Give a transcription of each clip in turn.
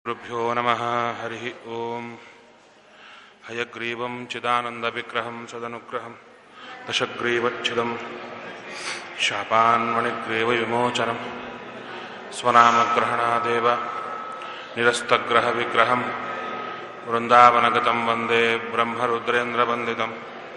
गुरुभ्यो नमः हरिः ॐ हयग्रीवं चिदानन्दविग्रहं सदनुग्रहं दशग्रीवच्छिदं शापान्मणिग्रीवविमोचनं स्वनामग्रहणादेव निरस्तग्रहविग्रहं वृन्दावनगतं वन्दे ब्रह्मरुद्रेन्द्रवन्दितं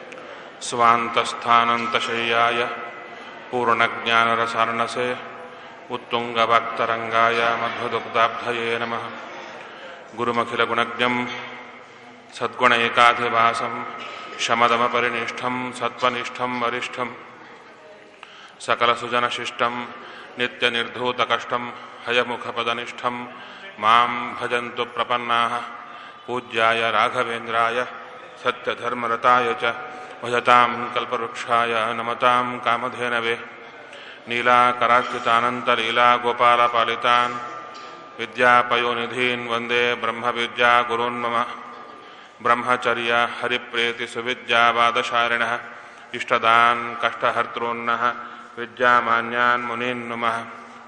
स्वान्तस्थानन्तशय्याय पूर्णज्ञानरसार्णसे उत्तुङ्गभक्तरङ्गाय मध्वदुग्धाब्धये नमः गुरुमखिलगुणज्ञं सद्गुणैकाधिवासं शमदमपरिनिष्ठं सत्त्वनिष्ठं वरिष्ठं सकलसुजनशिष्टं नित्यनिर्धूतकष्टं हयमुखपदनिष्ठं मां भजन्तु प्रपन्नाः पूज्याय राघवेन्द्राय सत्यधर्मरताय च भजतां कल्पवृक्षाय नमतां कामधेनवे नीलाकरार्चितानन्तलीलागोपालपालितान् विद्यापयोनिधीन् वन्दे ब्रह्मविद्यागुरून् मम ब्रह्मचर्य हरिप्रेतिसुविद्यावादशारिणः इष्टदान् कष्टहर्तॄन्नः विद्यामान्यान् मुनीन् नुमः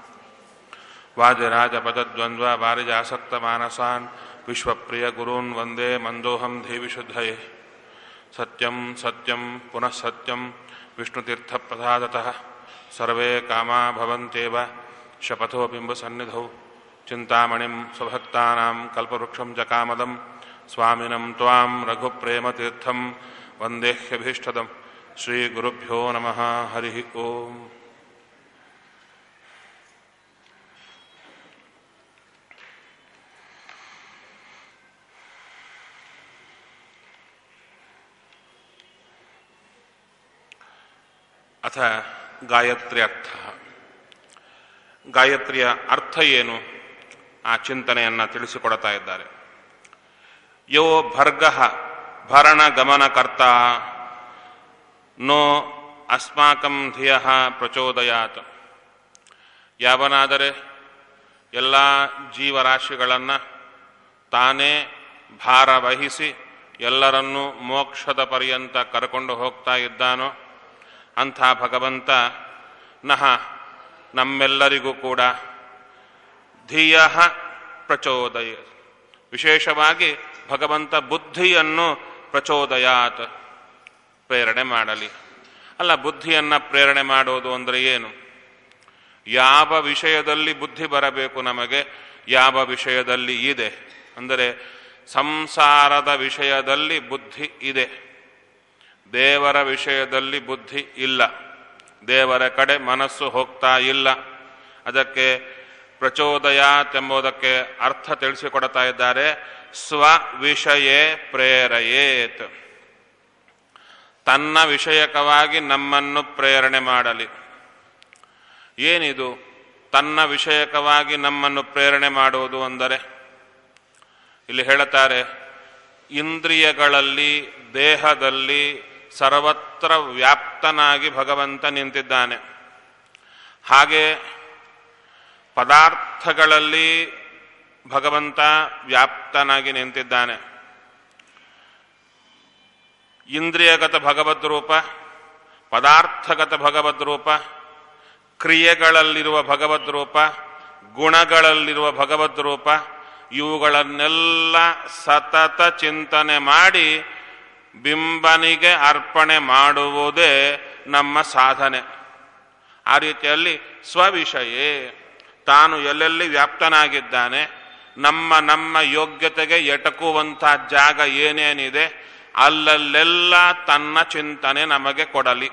वाजराजपदद्वन्द्ववारिजासक्तमानसान् विश्वप्रियगुरून् वन्दे मन्दोऽहं धीविशुद्धये सत्यं सत्यं पुनः सत्यं विष्णुतीर्थप्रसादतः सर्वे कामा भवन्त्येव शपथो बिम्बसन्निधौ चिन्तामणिं स्वभक्तानां कल्पवृक्षं च कामदं स्वामिनं त्वां रघुप्रेमतीर्थं वन्देह्यभीष्टदं श्रीगुरुभ्यो नमः हरिः ओम् ಅಥ ಗಾಯತ್ರಿ ಅರ್ಥ ಗಾಯತ್ರಿಯ ಅರ್ಥ ಏನು ಆ ಚಿಂತನೆಯನ್ನು ತಿಳಿಸಿಕೊಡ್ತಾ ಇದ್ದಾರೆ ಯೋ ಭರ್ಗ ಭರಣ ಗಮನಕರ್ತ ನೋ ಅಸ್ಮಾಕಂ ಧಿಯ ಪ್ರಚೋದಯಾತ್ ಯಾವನಾದರೆ ಎಲ್ಲ ಜೀವರಾಶಿಗಳನ್ನು ತಾನೇ ಭಾರ ವಹಿಸಿ ಎಲ್ಲರನ್ನೂ ಮೋಕ್ಷದ ಪರ್ಯಂತ ಕರ್ಕೊಂಡು ಹೋಗ್ತಾ ಇದ್ದಾನೋ ಅಂಥ ಭಗವಂತ ನಹ ನಮ್ಮೆಲ್ಲರಿಗೂ ಕೂಡ ಧಿಯ ಪ್ರಚೋದಯ ವಿಶೇಷವಾಗಿ ಭಗವಂತ ಬುದ್ಧಿಯನ್ನು ಪ್ರಚೋದಯಾತ್ ಪ್ರೇರಣೆ ಮಾಡಲಿ ಅಲ್ಲ ಬುದ್ಧಿಯನ್ನು ಪ್ರೇರಣೆ ಮಾಡೋದು ಅಂದರೆ ಏನು ಯಾವ ವಿಷಯದಲ್ಲಿ ಬುದ್ಧಿ ಬರಬೇಕು ನಮಗೆ ಯಾವ ವಿಷಯದಲ್ಲಿ ಇದೆ ಅಂದರೆ ಸಂಸಾರದ ವಿಷಯದಲ್ಲಿ ಬುದ್ಧಿ ಇದೆ ದೇವರ ವಿಷಯದಲ್ಲಿ ಬುದ್ಧಿ ಇಲ್ಲ ದೇವರ ಕಡೆ ಮನಸ್ಸು ಹೋಗ್ತಾ ಇಲ್ಲ ಅದಕ್ಕೆ ಪ್ರಚೋದಯಾತ್ ಎಂಬುದಕ್ಕೆ ಅರ್ಥ ತಿಳಿಸಿಕೊಡ್ತಾ ಇದ್ದಾರೆ ಸ್ವ ವಿಷಯೇ ಪ್ರೇರಯೇತ್ ತನ್ನ ವಿಷಯಕವಾಗಿ ನಮ್ಮನ್ನು ಪ್ರೇರಣೆ ಮಾಡಲಿ ಏನಿದು ತನ್ನ ವಿಷಯಕವಾಗಿ ನಮ್ಮನ್ನು ಪ್ರೇರಣೆ ಮಾಡುವುದು ಅಂದರೆ ಇಲ್ಲಿ ಹೇಳುತ್ತಾರೆ ಇಂದ್ರಿಯಗಳಲ್ಲಿ ದೇಹದಲ್ಲಿ ಸರ್ವತ್ರ ವ್ಯಾಪ್ತನಾಗಿ ಭಗವಂತ ನಿಂತಿದ್ದಾನೆ ಹಾಗೆ ಪದಾರ್ಥಗಳಲ್ಲಿ ಭಗವಂತ ವ್ಯಾಪ್ತನಾಗಿ ನಿಂತಿದ್ದಾನೆ ಇಂದ್ರಿಯಗತ ಭಗವದ್ರೂಪ ಪದಾರ್ಥಗತ ಭಗವದ್ರೂಪ ಕ್ರಿಯೆಗಳಲ್ಲಿರುವ ಭಗವದ್ರೂಪ ಗುಣಗಳಲ್ಲಿರುವ ಭಗವದ್ರೂಪ ಇವುಗಳನ್ನೆಲ್ಲ ಸತತ ಚಿಂತನೆ ಮಾಡಿ ಬಿಂಬನಿಗೆ ಅರ್ಪಣೆ ಮಾಡುವುದೇ ನಮ್ಮ ಸಾಧನೆ ಆ ರೀತಿಯಲ್ಲಿ ಸ್ವವಿಷಯೇ ತಾನು ಎಲ್ಲೆಲ್ಲಿ ವ್ಯಾಪ್ತನಾಗಿದ್ದಾನೆ ನಮ್ಮ ನಮ್ಮ ಯೋಗ್ಯತೆಗೆ ಎಟಕುವಂಥ ಜಾಗ ಏನೇನಿದೆ ಅಲ್ಲಲ್ಲೆಲ್ಲ ತನ್ನ ಚಿಂತನೆ ನಮಗೆ ಕೊಡಲಿ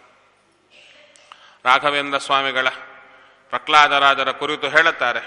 ರಾಘವೇಂದ್ರ ಸ್ವಾಮಿಗಳ ಪ್ರಹ್ಲಾದರಾಜರ ಕುರಿತು ಹೇಳುತ್ತಾರೆ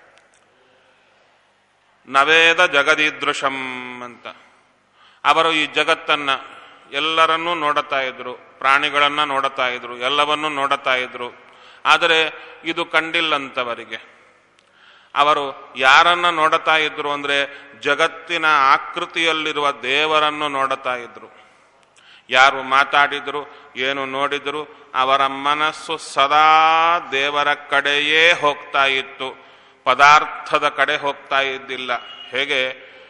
ನವೇದ ಜಗದೀದೃಶಂ ಅಂತ ಅವರು ಈ ಜಗತ್ತನ್ನ ಎಲ್ಲರನ್ನೂ ನೋಡುತ್ತಾ ಇದ್ರು ಪ್ರಾಣಿಗಳನ್ನ ನೋಡುತ್ತಾ ಇದ್ರು ಎಲ್ಲವನ್ನೂ ನೋಡುತ್ತಾ ಇದ್ರು ಆದರೆ ಇದು ಕಂಡಿಲ್ಲಂತವರಿಗೆ ಅವರು ಯಾರನ್ನ ನೋಡುತ್ತಾ ಇದ್ರು ಅಂದ್ರೆ ಜಗತ್ತಿನ ಆಕೃತಿಯಲ್ಲಿರುವ ದೇವರನ್ನು ನೋಡುತ್ತಾ ಇದ್ರು ಯಾರು ಮಾತಾಡಿದ್ರು ಏನು ನೋಡಿದ್ರು ಅವರ ಮನಸ್ಸು ಸದಾ ದೇವರ ಕಡೆಯೇ ಹೋಗ್ತಾ ಇತ್ತು ಪದಾರ್ಥದ ಕಡೆ ಹೋಗ್ತಾ ಇದ್ದಿಲ್ಲ ಹೇಗೆ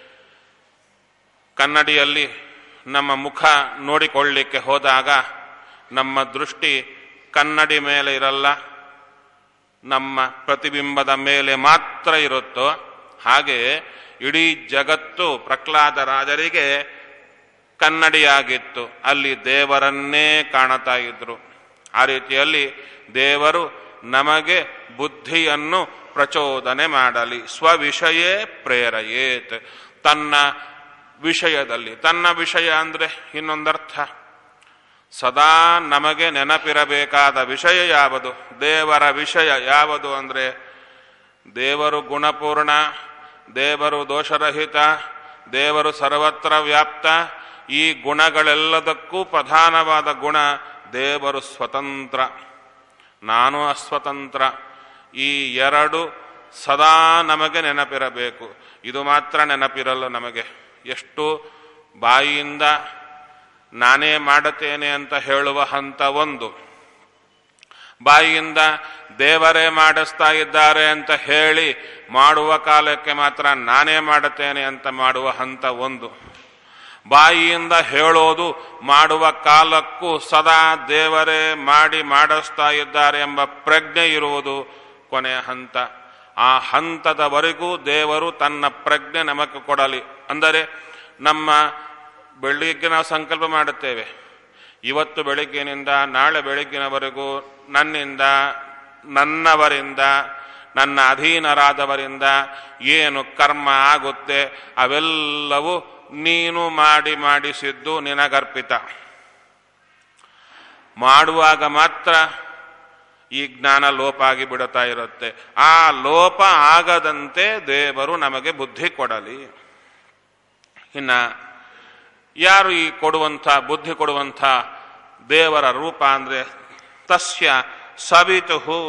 ಕನ್ನಡಿಯಲ್ಲಿ ನಮ್ಮ ಮುಖ ನೋಡಿಕೊಳ್ಳಿಕ್ಕೆ ಹೋದಾಗ ನಮ್ಮ ದೃಷ್ಟಿ ಕನ್ನಡಿ ಮೇಲೆ ಇರಲ್ಲ ನಮ್ಮ ಪ್ರತಿಬಿಂಬದ ಮೇಲೆ ಮಾತ್ರ ಇರುತ್ತೋ ಹಾಗೆ ಇಡೀ ಜಗತ್ತು ಪ್ರಹ್ಲಾದ ರಾಜರಿಗೆ ಕನ್ನಡಿಯಾಗಿತ್ತು ಅಲ್ಲಿ ದೇವರನ್ನೇ ಕಾಣತಾ ಇದ್ರು ಆ ರೀತಿಯಲ್ಲಿ ದೇವರು ನಮಗೆ ಬುದ್ಧಿಯನ್ನು ಪ್ರಚೋದನೆ ಮಾಡಲಿ ಸ್ವವಿಷಯೇ ಪ್ರೇರಯೇತ್ ತನ್ನ ವಿಷಯದಲ್ಲಿ ತನ್ನ ವಿಷಯ ಅಂದ್ರೆ ಇನ್ನೊಂದರ್ಥ ಸದಾ ನಮಗೆ ನೆನಪಿರಬೇಕಾದ ವಿಷಯ ಯಾವುದು ದೇವರ ವಿಷಯ ಯಾವುದು ಅಂದ್ರೆ ದೇವರು ಗುಣಪೂರ್ಣ ದೇವರು ದೋಷರಹಿತ ದೇವರು ಸರ್ವತ್ರ ವ್ಯಾಪ್ತ ಈ ಗುಣಗಳೆಲ್ಲದಕ್ಕೂ ಪ್ರಧಾನವಾದ ಗುಣ ದೇವರು ಸ್ವತಂತ್ರ ನಾನು ಅಸ್ವತಂತ್ರ ಈ ಎರಡು ಸದಾ ನಮಗೆ ನೆನಪಿರಬೇಕು ಇದು ಮಾತ್ರ ನೆನಪಿರಲ್ಲ ನಮಗೆ ಎಷ್ಟು ಬಾಯಿಯಿಂದ ನಾನೇ ಮಾಡುತ್ತೇನೆ ಅಂತ ಹೇಳುವ ಹಂತ ಒಂದು ಬಾಯಿಯಿಂದ ದೇವರೇ ಮಾಡಿಸ್ತಾ ಇದ್ದಾರೆ ಅಂತ ಹೇಳಿ ಮಾಡುವ ಕಾಲಕ್ಕೆ ಮಾತ್ರ ನಾನೇ ಮಾಡುತ್ತೇನೆ ಅಂತ ಮಾಡುವ ಹಂತ ಒಂದು ಬಾಯಿಯಿಂದ ಹೇಳೋದು ಮಾಡುವ ಕಾಲಕ್ಕೂ ಸದಾ ದೇವರೇ ಮಾಡಿ ಮಾಡಿಸ್ತಾ ಇದ್ದಾರೆ ಎಂಬ ಪ್ರಜ್ಞೆ ಇರುವುದು ಕೊನೆಯ ಹಂತ ಆ ಹಂತದವರೆಗೂ ದೇವರು ತನ್ನ ಪ್ರಜ್ಞೆ ನಮಗೆ ಕೊಡಲಿ ಅಂದರೆ ನಮ್ಮ ಬೆಳಿಗ್ಗೆ ನಾವು ಸಂಕಲ್ಪ ಮಾಡುತ್ತೇವೆ ಇವತ್ತು ಬೆಳಿಗ್ಗಿನಿಂದ ನಾಳೆ ಬೆಳಗ್ಗಿನವರೆಗೂ ನನ್ನಿಂದ ನನ್ನವರಿಂದ ನನ್ನ ಅಧೀನರಾದವರಿಂದ ಏನು ಕರ್ಮ ಆಗುತ್ತೆ ಅವೆಲ್ಲವೂ ನೀನು ಮಾಡಿ ಮಾಡಿಸಿದ್ದು ನಿನಗರ್ಪಿತ ಮಾಡುವಾಗ ಮಾತ್ರ ಈ ಜ್ಞಾನ ಲೋಪ ಆಗಿ ಬಿಡುತ್ತಾ ಇರುತ್ತೆ ಆ ಲೋಪ ಆಗದಂತೆ ದೇವರು ನಮಗೆ ಬುದ್ಧಿ ಕೊಡಲಿ ಇನ್ನ ಯಾರು ಈ ಕೊಡುವಂಥ ಬುದ್ಧಿ ಕೊಡುವಂಥ ದೇವರ ರೂಪ ಅಂದ್ರೆ ತಸ್ಯ ಸವಿತುಹು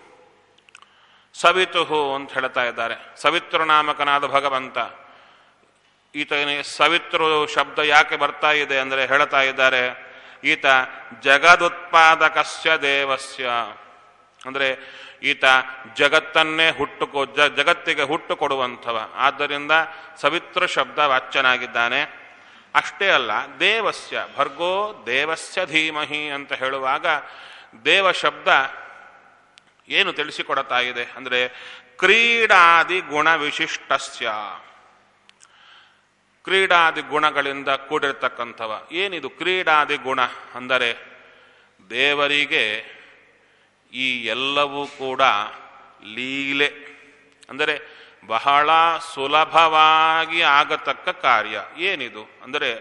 ಸವಿತುಹು ಅಂತ ಹೇಳ್ತಾ ಇದ್ದಾರೆ ಸವಿತೃನಾಮಕನಾದ ಭಗವಂತ ಈತನೇ ಸವಿತೃ ಶಬ್ದ ಯಾಕೆ ಬರ್ತಾ ಇದೆ ಅಂದರೆ ಹೇಳ್ತಾ ಇದ್ದಾರೆ ಈತ ಜಗದುತ್ಪಾದಕಸ್ಯ ದೇವಸ್ಯ ಅಂದ್ರೆ ಈತ ಜಗತ್ತನ್ನೇ ಹುಟ್ಟು ಜಗತ್ತಿಗೆ ಹುಟ್ಟು ಕೊಡುವಂಥವ ಆದ್ದರಿಂದ ಸವಿತೃ ಶಬ್ದ ವಾಚ್ಯನಾಗಿದ್ದಾನೆ ಅಷ್ಟೇ ಅಲ್ಲ ದೇವಸ್ಯ ಭರ್ಗೋ ದೇವಸ್ಯ ಧೀಮಹಿ ಅಂತ ಹೇಳುವಾಗ ದೇವ ಶಬ್ದ ಏನು ತಿಳಿಸಿಕೊಡ್ತಾ ಇದೆ ಅಂದ್ರೆ ಕ್ರೀಡಾದಿ ಗುಣ ವಿಶಿಷ್ಟಸ್ಯ ಕ್ರೀಡಾದಿ ಗುಣಗಳಿಂದ ಕೂಡಿರ್ತಕ್ಕಂಥವ ಏನಿದು ಕ್ರೀಡಾದಿ ಗುಣ ಅಂದರೆ ದೇವರಿಗೆ ಈ ಎಲ್ಲವೂ ಕೂಡ ಲೀಲೆ ಅಂದರೆ ಬಹಳ ಸುಲಭವಾಗಿ ಆಗತಕ್ಕ ಕಾರ್ಯ ಏನಿದು ಅಂದರೆ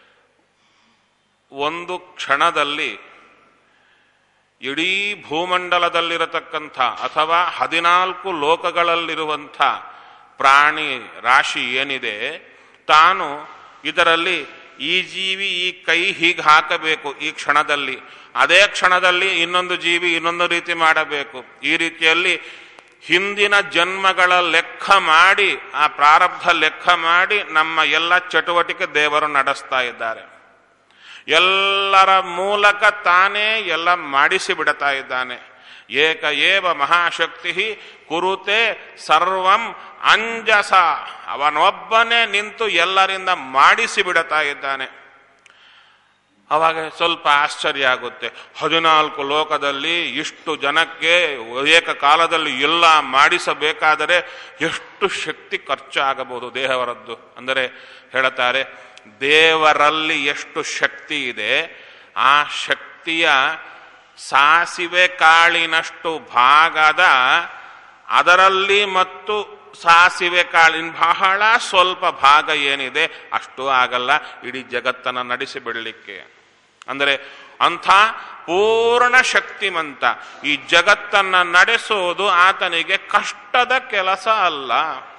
ಒಂದು ಕ್ಷಣದಲ್ಲಿ ಇಡೀ ಭೂಮಂಡಲದಲ್ಲಿರತಕ್ಕಂಥ ಅಥವಾ ಹದಿನಾಲ್ಕು ಲೋಕಗಳಲ್ಲಿರುವಂಥ ಪ್ರಾಣಿ ರಾಶಿ ಏನಿದೆ ತಾನು ಇದರಲ್ಲಿ ಈ ಜೀವಿ ಈ ಕೈ ಹೀಗೆ ಹಾಕಬೇಕು ಈ ಕ್ಷಣದಲ್ಲಿ ಅದೇ ಕ್ಷಣದಲ್ಲಿ ಇನ್ನೊಂದು ಜೀವಿ ಇನ್ನೊಂದು ರೀತಿ ಮಾಡಬೇಕು ಈ ರೀತಿಯಲ್ಲಿ ಹಿಂದಿನ ಜನ್ಮಗಳ ಲೆಕ್ಕ ಮಾಡಿ ಆ ಪ್ರಾರಬ್ಧ ಲೆಕ್ಕ ಮಾಡಿ ನಮ್ಮ ಎಲ್ಲ ಚಟುವಟಿಕೆ ದೇವರು ನಡೆಸ್ತಾ ಇದ್ದಾರೆ ಎಲ್ಲರ ಮೂಲಕ ತಾನೇ ಎಲ್ಲ ಮಾಡಿಸಿ ಬಿಡ್ತಾ ಇದ್ದಾನೆ ಏಕ ಏವ ಮಹಾಶಕ್ತಿ ಕುರುತೆ ಸರ್ವಂ ಅಂಜಸ ಅವನೊಬ್ಬನೇ ನಿಂತು ಎಲ್ಲರಿಂದ ಮಾಡಿಸಿ ಬಿಡ್ತಾ ಇದ್ದಾನೆ ಅವಾಗ ಸ್ವಲ್ಪ ಆಶ್ಚರ್ಯ ಆಗುತ್ತೆ ಹದಿನಾಲ್ಕು ಲೋಕದಲ್ಲಿ ಇಷ್ಟು ಜನಕ್ಕೆ ಏಕಕಾಲದಲ್ಲಿ ಎಲ್ಲ ಮಾಡಿಸಬೇಕಾದರೆ ಎಷ್ಟು ಶಕ್ತಿ ಖರ್ಚಾಗಬಹುದು ದೇಹವರದ್ದು ಅಂದರೆ ಹೇಳುತ್ತಾರೆ ದೇವರಲ್ಲಿ ಎಷ್ಟು ಶಕ್ತಿ ಇದೆ ಆ ಶಕ್ತಿಯ ಸಾಸಿವೆ ಕಾಳಿನಷ್ಟು ಭಾಗದ ಅದರಲ್ಲಿ ಮತ್ತು ಸಾಸಿವೆ ಕಾಳಿನ ಬಹಳ ಸ್ವಲ್ಪ ಭಾಗ ಏನಿದೆ ಅಷ್ಟು ಆಗಲ್ಲ ಇಡೀ ಜಗತ್ತನ್ನು ನಡೆಸಿಬಿಡಲಿಕ್ಕೆ ಅಂದರೆ ಅಂಥ ಪೂರ್ಣ ಶಕ್ತಿಮಂತ ಈ ಜಗತ್ತನ್ನ ನಡೆಸೋದು ಆತನಿಗೆ ಕಷ್ಟದ ಕೆಲಸ ಅಲ್ಲ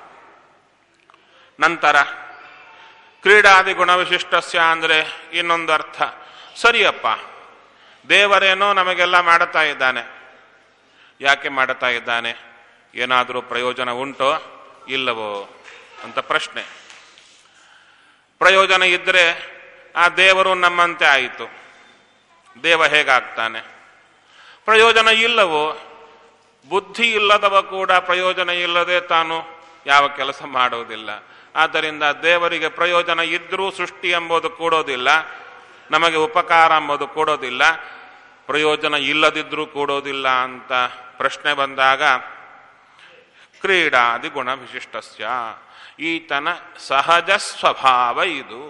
ನಂತರ ಕ್ರೀಡಾದಿ ಗುಣವಿಶಿಷ್ಟಸ್ಯ ಅಂದರೆ ಇನ್ನೊಂದು ಅರ್ಥ ಸರಿಯಪ್ಪ ದೇವರೇನೋ ನಮಗೆಲ್ಲ ಮಾಡುತ್ತಾ ಇದ್ದಾನೆ ಯಾಕೆ ಮಾಡುತ್ತಾ ಇದ್ದಾನೆ ಏನಾದರೂ ಪ್ರಯೋಜನ ಉಂಟೋ ಇಲ್ಲವೋ ಅಂತ ಪ್ರಶ್ನೆ ಪ್ರಯೋಜನ ಇದ್ದರೆ ಆ ದೇವರು ನಮ್ಮಂತೆ ಆಯಿತು ದೇವ ಹೇಗಾಗ್ತಾನೆ ಪ್ರಯೋಜನ ಇಲ್ಲವೋ ಬುದ್ಧಿ ಇಲ್ಲದವ ಕೂಡ ಪ್ರಯೋಜನ ಇಲ್ಲದೆ ತಾನು ಯಾವ ಕೆಲಸ ಮಾಡುವುದಿಲ್ಲ ಆದ್ದರಿಂದ ದೇವರಿಗೆ ಪ್ರಯೋಜನ ಇದ್ರೂ ಸೃಷ್ಟಿ ಎಂಬುದು ಕೂಡೋದಿಲ್ಲ ನಮಗೆ ಉಪಕಾರ ಎಂಬುದು ಕೂಡೋದಿಲ್ಲ ಪ್ರಯೋಜನ ಇಲ್ಲದಿದ್ರೂ ಕೂಡೋದಿಲ್ಲ ಅಂತ ಪ್ರಶ್ನೆ ಬಂದಾಗ ಕ್ರೀಡಾದಿ ಗುಣ ವಿಶಿಷ್ಟಸ್ಯ ಈತನ ಸಹಜ ಸ್ವಭಾವ ಇದು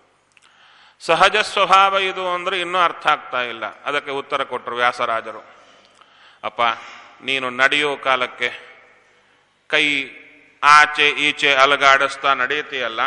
ಸಹಜ ಸ್ವಭಾವ ಇದು ಅಂದರೆ ಇನ್ನೂ ಅರ್ಥ ಆಗ್ತಾ ಇಲ್ಲ ಅದಕ್ಕೆ ಉತ್ತರ ಕೊಟ್ಟರು ವ್ಯಾಸರಾಜರು ಅಪ್ಪ ನೀನು ನಡೆಯೋ ಕಾಲಕ್ಕೆ ಕೈ ಆಚೆ ಈಚೆ ಅಲಗಾಡಿಸ್ತಾ ನಡೆಯುತ್ತೀಯಲ್ಲ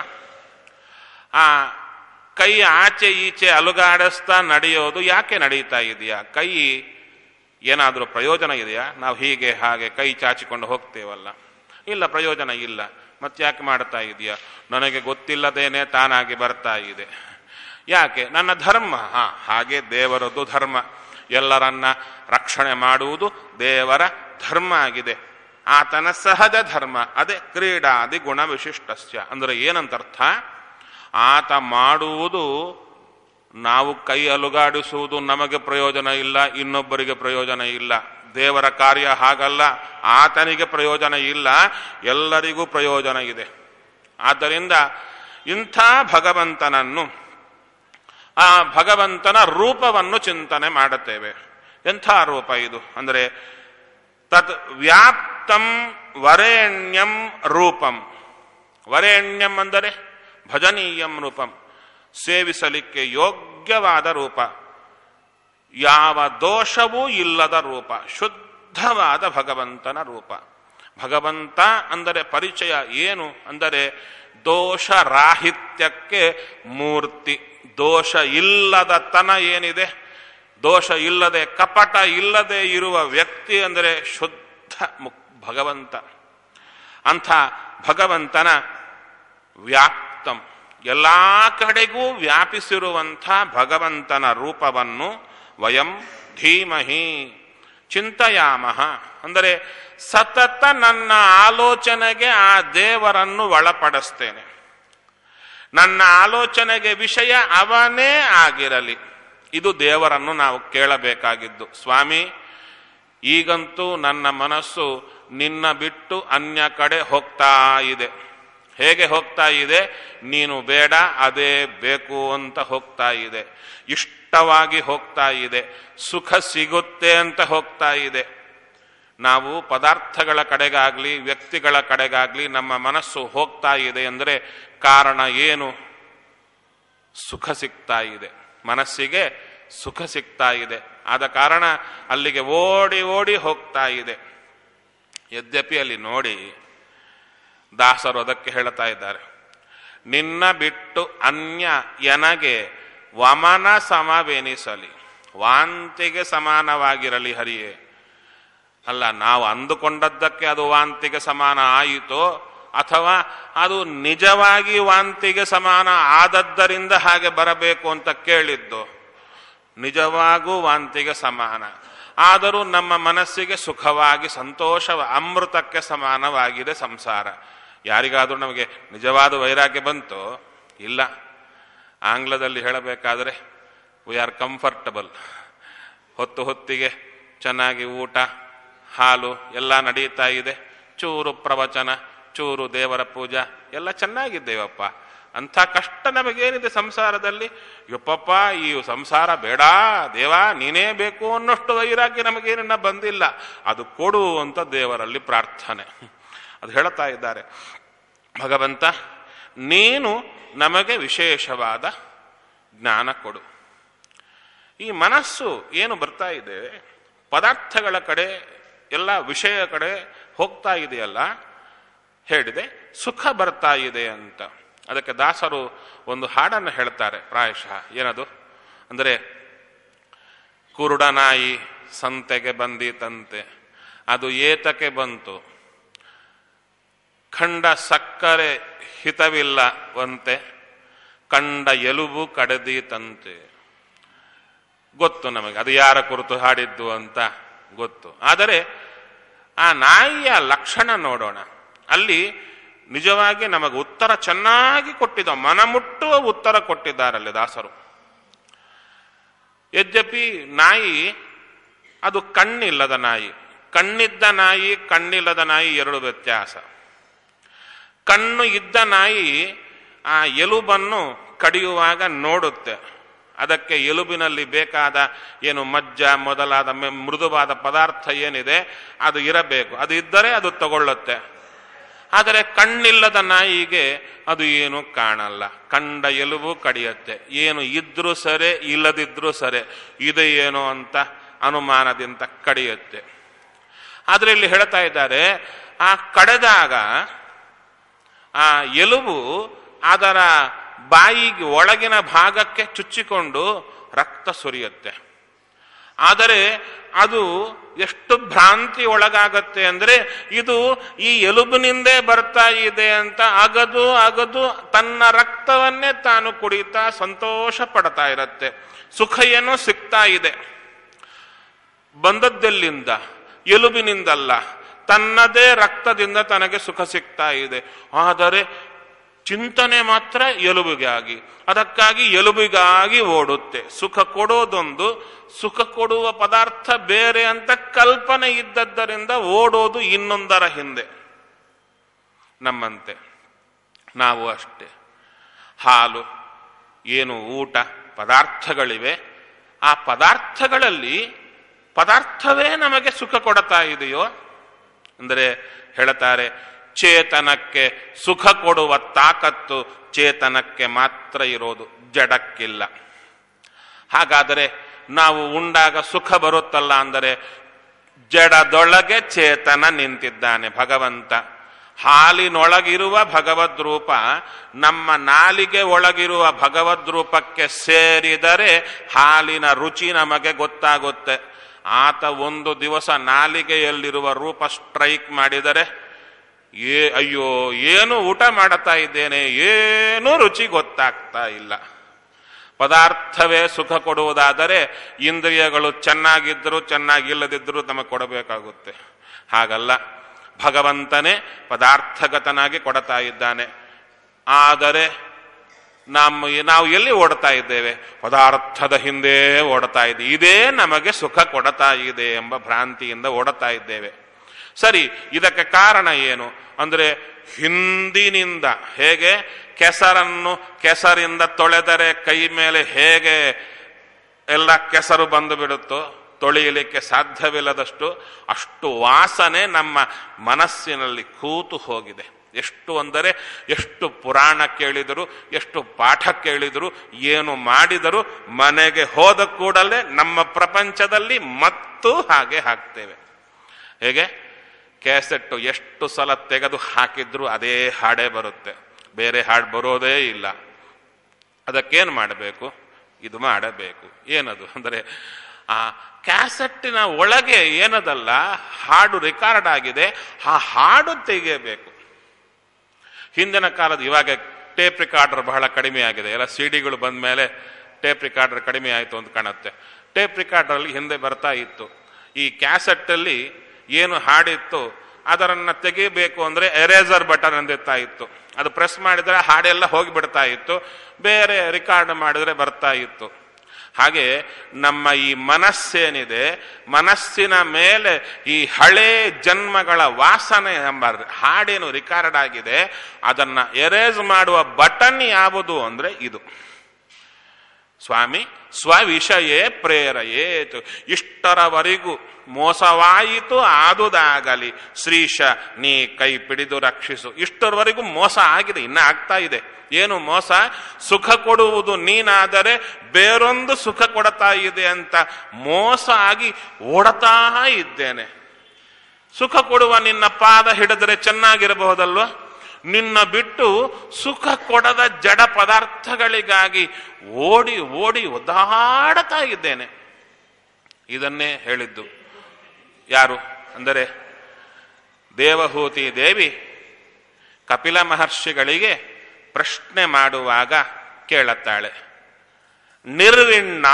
ಆ ಕೈ ಆಚೆ ಈಚೆ ಅಲುಗಾಡಿಸ್ತಾ ನಡೆಯೋದು ಯಾಕೆ ನಡೀತಾ ಇದೆಯಾ ಕೈ ಏನಾದರೂ ಪ್ರಯೋಜನ ಇದೆಯಾ ನಾವು ಹೀಗೆ ಹಾಗೆ ಕೈ ಚಾಚಿಕೊಂಡು ಹೋಗ್ತೇವಲ್ಲ ಇಲ್ಲ ಪ್ರಯೋಜನ ಇಲ್ಲ ಮತ್ತ್ಯಾಕೆ ಮಾಡ್ತಾ ಇದೆಯಾ ನನಗೆ ಗೊತ್ತಿಲ್ಲದೇನೆ ತಾನಾಗಿ ಬರ್ತಾ ಇದೆ ಯಾಕೆ ನನ್ನ ಧರ್ಮ ಹಾ ಹಾಗೆ ದೇವರದ್ದು ಧರ್ಮ ಎಲ್ಲರನ್ನ ರಕ್ಷಣೆ ಮಾಡುವುದು ದೇವರ ಧರ್ಮ ಆಗಿದೆ ಆತನ ಸಹಜ ಧರ್ಮ ಅದೇ ಕ್ರೀಡಾದಿ ಗುಣ ವಿಶಿಷ್ಟಸ್ಯ ಅಂದರೆ ಏನಂತರ್ಥ ಆತ ಮಾಡುವುದು ನಾವು ಕೈ ಅಲುಗಾಡಿಸುವುದು ನಮಗೆ ಪ್ರಯೋಜನ ಇಲ್ಲ ಇನ್ನೊಬ್ಬರಿಗೆ ಪ್ರಯೋಜನ ಇಲ್ಲ ದೇವರ ಕಾರ್ಯ ಹಾಗಲ್ಲ ಆತನಿಗೆ ಪ್ರಯೋಜನ ಇಲ್ಲ ಎಲ್ಲರಿಗೂ ಪ್ರಯೋಜನ ಇದೆ ಆದ್ದರಿಂದ ಇಂಥ ಭಗವಂತನನ್ನು ಆ ಭಗವಂತನ ರೂಪವನ್ನು ಚಿಂತನೆ ಮಾಡುತ್ತೇವೆ ಎಂಥ ರೂಪ ಇದು ಅಂದರೆ ತತ್ ವ್ಯಾಪ್ತಂ ವರೇಣ್ಯಂ ರೂಪಂ ವರೇಣ್ಯಂ ಅಂದರೆ ಭಜನೀಯಂ ರೂಪಂ ಸೇವಿಸಲಿಕ್ಕೆ ಯೋಗ್ಯವಾದ ರೂಪ ಯಾವ ದೋಷವೂ ಇಲ್ಲದ ರೂಪ ಶುದ್ಧವಾದ ಭಗವಂತನ ರೂಪ ಭಗವಂತ ಅಂದರೆ ಪರಿಚಯ ಏನು ಅಂದರೆ ದೋಷರಾಹಿತ್ಯಕ್ಕೆ ಮೂರ್ತಿ ದೋಷ ಇಲ್ಲದ ತನ ಏನಿದೆ ದೋಷ ಇಲ್ಲದೆ ಕಪಟ ಇಲ್ಲದೆ ಇರುವ ವ್ಯಕ್ತಿ ಅಂದರೆ ಶುದ್ಧ ಮುಕ್ ಭಗವಂತ ಅಂಥ ಭಗವಂತನ ವ್ಯಾಪ್ತಂ ಎಲ್ಲ ಕಡೆಗೂ ವ್ಯಾಪಿಸಿರುವಂಥ ಭಗವಂತನ ರೂಪವನ್ನು ವಯಂ ಧೀಮಹಿ ಚಿಂತಯಾಮಹ ಅಂದರೆ ಸತತ ನನ್ನ ಆಲೋಚನೆಗೆ ಆ ದೇವರನ್ನು ಒಳಪಡಿಸ್ತೇನೆ ನನ್ನ ಆಲೋಚನೆಗೆ ವಿಷಯ ಅವನೇ ಆಗಿರಲಿ ಇದು ದೇವರನ್ನು ನಾವು ಕೇಳಬೇಕಾಗಿದ್ದು ಸ್ವಾಮಿ ಈಗಂತೂ ನನ್ನ ಮನಸ್ಸು ನಿನ್ನ ಬಿಟ್ಟು ಅನ್ಯ ಕಡೆ ಹೋಗ್ತಾ ಇದೆ ಹೇಗೆ ಹೋಗ್ತಾ ಇದೆ ನೀನು ಬೇಡ ಅದೇ ಬೇಕು ಅಂತ ಹೋಗ್ತಾ ಇದೆ ಇಷ್ಟವಾಗಿ ಹೋಗ್ತಾ ಇದೆ ಸುಖ ಸಿಗುತ್ತೆ ಅಂತ ಹೋಗ್ತಾ ಇದೆ ನಾವು ಪದಾರ್ಥಗಳ ಕಡೆಗಾಗ್ಲಿ ವ್ಯಕ್ತಿಗಳ ಕಡೆಗಾಗ್ಲಿ ನಮ್ಮ ಮನಸ್ಸು ಹೋಗ್ತಾ ಇದೆ ಅಂದರೆ ಕಾರಣ ಏನು ಸುಖ ಸಿಗ್ತಾ ಇದೆ ಮನಸ್ಸಿಗೆ ಸುಖ ಸಿಗ್ತಾ ಇದೆ ಆದ ಕಾರಣ ಅಲ್ಲಿಗೆ ಓಡಿ ಓಡಿ ಹೋಗ್ತಾ ಇದೆ ಯದ್ಯಪಿ ಅಲ್ಲಿ ನೋಡಿ ದಾಸರು ಅದಕ್ಕೆ ಹೇಳ್ತಾ ಇದ್ದಾರೆ ನಿನ್ನ ಬಿಟ್ಟು ಅನ್ಯ ಎನಗೆ ವಮನ ಸಮವೆನಿಸಲಿ ವಾಂತಿಗೆ ಸಮಾನವಾಗಿರಲಿ ಹರಿಯೇ ಅಲ್ಲ ನಾವು ಅಂದುಕೊಂಡದ್ದಕ್ಕೆ ಅದು ವಾಂತಿಗೆ ಸಮಾನ ಆಯಿತೋ ಅಥವಾ ಅದು ನಿಜವಾಗಿ ವಾಂತಿಗೆ ಸಮಾನ ಆದದ್ದರಿಂದ ಹಾಗೆ ಬರಬೇಕು ಅಂತ ಕೇಳಿದ್ದು ನಿಜವಾಗೂ ವಾಂತಿಗೆ ಸಮಾನ ಆದರೂ ನಮ್ಮ ಮನಸ್ಸಿಗೆ ಸುಖವಾಗಿ ಸಂತೋಷ ಅಮೃತಕ್ಕೆ ಸಮಾನವಾಗಿದೆ ಸಂಸಾರ ಯಾರಿಗಾದರೂ ನಮಗೆ ನಿಜವಾದ ವೈರಾಗ್ಯ ಬಂತು ಇಲ್ಲ ಆಂಗ್ಲದಲ್ಲಿ ಹೇಳಬೇಕಾದರೆ ವಿ ಆರ್ ಕಂಫರ್ಟಬಲ್ ಹೊತ್ತು ಹೊತ್ತಿಗೆ ಚೆನ್ನಾಗಿ ಊಟ ಹಾಲು ಎಲ್ಲ ನಡೀತಾ ಇದೆ ಚೂರು ಪ್ರವಚನ ಚೂರು ದೇವರ ಪೂಜಾ ಎಲ್ಲ ಚೆನ್ನಾಗಿದ್ದೇವಪ್ಪ ಅಂಥ ಕಷ್ಟ ನಮಗೇನಿದೆ ಸಂಸಾರದಲ್ಲಿ ಯಪ್ಪಪ್ಪ ಈ ಸಂಸಾರ ಬೇಡ ದೇವ ನೀನೇ ಬೇಕು ಅನ್ನೋಷ್ಟು ವೈರಾಗ್ಯ ನಮಗೇನಿನ್ನ ಬಂದಿಲ್ಲ ಅದು ಕೊಡು ಅಂತ ದೇವರಲ್ಲಿ ಪ್ರಾರ್ಥನೆ ಅದು ಹೇಳ್ತಾ ಇದ್ದಾರೆ ಭಗವಂತ ನೀನು ನಮಗೆ ವಿಶೇಷವಾದ ಜ್ಞಾನ ಕೊಡು ಈ ಮನಸ್ಸು ಏನು ಬರ್ತಾ ಇದೆ ಪದಾರ್ಥಗಳ ಕಡೆ ಎಲ್ಲ ವಿಷಯ ಕಡೆ ಹೋಗ್ತಾ ಇದೆಯಲ್ಲ ಹೇಳಿದೆ ಸುಖ ಬರ್ತಾ ಇದೆ ಅಂತ ಅದಕ್ಕೆ ದಾಸರು ಒಂದು ಹಾಡನ್ನು ಹೇಳ್ತಾರೆ ಪ್ರಾಯಶಃ ಏನದು ಅಂದರೆ ಕುರುಡನಾಯಿ ಸಂತೆಗೆ ಬಂದಿತಂತೆ ಅದು ಏತಕ್ಕೆ ಬಂತು ಖಂಡ ಸಕ್ಕರೆ ಹಿತವಿಲ್ಲವಂತೆ ಕಂಡ ಎಲುಬು ಕಡದೀತಂತೆ ಗೊತ್ತು ನಮಗೆ ಅದು ಯಾರ ಕುರಿತು ಹಾಡಿದ್ದು ಅಂತ ಗೊತ್ತು ಆದರೆ ಆ ನಾಯಿಯ ಲಕ್ಷಣ ನೋಡೋಣ ಅಲ್ಲಿ ನಿಜವಾಗಿ ನಮಗೆ ಉತ್ತರ ಚೆನ್ನಾಗಿ ಕೊಟ್ಟಿದ್ದ ಮನಮುಟ್ಟುವ ಉತ್ತರ ಕೊಟ್ಟಿದ್ದಾರಲ್ಲಿ ದಾಸರು ಯದ್ಯಪಿ ನಾಯಿ ಅದು ಕಣ್ಣಿಲ್ಲದ ನಾಯಿ ಕಣ್ಣಿದ್ದ ನಾಯಿ ಕಣ್ಣಿಲ್ಲದ ನಾಯಿ ಎರಡು ವ್ಯತ್ಯಾಸ ಕಣ್ಣು ಇದ್ದ ನಾಯಿ ಆ ಎಲುಬನ್ನು ಕಡಿಯುವಾಗ ನೋಡುತ್ತೆ ಅದಕ್ಕೆ ಎಲುಬಿನಲ್ಲಿ ಬೇಕಾದ ಏನು ಮಜ್ಜ ಮೊದಲಾದ ಮೃದುವಾದ ಪದಾರ್ಥ ಏನಿದೆ ಅದು ಇರಬೇಕು ಅದು ಇದ್ದರೆ ಅದು ತಗೊಳ್ಳುತ್ತೆ ಆದರೆ ಕಣ್ಣಿಲ್ಲದ ನಾಯಿಗೆ ಅದು ಏನು ಕಾಣಲ್ಲ ಕಂಡ ಎಲುಬು ಕಡಿಯತ್ತೆ ಏನು ಇದ್ರೂ ಸರೆ ಇಲ್ಲದಿದ್ರೂ ಸರೆ ಇದೆ ಏನೋ ಅಂತ ಅನುಮಾನದಿಂದ ಕಡಿಯುತ್ತೆ ಆದರೆ ಇಲ್ಲಿ ಹೇಳ್ತಾ ಇದ್ದಾರೆ ಆ ಕಡೆದಾಗ ಆ ಎಲುಬು ಅದರ ಬಾಯಿಗೆ ಒಳಗಿನ ಭಾಗಕ್ಕೆ ಚುಚ್ಚಿಕೊಂಡು ರಕ್ತ ಸುರಿಯುತ್ತೆ ಆದರೆ ಅದು ಎಷ್ಟು ಭ್ರಾಂತಿ ಒಳಗಾಗತ್ತೆ ಅಂದ್ರೆ ಇದು ಈ ಎಲುಬಿನಿಂದೇ ಬರ್ತಾ ಇದೆ ಅಂತ ಅಗದು ಅಗದು ತನ್ನ ರಕ್ತವನ್ನೇ ತಾನು ಕುಡಿತಾ ಸಂತೋಷ ಪಡ್ತಾ ಇರತ್ತೆ ಸುಖ ಏನೋ ಸಿಗ್ತಾ ಇದೆ ಬಂದದ್ದೆಲ್ಲಿಂದ ಎಲುಬಿನಿಂದಲ್ಲ ತನ್ನದೇ ರಕ್ತದಿಂದ ತನಗೆ ಸುಖ ಸಿಗ್ತಾ ಇದೆ ಆದರೆ ಚಿಂತನೆ ಮಾತ್ರ ಎಲುಬಿಗಾಗಿ ಅದಕ್ಕಾಗಿ ಎಲುಬಿಗಾಗಿ ಓಡುತ್ತೆ ಸುಖ ಕೊಡೋದೊಂದು ಸುಖ ಕೊಡುವ ಪದಾರ್ಥ ಬೇರೆ ಅಂತ ಕಲ್ಪನೆ ಇದ್ದದ್ದರಿಂದ ಓಡೋದು ಇನ್ನೊಂದರ ಹಿಂದೆ ನಮ್ಮಂತೆ ನಾವು ಅಷ್ಟೇ ಹಾಲು ಏನು ಊಟ ಪದಾರ್ಥಗಳಿವೆ ಆ ಪದಾರ್ಥಗಳಲ್ಲಿ ಪದಾರ್ಥವೇ ನಮಗೆ ಸುಖ ಕೊಡ್ತಾ ಇದೆಯೋ ಅಂದರೆ ಹೇಳ್ತಾರೆ ಚೇತನಕ್ಕೆ ಸುಖ ಕೊಡುವ ತಾಕತ್ತು ಚೇತನಕ್ಕೆ ಮಾತ್ರ ಇರೋದು ಜಡಕ್ಕಿಲ್ಲ ಹಾಗಾದರೆ ನಾವು ಉಂಡಾಗ ಸುಖ ಬರುತ್ತಲ್ಲ ಅಂದರೆ ಜಡದೊಳಗೆ ಚೇತನ ನಿಂತಿದ್ದಾನೆ ಭಗವಂತ ಹಾಲಿನೊಳಗಿರುವ ಭಗವದ್ ರೂಪ ನಮ್ಮ ನಾಲಿಗೆ ಒಳಗಿರುವ ಭಗವದ್ ರೂಪಕ್ಕೆ ಸೇರಿದರೆ ಹಾಲಿನ ರುಚಿ ನಮಗೆ ಗೊತ್ತಾಗುತ್ತೆ ಆತ ಒಂದು ದಿವಸ ನಾಲಿಗೆಯಲ್ಲಿರುವ ರೂಪ ಸ್ಟ್ರೈಕ್ ಮಾಡಿದರೆ ಏ ಅಯ್ಯೋ ಏನು ಊಟ ಮಾಡುತ್ತಾ ಇದ್ದೇನೆ ಏನೂ ರುಚಿ ಗೊತ್ತಾಗ್ತಾ ಇಲ್ಲ ಪದಾರ್ಥವೇ ಸುಖ ಕೊಡುವುದಾದರೆ ಇಂದ್ರಿಯಗಳು ಚೆನ್ನಾಗಿದ್ದರೂ ಚೆನ್ನಾಗಿಲ್ಲದಿದ್ದರೂ ನಮಗೆ ಕೊಡಬೇಕಾಗುತ್ತೆ ಹಾಗಲ್ಲ ಭಗವಂತನೇ ಪದಾರ್ಥಗತನಾಗಿ ಕೊಡ್ತಾ ಇದ್ದಾನೆ ಆದರೆ ನಮ್ಮ ನಾವು ಎಲ್ಲಿ ಓಡ್ತಾ ಇದ್ದೇವೆ ಪದಾರ್ಥದ ಹಿಂದೆ ಓಡ್ತಾ ಇದ್ದೀವಿ ಇದೇ ನಮಗೆ ಸುಖ ಕೊಡ್ತಾ ಇದೆ ಎಂಬ ಭ್ರಾಂತಿಯಿಂದ ಓಡ್ತಾ ಇದ್ದೇವೆ ಸರಿ ಇದಕ್ಕೆ ಕಾರಣ ಏನು ಅಂದ್ರೆ ಹಿಂದಿನಿಂದ ಹೇಗೆ ಕೆಸರನ್ನು ಕೆಸರಿಂದ ತೊಳೆದರೆ ಕೈ ಮೇಲೆ ಹೇಗೆ ಎಲ್ಲ ಕೆಸರು ಬಂದು ಬಿಡುತ್ತೋ ತೊಳೆಯಲಿಕ್ಕೆ ಸಾಧ್ಯವಿಲ್ಲದಷ್ಟು ಅಷ್ಟು ವಾಸನೆ ನಮ್ಮ ಮನಸ್ಸಿನಲ್ಲಿ ಕೂತು ಹೋಗಿದೆ ಎಷ್ಟು ಅಂದರೆ ಎಷ್ಟು ಪುರಾಣ ಕೇಳಿದರು ಎಷ್ಟು ಪಾಠ ಕೇಳಿದರು ಏನು ಮಾಡಿದರು ಮನೆಗೆ ಹೋದ ಕೂಡಲೇ ನಮ್ಮ ಪ್ರಪಂಚದಲ್ಲಿ ಮತ್ತು ಹಾಗೆ ಹಾಕ್ತೇವೆ ಹೇಗೆ ಕ್ಯಾಸೆಟ್ಟು ಎಷ್ಟು ಸಲ ತೆಗೆದು ಹಾಕಿದ್ರು ಅದೇ ಹಾಡೇ ಬರುತ್ತೆ ಬೇರೆ ಹಾಡು ಬರೋದೇ ಇಲ್ಲ ಅದಕ್ಕೇನು ಮಾಡಬೇಕು ಇದು ಮಾಡಬೇಕು ಏನದು ಅಂದರೆ ಆ ಕ್ಯಾಸೆಟ್ಟಿನ ಒಳಗೆ ಏನದಲ್ಲ ಹಾಡು ರೆಕಾರ್ಡ್ ಆಗಿದೆ ಆ ಹಾಡು ತೆಗೆಯಬೇಕು ಹಿಂದಿನ ಕಾಲದ ಇವಾಗ ಟೇಪ್ ರಿಕಾರ್ಡರ್ ಬಹಳ ಕಡಿಮೆ ಆಗಿದೆ ಎಲ್ಲ ಸಿಡಿಗಳು ಬಂದ ಮೇಲೆ ಟೇಪ್ ರಿಕಾರ್ಡರ್ ಕಡಿಮೆ ಆಯಿತು ಅಂತ ಕಾಣುತ್ತೆ ಟೇಪ್ ರಿಕಾರ್ಡರಲ್ಲಿ ಹಿಂದೆ ಬರ್ತಾ ಇತ್ತು ಈ ಕ್ಯಾಸೆಟ್ಟಲ್ಲಿ ಏನು ಹಾಡಿತ್ತು ಅದರನ್ನ ತೆಗಿಬೇಕು ಅಂದ್ರೆ ಎರೇಸರ್ ಬಟನ್ ಅಂದಿರ್ತಾ ಇತ್ತು ಅದು ಪ್ರೆಸ್ ಮಾಡಿದ್ರೆ ಹಾಡೆಲ್ಲ ಹೋಗಿಬಿಡ್ತಾ ಇತ್ತು ಬೇರೆ ರಿಕಾರ್ಡ್ ಮಾಡಿದ್ರೆ ಬರ್ತಾ ಇತ್ತು ಹಾಗೆ ನಮ್ಮ ಈ ಮನಸ್ಸೇನಿದೆ ಮನಸ್ಸಿನ ಮೇಲೆ ಈ ಹಳೇ ಜನ್ಮಗಳ ವಾಸನೆ ಎಂಬ ಹಾಡೇನು ರಿಕಾರ್ಡ್ ಆಗಿದೆ ಅದನ್ನ ಎರೇಸ್ ಮಾಡುವ ಬಟನ್ ಯಾವುದು ಅಂದ್ರೆ ಇದು ಸ್ವಾಮಿ ಸ್ವವಿಷಯೇ ಪ್ರೇರೆಯೇತು ಇಷ್ಟರವರೆಗೂ ಮೋಸವಾಯಿತು ಆದುದಾಗಲಿ ಶ್ರೀಶ ನೀ ಕೈ ಪಿಡಿದು ರಕ್ಷಿಸು ಇಷ್ಟರವರೆಗೂ ಮೋಸ ಆಗಿದೆ ಇನ್ನ ಆಗ್ತಾ ಇದೆ ಏನು ಮೋಸ ಸುಖ ಕೊಡುವುದು ನೀನಾದರೆ ಬೇರೊಂದು ಸುಖ ಕೊಡ್ತಾ ಇದೆ ಅಂತ ಮೋಸ ಆಗಿ ಓಡತಾ ಇದ್ದೇನೆ ಸುಖ ಕೊಡುವ ನಿನ್ನ ಪಾದ ಹಿಡಿದರೆ ಚೆನ್ನಾಗಿರಬಹುದಲ್ವ ನಿನ್ನ ಬಿಟ್ಟು ಸುಖ ಕೊಡದ ಜಡ ಪದಾರ್ಥಗಳಿಗಾಗಿ ಓಡಿ ಓಡಿ ಒದ್ದಾಡತಾ ಇದ್ದೇನೆ ಇದನ್ನೇ ಹೇಳಿದ್ದು ಯಾರು ಅಂದರೆ ದೇವಹೂತಿ ದೇವಿ ಕಪಿಲ ಮಹರ್ಷಿಗಳಿಗೆ ಪ್ರಶ್ನೆ ಮಾಡುವಾಗ ಕೇಳುತ್ತಾಳೆ ನಿರ್ವಿಣ್ಣ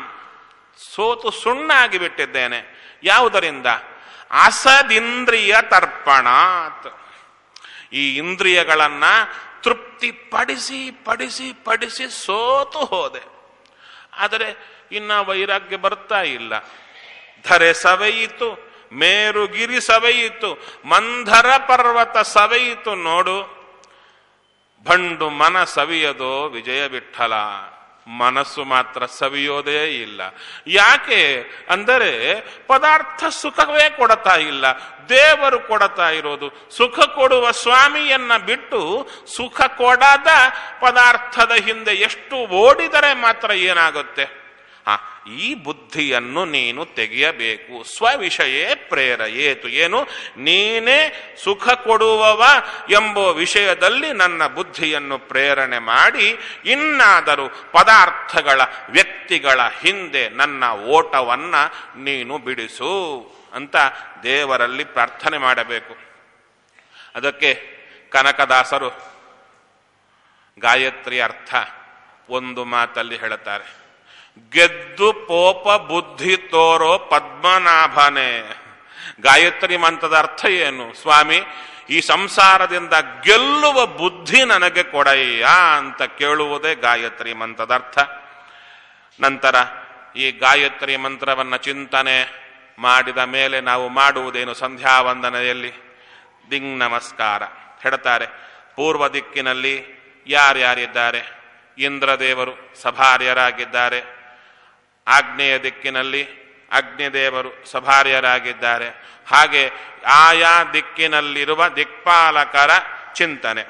ಸೋತು ಸುಣ್ಣಾಗಿ ಬಿಟ್ಟಿದ್ದೇನೆ ಯಾವುದರಿಂದ ಅಸದಿಂದ್ರಿಯ ತರ್ಪಣಾತ್ ಈ ಇಂದ್ರಿಯಗಳನ್ನ ತೃಪ್ತಿ ಪಡಿಸಿ ಪಡಿಸಿ ಪಡಿಸಿ ಸೋತು ಹೋದೆ ಆದರೆ ಇನ್ನ ವೈರಾಗ್ಯ ಬರ್ತಾ ಇಲ್ಲ ಧರೆ ಸವೆಯಿತು ಮೇರುಗಿರಿ ಸವೆಯಿತು ಮಂಧರ ಪರ್ವತ ಸವೆಯಿತು ನೋಡು ಭಂಡು ಮನ ಸವಿಯದೋ ವಿಜಯ ವಿಠಲ ಮನಸ್ಸು ಮಾತ್ರ ಸವಿಯೋದೇ ಇಲ್ಲ ಯಾಕೆ ಅಂದರೆ ಪದಾರ್ಥ ಸುಖವೇ ಕೊಡತಾ ಇಲ್ಲ ದೇವರು ಕೊಡತಾ ಇರೋದು ಸುಖ ಕೊಡುವ ಸ್ವಾಮಿಯನ್ನ ಬಿಟ್ಟು ಸುಖ ಕೊಡದ ಪದಾರ್ಥದ ಹಿಂದೆ ಎಷ್ಟು ಓಡಿದರೆ ಮಾತ್ರ ಏನಾಗುತ್ತೆ ಆ ಈ ಬುದ್ಧಿಯನ್ನು ನೀನು ತೆಗೆಯಬೇಕು ಸ್ವವಿಷಯೇ ಪ್ರೇರಯೇತು ಏನು ನೀನೇ ಸುಖ ಕೊಡುವವ ಎಂಬ ವಿಷಯದಲ್ಲಿ ನನ್ನ ಬುದ್ಧಿಯನ್ನು ಪ್ರೇರಣೆ ಮಾಡಿ ಇನ್ನಾದರೂ ಪದಾರ್ಥಗಳ ವ್ಯಕ್ತಿಗಳ ಹಿಂದೆ ನನ್ನ ಓಟವನ್ನ ನೀನು ಬಿಡಿಸು ಅಂತ ದೇವರಲ್ಲಿ ಪ್ರಾರ್ಥನೆ ಮಾಡಬೇಕು ಅದಕ್ಕೆ ಕನಕದಾಸರು ಗಾಯತ್ರಿ ಅರ್ಥ ಒಂದು ಮಾತಲ್ಲಿ ಹೇಳುತ್ತಾರೆ ಗೆದ್ದು ಪೋಪ ಬುದ್ಧಿ ತೋರೋ ಪದ್ಮನಾಭನೇ ಗಾಯತ್ರಿ ಮಂತ್ರದ ಅರ್ಥ ಏನು ಸ್ವಾಮಿ ಈ ಸಂಸಾರದಿಂದ ಗೆಲ್ಲುವ ಬುದ್ಧಿ ನನಗೆ ಕೊಡಯ್ಯ ಅಂತ ಕೇಳುವುದೇ ಗಾಯತ್ರಿ ಮಂತ್ರದ ಅರ್ಥ ನಂತರ ಈ ಗಾಯತ್ರಿ ಮಂತ್ರವನ್ನ ಚಿಂತನೆ ಮಾಡಿದ ಮೇಲೆ ನಾವು ಮಾಡುವುದೇನು ಸಂಧ್ಯಾ ವಂದನೆಯಲ್ಲಿ ದಿಂಗ್ ನಮಸ್ಕಾರ ಹೇಳ್ತಾರೆ ಪೂರ್ವ ದಿಕ್ಕಿನಲ್ಲಿ ಯಾರ್ಯಾರಿದ್ದಾರೆ ಇಂದ್ರದೇವರು ಸಭಾರ್ಯರಾಗಿದ್ದಾರೆ ಆಗ್ನೇಯ ದಿಕ್ಕಿನಲ್ಲಿ ಅಗ್ನಿದೇವರು ಸಭಾರ್ಯರಾಗಿದ್ದಾರೆ ಹಾಗೆ ಆಯಾ ದಿಕ್ಕಿನಲ್ಲಿರುವ ದಿಕ್ಪಾಲಕರ ಚಿಂತನೆ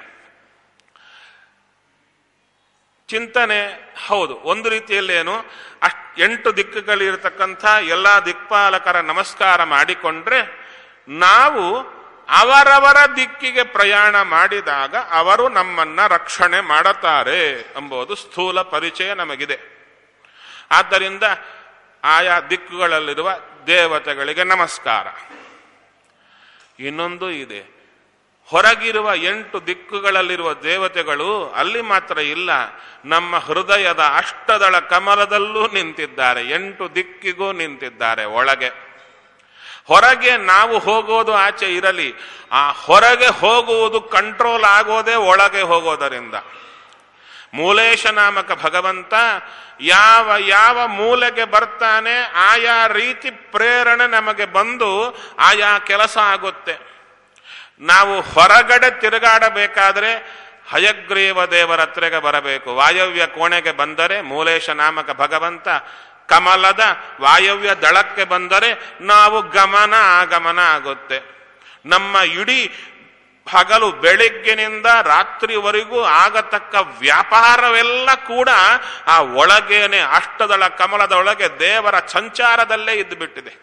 ಚಿಂತನೆ ಹೌದು ಒಂದು ರೀತಿಯಲ್ಲೇನು ಅಷ್ಟ್ ಎಂಟು ದಿಕ್ಕುಗಳಿರತಕ್ಕಂಥ ಎಲ್ಲ ದಿಕ್ಪಾಲಕರ ನಮಸ್ಕಾರ ಮಾಡಿಕೊಂಡ್ರೆ ನಾವು ಅವರವರ ದಿಕ್ಕಿಗೆ ಪ್ರಯಾಣ ಮಾಡಿದಾಗ ಅವರು ನಮ್ಮನ್ನ ರಕ್ಷಣೆ ಮಾಡುತ್ತಾರೆ ಎಂಬುದು ಸ್ಥೂಲ ಪರಿಚಯ ನಮಗಿದೆ ಆದ್ದರಿಂದ ಆಯಾ ದಿಕ್ಕುಗಳಲ್ಲಿರುವ ದೇವತೆಗಳಿಗೆ ನಮಸ್ಕಾರ ಇನ್ನೊಂದು ಇದೆ ಹೊರಗಿರುವ ಎಂಟು ದಿಕ್ಕುಗಳಲ್ಲಿರುವ ದೇವತೆಗಳು ಅಲ್ಲಿ ಮಾತ್ರ ಇಲ್ಲ ನಮ್ಮ ಹೃದಯದ ಅಷ್ಟದಳ ಕಮಲದಲ್ಲೂ ನಿಂತಿದ್ದಾರೆ ಎಂಟು ದಿಕ್ಕಿಗೂ ನಿಂತಿದ್ದಾರೆ ಒಳಗೆ ಹೊರಗೆ ನಾವು ಹೋಗೋದು ಆಚೆ ಇರಲಿ ಆ ಹೊರಗೆ ಹೋಗುವುದು ಕಂಟ್ರೋಲ್ ಆಗೋದೇ ಒಳಗೆ ಹೋಗೋದರಿಂದ ಮೂಲೇಶ ನಾಮಕ ಭಗವಂತ ಯಾವ ಯಾವ ಮೂಲೆಗೆ ಬರ್ತಾನೆ ಆಯಾ ರೀತಿ ಪ್ರೇರಣೆ ನಮಗೆ ಬಂದು ಆಯಾ ಕೆಲಸ ಆಗುತ್ತೆ ನಾವು ಹೊರಗಡೆ ತಿರುಗಾಡಬೇಕಾದ್ರೆ ಹಯಗ್ರೀವ ದೇವರ ಹತ್ರಗೆ ಬರಬೇಕು ವಾಯವ್ಯ ಕೋಣೆಗೆ ಬಂದರೆ ಮೂಲೇಶ ನಾಮಕ ಭಗವಂತ ಕಮಲದ ವಾಯವ್ಯ ದಳಕ್ಕೆ ಬಂದರೆ ನಾವು ಗಮನ ಆಗಮನ ಆಗುತ್ತೆ ನಮ್ಮ ಇಡೀ ಹಗಲು ಬೆಳಿಗ್ಗಿನಿಂದ ರಾತ್ರಿವರೆಗೂ ಆಗತಕ್ಕ ವ್ಯಾಪಾರವೆಲ್ಲ ಕೂಡ ಆ ಒಳಗೇನೆ ಅಷ್ಟದಳ ಕಮಲದ ಒಳಗೆ ದೇವರ ಸಂಚಾರದಲ್ಲೇ ಇದ್ದು ಬಿಟ್ಟಿದೆ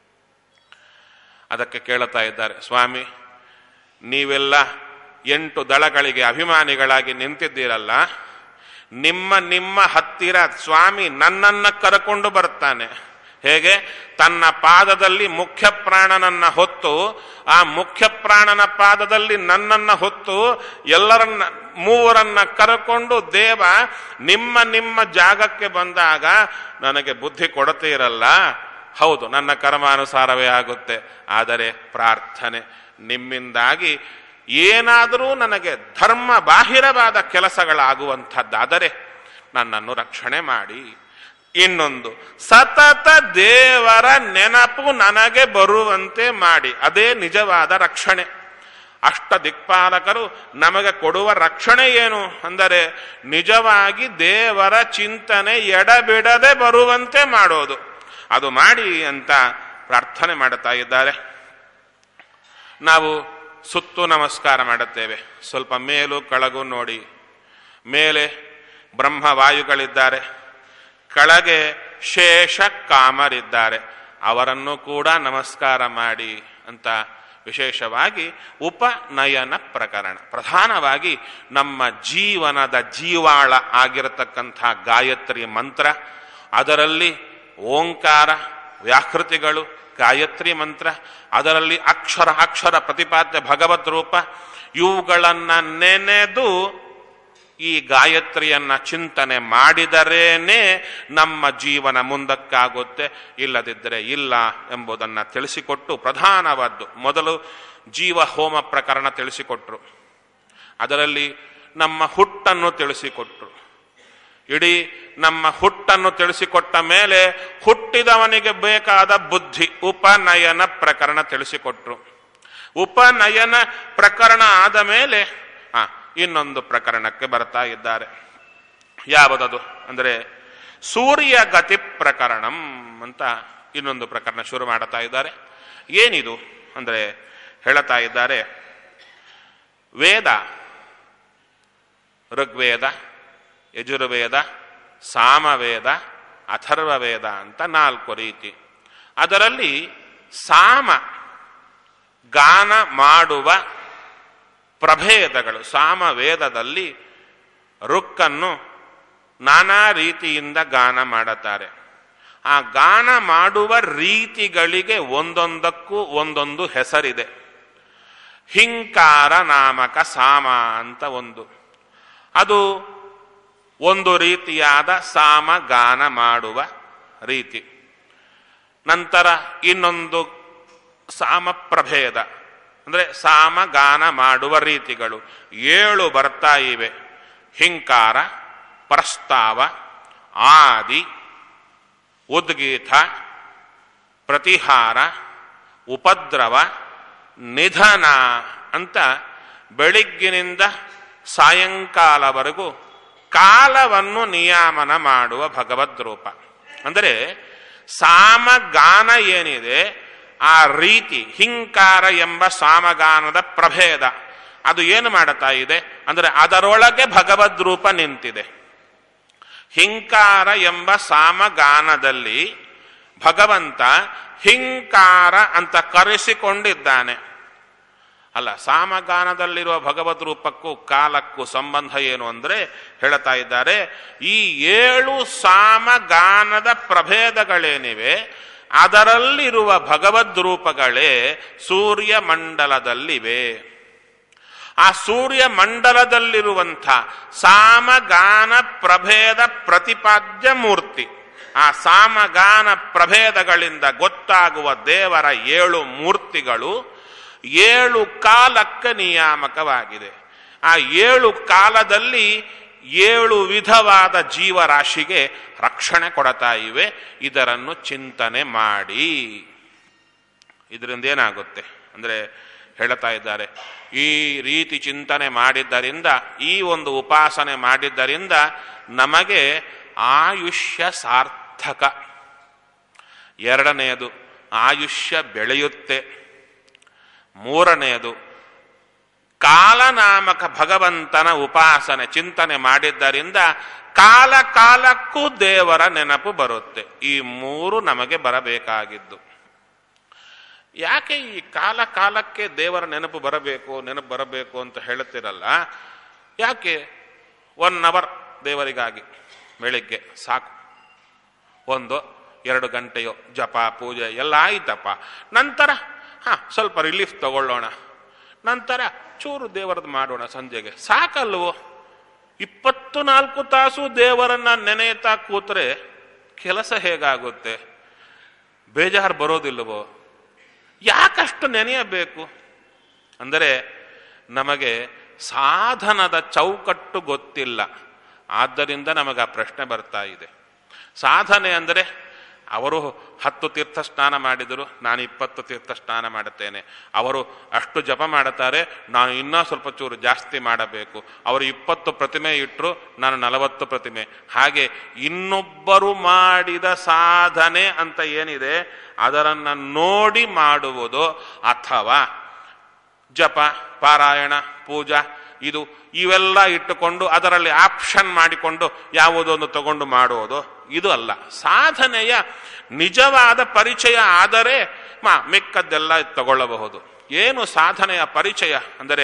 ಅದಕ್ಕೆ ಕೇಳುತ್ತಾ ಇದ್ದಾರೆ ಸ್ವಾಮಿ ನೀವೆಲ್ಲ ಎಂಟು ದಳಗಳಿಗೆ ಅಭಿಮಾನಿಗಳಾಗಿ ನಿಂತಿದ್ದೀರಲ್ಲ ನಿಮ್ಮ ನಿಮ್ಮ ಹತ್ತಿರ ಸ್ವಾಮಿ ನನ್ನನ್ನ ಕರಕೊಂಡು ಬರ್ತಾನೆ ಹೇಗೆ ತನ್ನ ಪಾದದಲ್ಲಿ ಮುಖ್ಯ ಪ್ರಾಣನನ್ನ ಹೊತ್ತು ಆ ಮುಖ್ಯ ಪ್ರಾಣನ ಪಾದದಲ್ಲಿ ನನ್ನನ್ನ ಹೊತ್ತು ಎಲ್ಲರನ್ನ ಮೂವರನ್ನ ಕರಕೊಂಡು ದೇವ ನಿಮ್ಮ ನಿಮ್ಮ ಜಾಗಕ್ಕೆ ಬಂದಾಗ ನನಗೆ ಬುದ್ಧಿ ಕೊಡತೆ ಇರಲ್ಲ ಹೌದು ನನ್ನ ಕರ್ಮಾನುಸಾರವೇ ಆಗುತ್ತೆ ಆದರೆ ಪ್ರಾರ್ಥನೆ ನಿಮ್ಮಿಂದಾಗಿ ಏನಾದರೂ ನನಗೆ ಧರ್ಮ ಬಾಹಿರವಾದ ಕೆಲಸಗಳಾಗುವಂಥದ್ದಾದರೆ ನನ್ನನ್ನು ರಕ್ಷಣೆ ಮಾಡಿ ಇನ್ನೊಂದು ಸತತ ದೇವರ ನೆನಪು ನನಗೆ ಬರುವಂತೆ ಮಾಡಿ ಅದೇ ನಿಜವಾದ ರಕ್ಷಣೆ ಅಷ್ಟ ದಿಕ್ಪಾಲಕರು ನಮಗೆ ಕೊಡುವ ರಕ್ಷಣೆ ಏನು ಅಂದರೆ ನಿಜವಾಗಿ ದೇವರ ಚಿಂತನೆ ಎಡಬಿಡದೆ ಬರುವಂತೆ ಮಾಡೋದು ಅದು ಮಾಡಿ ಅಂತ ಪ್ರಾರ್ಥನೆ ಮಾಡುತ್ತಾ ಇದ್ದಾರೆ ನಾವು ಸುತ್ತು ನಮಸ್ಕಾರ ಮಾಡುತ್ತೇವೆ ಸ್ವಲ್ಪ ಮೇಲು ಕೆಳಗು ನೋಡಿ ಮೇಲೆ ಬ್ರಹ್ಮವಾಯುಗಳಿದ್ದಾರೆ ಕೆಳಗೆ ಶೇಷ ಕಾಮರಿದ್ದಾರೆ ಅವರನ್ನು ಕೂಡ ನಮಸ್ಕಾರ ಮಾಡಿ ಅಂತ ವಿಶೇಷವಾಗಿ ಉಪನಯನ ಪ್ರಕರಣ ಪ್ರಧಾನವಾಗಿ ನಮ್ಮ ಜೀವನದ ಜೀವಾಳ ಆಗಿರತಕ್ಕಂಥ ಗಾಯತ್ರಿ ಮಂತ್ರ ಅದರಲ್ಲಿ ಓಂಕಾರ ವ್ಯಾಕೃತಿಗಳು ಗಾಯತ್ರಿ ಮಂತ್ರ ಅದರಲ್ಲಿ ಅಕ್ಷರ ಅಕ್ಷರ ಪ್ರತಿಪಾದ್ಯ ಭಗವದ್ ರೂಪ ಇವುಗಳನ್ನ ನೆನೆದು ಈ ಗಾಯತ್ರಿಯನ್ನ ಚಿಂತನೆ ಮಾಡಿದರೇನೆ ನಮ್ಮ ಜೀವನ ಮುಂದಕ್ಕಾಗುತ್ತೆ ಇಲ್ಲದಿದ್ದರೆ ಇಲ್ಲ ಎಂಬುದನ್ನು ತಿಳಿಸಿಕೊಟ್ಟು ಪ್ರಧಾನವಾದ್ದು ಮೊದಲು ಜೀವ ಹೋಮ ಪ್ರಕರಣ ತಿಳಿಸಿಕೊಟ್ರು ಅದರಲ್ಲಿ ನಮ್ಮ ಹುಟ್ಟನ್ನು ತಿಳಿಸಿಕೊಟ್ರು ಇಡೀ ನಮ್ಮ ಹುಟ್ಟನ್ನು ತಿಳಿಸಿಕೊಟ್ಟ ಮೇಲೆ ಹುಟ್ಟಿದವನಿಗೆ ಬೇಕಾದ ಬುದ್ಧಿ ಉಪನಯನ ಪ್ರಕರಣ ತಿಳಿಸಿಕೊಟ್ರು ಉಪನಯನ ಪ್ರಕರಣ ಆದ ಮೇಲೆ ಆ ಇನ್ನೊಂದು ಪ್ರಕರಣಕ್ಕೆ ಬರ್ತಾ ಇದ್ದಾರೆ ಯಾವುದದು ಅಂದರೆ ಸೂರ್ಯಗತಿ ಪ್ರಕರಣಂ ಅಂತ ಇನ್ನೊಂದು ಪ್ರಕರಣ ಶುರು ಮಾಡುತ್ತಾ ಇದ್ದಾರೆ ಏನಿದು ಅಂದರೆ ಹೇಳುತ್ತಾ ಇದ್ದಾರೆ ವೇದ ಋಗ್ವೇದ ಯಜುರ್ವೇದ ಸಾಮವೇದ ಅಥರ್ವವೇದ ಅಂತ ನಾಲ್ಕು ರೀತಿ ಅದರಲ್ಲಿ ಸಾಮ ಗಾನ ಮಾಡುವ ಪ್ರಭೇದಗಳು ಸಾಮವೇದದಲ್ಲಿ ರುಕ್ಕನ್ನು ನಾನಾ ರೀತಿಯಿಂದ ಗಾನ ಮಾಡುತ್ತಾರೆ ಆ ಗಾನ ಮಾಡುವ ರೀತಿಗಳಿಗೆ ಒಂದೊಂದಕ್ಕೂ ಒಂದೊಂದು ಹೆಸರಿದೆ ಹಿಂಕಾರ ನಾಮಕ ಸಾಮ ಅಂತ ಒಂದು ಅದು ಒಂದು ರೀತಿಯಾದ ಸಾಮ ಗಾನ ಮಾಡುವ ರೀತಿ ನಂತರ ಇನ್ನೊಂದು ಸಾಮ ಪ್ರಭೇದ ಅಂದರೆ ಸಾಮ ಗಾನ ಮಾಡುವ ರೀತಿಗಳು ಏಳು ಬರ್ತಾ ಇವೆ ಹಿಂಕಾರ ಪ್ರಸ್ತಾವ ಆದಿ ಉದ್ಗೀತ ಪ್ರತಿಹಾರ ಉಪದ್ರವ ನಿಧನ ಅಂತ ಬೆಳಿಗ್ಗಿನಿಂದ ಸಾಯಂಕಾಲವರೆಗೂ ಕಾಲವನ್ನು ನಿಯಾಮನ ಮಾಡುವ ಭಗವದ್ ರೂಪ ಅಂದರೆ ಸಾಮಗಾನ ಏನಿದೆ ಆ ರೀತಿ ಹಿಂಕಾರ ಎಂಬ ಸಾಮಗಾನದ ಪ್ರಭೇದ ಅದು ಏನು ಮಾಡುತ್ತಾ ಇದೆ ಅಂದರೆ ಅದರೊಳಗೆ ಭಗವದ್ ರೂಪ ನಿಂತಿದೆ ಹಿಂಕಾರ ಎಂಬ ಸಾಮಗಾನದಲ್ಲಿ ಭಗವಂತ ಹಿಂಕಾರ ಅಂತ ಕರೆಸಿಕೊಂಡಿದ್ದಾನೆ ಅಲ್ಲ ಸಾಮಗಾನದಲ್ಲಿರುವ ಭಗವದ್ ರೂಪಕ್ಕೂ ಕಾಲಕ್ಕೂ ಸಂಬಂಧ ಏನು ಅಂದರೆ ಹೇಳ್ತಾ ಇದ್ದಾರೆ ಈ ಏಳು ಸಾಮಗಾನದ ಪ್ರಭೇದಗಳೇನಿವೆ ಅದರಲ್ಲಿರುವ ಭಗವದ್ ರೂಪಗಳೇ ಸೂರ್ಯ ಮಂಡಲದಲ್ಲಿವೆ ಆ ಸೂರ್ಯ ಮಂಡಲದಲ್ಲಿರುವಂಥ ಸಾಮಗಾನ ಪ್ರಭೇದ ಪ್ರತಿಪಾದ್ಯ ಮೂರ್ತಿ ಆ ಸಾಮಗಾನ ಪ್ರಭೇದಗಳಿಂದ ಗೊತ್ತಾಗುವ ದೇವರ ಏಳು ಮೂರ್ತಿಗಳು ಏಳು ಕಾಲಕ್ಕೆ ನಿಯಾಮಕವಾಗಿದೆ ಆ ಏಳು ಕಾಲದಲ್ಲಿ ಏಳು ವಿಧವಾದ ಜೀವರಾಶಿಗೆ ರಕ್ಷಣೆ ಕೊಡ್ತಾ ಇವೆ ಇದರನ್ನು ಚಿಂತನೆ ಮಾಡಿ ಇದರಿಂದ ಏನಾಗುತ್ತೆ ಅಂದರೆ ಹೇಳ್ತಾ ಇದ್ದಾರೆ ಈ ರೀತಿ ಚಿಂತನೆ ಮಾಡಿದ್ದರಿಂದ ಈ ಒಂದು ಉಪಾಸನೆ ಮಾಡಿದ್ದರಿಂದ ನಮಗೆ ಆಯುಷ್ಯ ಸಾರ್ಥಕ ಎರಡನೆಯದು ಆಯುಷ್ಯ ಬೆಳೆಯುತ್ತೆ ಮೂರನೆಯದು ಕಾಲನಾಮಕ ಭಗವಂತನ ಉಪಾಸನೆ ಚಿಂತನೆ ಮಾಡಿದ್ದರಿಂದ ಕಾಲ ಕಾಲಕ್ಕೂ ದೇವರ ನೆನಪು ಬರುತ್ತೆ ಈ ಮೂರು ನಮಗೆ ಬರಬೇಕಾಗಿದ್ದು ಯಾಕೆ ಈ ಕಾಲ ಕಾಲಕ್ಕೆ ದೇವರ ನೆನಪು ಬರಬೇಕು ನೆನಪು ಬರಬೇಕು ಅಂತ ಹೇಳುತ್ತಿರಲ್ಲ ಯಾಕೆ ಒನ್ ಅವರ್ ದೇವರಿಗಾಗಿ ಬೆಳಿಗ್ಗೆ ಸಾಕು ಒಂದು ಎರಡು ಗಂಟೆಯೋ ಜಪ ಪೂಜೆ ಎಲ್ಲ ಆಯ್ತಪ್ಪ ನಂತರ ಹಾ ಸ್ವಲ್ಪ ರಿಲೀಫ್ ತಗೊಳ್ಳೋಣ ನಂತರ ಚೂರು ದೇವರದ್ದು ಮಾಡೋಣ ಸಂಜೆಗೆ ಸಾಕಲ್ವೋ ಇಪ್ಪತ್ತು ನಾಲ್ಕು ತಾಸು ದೇವರನ್ನ ನೆನೆಯುತ್ತಾ ಕೂತ್ರೆ ಕೆಲಸ ಹೇಗಾಗುತ್ತೆ ಬೇಜಾರು ಬರೋದಿಲ್ಲವೋ ಯಾಕಷ್ಟು ನೆನೆಯಬೇಕು ಅಂದರೆ ನಮಗೆ ಸಾಧನದ ಚೌಕಟ್ಟು ಗೊತ್ತಿಲ್ಲ ಆದ್ದರಿಂದ ನಮಗೆ ಆ ಪ್ರಶ್ನೆ ಬರ್ತಾ ಇದೆ ಸಾಧನೆ ಅಂದರೆ ಅವರು ಹತ್ತು ತೀರ್ಥ ಸ್ನಾನ ಮಾಡಿದರು ನಾನು ಇಪ್ಪತ್ತು ತೀರ್ಥ ಸ್ನಾನ ಮಾಡುತ್ತೇನೆ ಅವರು ಅಷ್ಟು ಜಪ ಮಾಡುತ್ತಾರೆ ನಾನು ಇನ್ನೂ ಸ್ವಲ್ಪ ಚೂರು ಜಾಸ್ತಿ ಮಾಡಬೇಕು ಅವರು ಇಪ್ಪತ್ತು ಪ್ರತಿಮೆ ಇಟ್ಟರು ನಾನು ನಲವತ್ತು ಪ್ರತಿಮೆ ಹಾಗೆ ಇನ್ನೊಬ್ಬರು ಮಾಡಿದ ಸಾಧನೆ ಅಂತ ಏನಿದೆ ಅದರನ್ನು ನೋಡಿ ಮಾಡುವುದು ಅಥವಾ ಜಪ ಪಾರಾಯಣ ಪೂಜಾ ಇದು ಇವೆಲ್ಲ ಇಟ್ಟುಕೊಂಡು ಅದರಲ್ಲಿ ಆಪ್ಷನ್ ಮಾಡಿಕೊಂಡು ಯಾವುದೊಂದು ತಗೊಂಡು ಮಾಡುವುದು ಇದು ಅಲ್ಲ ಸಾಧನೆಯ ನಿಜವಾದ ಪರಿಚಯ ಆದರೆ ಮಾ ಮಿಕ್ಕದ್ದೆಲ್ಲ ತಗೊಳ್ಳಬಹುದು ಏನು ಸಾಧನೆಯ ಪರಿಚಯ ಅಂದರೆ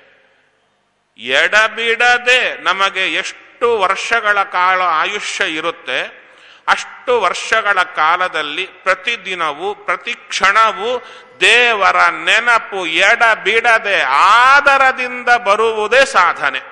ಎಡಬಿಡದೆ ನಮಗೆ ಎಷ್ಟು ವರ್ಷಗಳ ಕಾಲ ಆಯುಷ್ಯ ಇರುತ್ತೆ ಅಷ್ಟು ವರ್ಷಗಳ ಕಾಲದಲ್ಲಿ ಪ್ರತಿದಿನವೂ ಪ್ರತಿ ಕ್ಷಣವೂ ದೇವರ ನೆನಪು ಎಡಬಿಡದೆ ಆದರದಿಂದ ಬರುವುದೇ ಸಾಧನೆ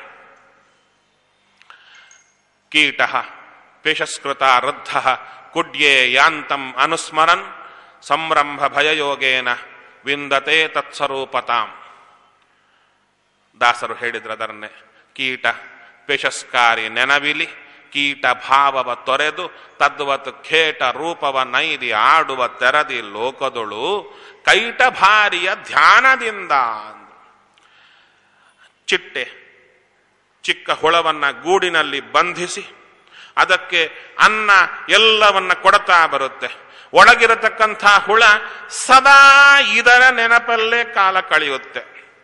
ಕೀಟ ಪೇಶಸ್ಕೃತ ವೃದ್ಧ ಕುಡ್ಯೇ ಯಾಂತಂ ಅನುಸ್ಮರನ್ ಸಂರಂಭ ಭಯಯೋಗೇನ ವಿಂದತೆ ತತ್ಸ್ವರೂಪತಾಂ ದಾಸರು ಹೇಳಿದ್ರು ಅದನ್ನೇ ಕೀಟ ಪೇಶಸ್ಕಾರಿ ನೆನವಿಲಿ ಕೀಟ ಭಾವವ ತೊರೆದು ತದ್ವತ್ ಖೇಟ ರೂಪವ ನೈದಿ ಆಡುವ ತೆರದಿ ಲೋಕದೊಳು ಕೈಟ ಭಾರಿಯ ಧ್ಯಾನದಿಂದ ಚಿಟ್ಟೆ ಚಿಕ್ಕ ಹುಳವನ್ನ ಗೂಡಿನಲ್ಲಿ ಬಂಧಿಸಿ ಅದಕ್ಕೆ ಅನ್ನ ಎಲ್ಲವನ್ನ ಕೊಡ್ತಾ ಬರುತ್ತೆ ಒಳಗಿರತಕ್ಕಂಥ ಹುಳ ಸದಾ ಇದರ ನೆನಪಲ್ಲೇ ಕಾಲ ಕಳೆಯುತ್ತೆ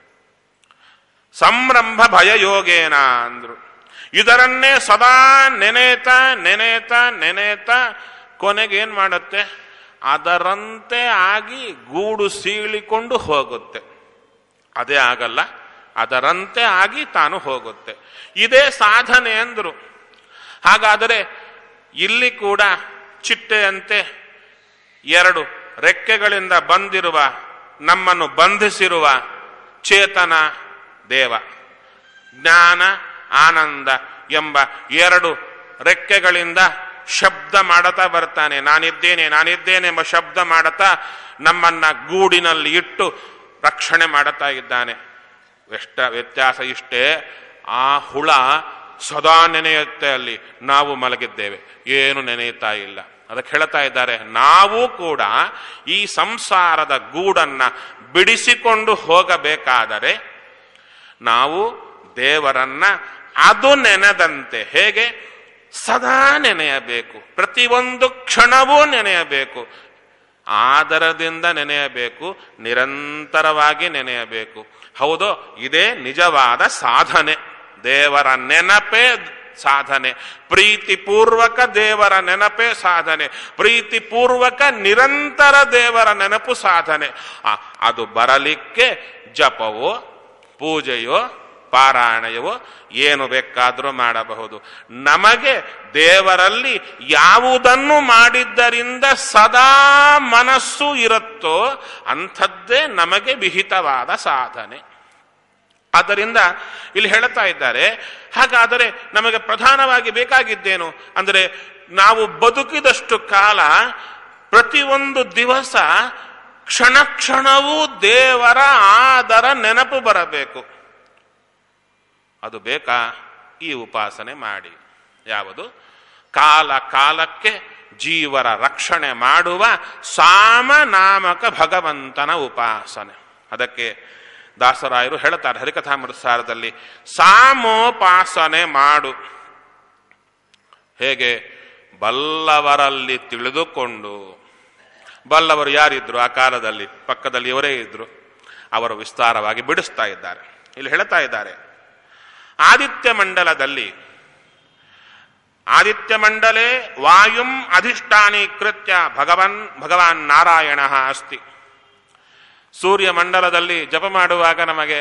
ಸಂರಂಭ ಭಯ ಯೋಗೇನ ಅಂದ್ರು ಇದರನ್ನೇ ಸದಾ ನೆನೆತ ನೆನೆತ ನೆನೆತ ಕೊನೆಗೇನ್ ಮಾಡುತ್ತೆ ಅದರಂತೆ ಆಗಿ ಗೂಡು ಸೀಳಿಕೊಂಡು ಹೋಗುತ್ತೆ ಅದೇ ಆಗಲ್ಲ ಅದರಂತೆ ಆಗಿ ತಾನು ಹೋಗುತ್ತೆ ಇದೇ ಸಾಧನೆ ಅಂದ್ರು ಹಾಗಾದರೆ ಇಲ್ಲಿ ಕೂಡ ಚಿಟ್ಟೆಯಂತೆ ಎರಡು ರೆಕ್ಕೆಗಳಿಂದ ಬಂದಿರುವ ನಮ್ಮನ್ನು ಬಂಧಿಸಿರುವ ಚೇತನ ದೇವ ಜ್ಞಾನ ಆನಂದ ಎಂಬ ಎರಡು ರೆಕ್ಕೆಗಳಿಂದ ಶಬ್ದ ಮಾಡುತ್ತಾ ಬರ್ತಾನೆ ನಾನಿದ್ದೇನೆ ನಾನಿದ್ದೇನೆ ಎಂಬ ಶಬ್ದ ಮಾಡುತ್ತಾ ನಮ್ಮನ್ನ ಗೂಡಿನಲ್ಲಿ ಇಟ್ಟು ರಕ್ಷಣೆ ಮಾಡುತ್ತಾ ಇದ್ದಾನೆ ಎಷ್ಟ ವ್ಯತ್ಯಾಸ ಇಷ್ಟೇ ಆ ಹುಳ ಸದಾ ನೆನೆಯುತ್ತೆ ಅಲ್ಲಿ ನಾವು ಮಲಗಿದ್ದೇವೆ ಏನು ನೆನೆಯುತ್ತಾ ಇಲ್ಲ ಅದಕ್ಕೆ ಹೇಳ್ತಾ ಇದ್ದಾರೆ ನಾವು ಕೂಡ ಈ ಸಂಸಾರದ ಗೂಡನ್ನ ಬಿಡಿಸಿಕೊಂಡು ಹೋಗಬೇಕಾದರೆ ನಾವು ದೇವರನ್ನ ಅದು ನೆನೆದಂತೆ ಹೇಗೆ ಸದಾ ನೆನೆಯಬೇಕು ಪ್ರತಿಯೊಂದು ಕ್ಷಣವೂ ನೆನೆಯಬೇಕು ಆದರದಿಂದ ನೆನೆಯಬೇಕು ನಿರಂತರವಾಗಿ ನೆನೆಯಬೇಕು ಹೌದು ಇದೇ ನಿಜವಾದ ಸಾಧನೆ ದೇವರ ನೆನಪೇ ಸಾಧನೆ ಪ್ರೀತಿಪೂರ್ವಕ ದೇವರ ನೆನಪೇ ಸಾಧನೆ ಪ್ರೀತಿಪೂರ್ವಕ ನಿರಂತರ ದೇವರ ನೆನಪು ಸಾಧನೆ ಆ, ಅದು ಬರಲಿಕ್ಕೆ ಜಪವೋ ಪೂಜೆಯೋ ಪಾರಾಯಣಯವೋ ಏನು ಬೇಕಾದರೂ ಮಾಡಬಹುದು ನಮಗೆ ದೇವರಲ್ಲಿ ಯಾವುದನ್ನು ಮಾಡಿದ್ದರಿಂದ ಸದಾ ಮನಸ್ಸು ಇರುತ್ತೋ ಅಂಥದ್ದೇ ನಮಗೆ ವಿಹಿತವಾದ ಸಾಧನೆ ಆದ್ದರಿಂದ ಇಲ್ಲಿ ಹೇಳ್ತಾ ಇದ್ದಾರೆ ಹಾಗಾದರೆ ನಮಗೆ ಪ್ರಧಾನವಾಗಿ ಬೇಕಾಗಿದ್ದೇನು ಅಂದರೆ ನಾವು ಬದುಕಿದಷ್ಟು ಕಾಲ ಪ್ರತಿಯೊಂದು ದಿವಸ ಕ್ಷಣ ಕ್ಷಣವೂ ದೇವರ ಆದರ ನೆನಪು ಬರಬೇಕು ಅದು ಬೇಕಾ ಈ ಉಪಾಸನೆ ಮಾಡಿ ಯಾವುದು ಕಾಲ ಕಾಲಕ್ಕೆ ಜೀವರ ರಕ್ಷಣೆ ಮಾಡುವ ಸಾಮನಾಮಕ ಭಗವಂತನ ಉಪಾಸನೆ ಅದಕ್ಕೆ ದಾಸರಾಯರು ಹೇಳ್ತಾರೆ ಹರಿಕಥಾಮೃತಸಾರದಲ್ಲಿ ಸಾಮೋಪಾಸನೆ ಮಾಡು ಹೇಗೆ ಬಲ್ಲವರಲ್ಲಿ ತಿಳಿದುಕೊಂಡು ಬಲ್ಲವರು ಯಾರಿದ್ರು ಆ ಕಾಲದಲ್ಲಿ ಪಕ್ಕದಲ್ಲಿ ಇವರೇ ಇದ್ರು ಅವರು ವಿಸ್ತಾರವಾಗಿ ಬಿಡಿಸ್ತಾ ಇದ್ದಾರೆ ಇಲ್ಲಿ ಹೇಳ್ತಾ ಇದ್ದಾರೆ ಆದಿತ್ಯ ಮಂಡಲದಲ್ಲಿ ಆದಿತ್ಯ ಮಂಡಲೇ ವಾಯುಂ ಅಧಿಷ್ಠಾನೀಕೃತ್ಯ ಭಗವನ್ ಭಗವಾನ್ ನಾರಾಯಣ ಅಸ್ತಿ ಸೂರ್ಯ ಮಂಡಲದಲ್ಲಿ ಜಪ ಮಾಡುವಾಗ ನಮಗೆ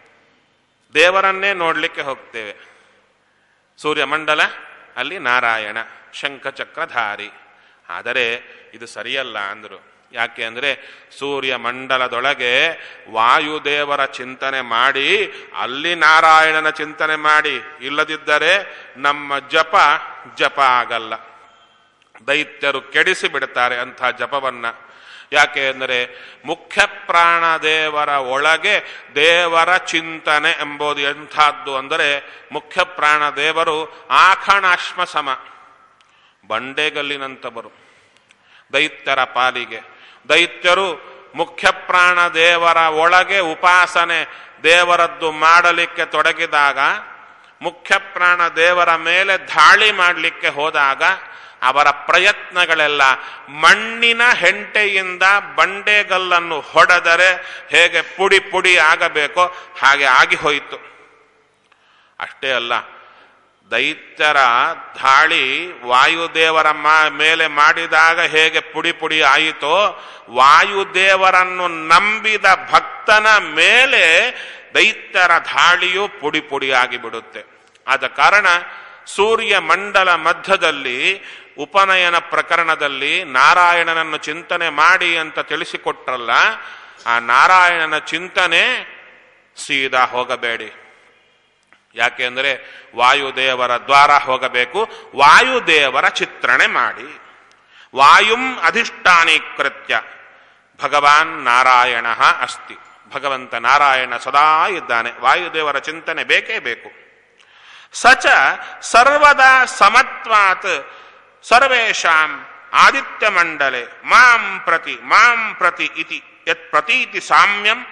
ದೇವರನ್ನೇ ನೋಡಲಿಕ್ಕೆ ಹೋಗ್ತೇವೆ ಸೂರ್ಯ ಮಂಡಲ ಅಲ್ಲಿ ನಾರಾಯಣ ಶಂಖಚಕ್ರಧಾರಿ ಆದರೆ ಇದು ಸರಿಯಲ್ಲ ಅಂದರು ಯಾಕೆ ಅಂದರೆ ಸೂರ್ಯ ಮಂಡಲದೊಳಗೆ ವಾಯುದೇವರ ಚಿಂತನೆ ಮಾಡಿ ಅಲ್ಲಿ ನಾರಾಯಣನ ಚಿಂತನೆ ಮಾಡಿ ಇಲ್ಲದಿದ್ದರೆ ನಮ್ಮ ಜಪ ಜಪ ಆಗಲ್ಲ ದೈತ್ಯರು ಕೆಡಿಸಿ ಬಿಡ್ತಾರೆ ಅಂಥ ಜಪವನ್ನ ಯಾಕೆ ಅಂದರೆ ಮುಖ್ಯ ಪ್ರಾಣ ದೇವರ ಒಳಗೆ ದೇವರ ಚಿಂತನೆ ಎಂಬುದು ಎಂಥದ್ದು ಅಂದರೆ ಮುಖ್ಯ ಪ್ರಾಣ ದೇವರು ಆಖಣಾಶ್ಮ ಸಮ ಬಂಡೆಗಲ್ಲಿನಂತವರು ದೈತ್ಯರ ಪಾಲಿಗೆ ದೈತ್ಯರು ಮುಖ್ಯ ಪ್ರಾಣ ದೇವರ ಒಳಗೆ ಉಪಾಸನೆ ದೇವರದ್ದು ಮಾಡಲಿಕ್ಕೆ ತೊಡಗಿದಾಗ ಮುಖ್ಯ ಪ್ರಾಣ ದೇವರ ಮೇಲೆ ದಾಳಿ ಮಾಡಲಿಕ್ಕೆ ಹೋದಾಗ ಅವರ ಪ್ರಯತ್ನಗಳೆಲ್ಲ ಮಣ್ಣಿನ ಹೆಂಟೆಯಿಂದ ಬಂಡೆಗಲ್ಲನ್ನು ಹೊಡೆದರೆ ಹೇಗೆ ಪುಡಿ ಪುಡಿ ಆಗಬೇಕೋ ಹಾಗೆ ಆಗಿ ಹೋಯಿತು ಅಷ್ಟೇ ಅಲ್ಲ ದೈತ್ಯರ ದಾಳಿ ವಾಯುದೇವರ ಮಾ- ಮೇಲೆ ಮಾಡಿದಾಗ ಹೇಗೆ ಪುಡಿ ಪುಡಿ ಆಯಿತೋ ವಾಯುದೇವರನ್ನು ನಂಬಿದ ಭಕ್ತನ ಮೇಲೆ ದೈತ್ಯರ ದಾಳಿಯು ಪುಡಿ ಪುಡಿ ಆಗಿಬಿಡುತ್ತೆ ಆದ ಕಾರಣ ಸೂರ್ಯ ಮಂಡಲ ಮಧ್ಯದಲ್ಲಿ ಉಪನಯನ ಪ್ರಕರಣದಲ್ಲಿ ನಾರಾಯಣನನ್ನು ಚಿಂತನೆ ಮಾಡಿ ಅಂತ ತಿಳಿಸಿಕೊಟ್ರಲ್ಲ ಆ ನಾರಾಯಣನ ಚಿಂತನೆ ಸೀದಾ ಹೋಗಬೇಡಿ ಯಾಕೆ ಅಂದರೆ ವಾಯುದೇವರ ದ್ವಾರ ಹೋಗಬೇಕು ವಾಯುದೇವರ ಚಿತ್ರಣೆ ಮಾಡಿ ವಾಯುಂ ಅಧಿಷ್ಠಾನೀಕೃತ್ಯ ಭಗವಾನ್ ನಾರಾಯಣ ಅಸ್ತಿ ಭಗವಂತ ನಾರಾಯಣ ಸದಾ ಇದ್ದಾನೆ ವಾಯುದೇವರ ಚಿಂತನೆ ಬೇಕೇ ಬೇಕು ಸಚ ಸರ್ವದಾ ಸಮತ್ವಾತ್ ಸರ್ವೇಷಾಂ ಆದಿತ್ಯ ಮಂಡಲೆ ಮಾಂ ಪ್ರತಿ ಮಾಂ ಪ್ರತಿ ಇತಿ ಯತ್ ಪ್ರತೀತಿ ಸಾಮ್ಯಂ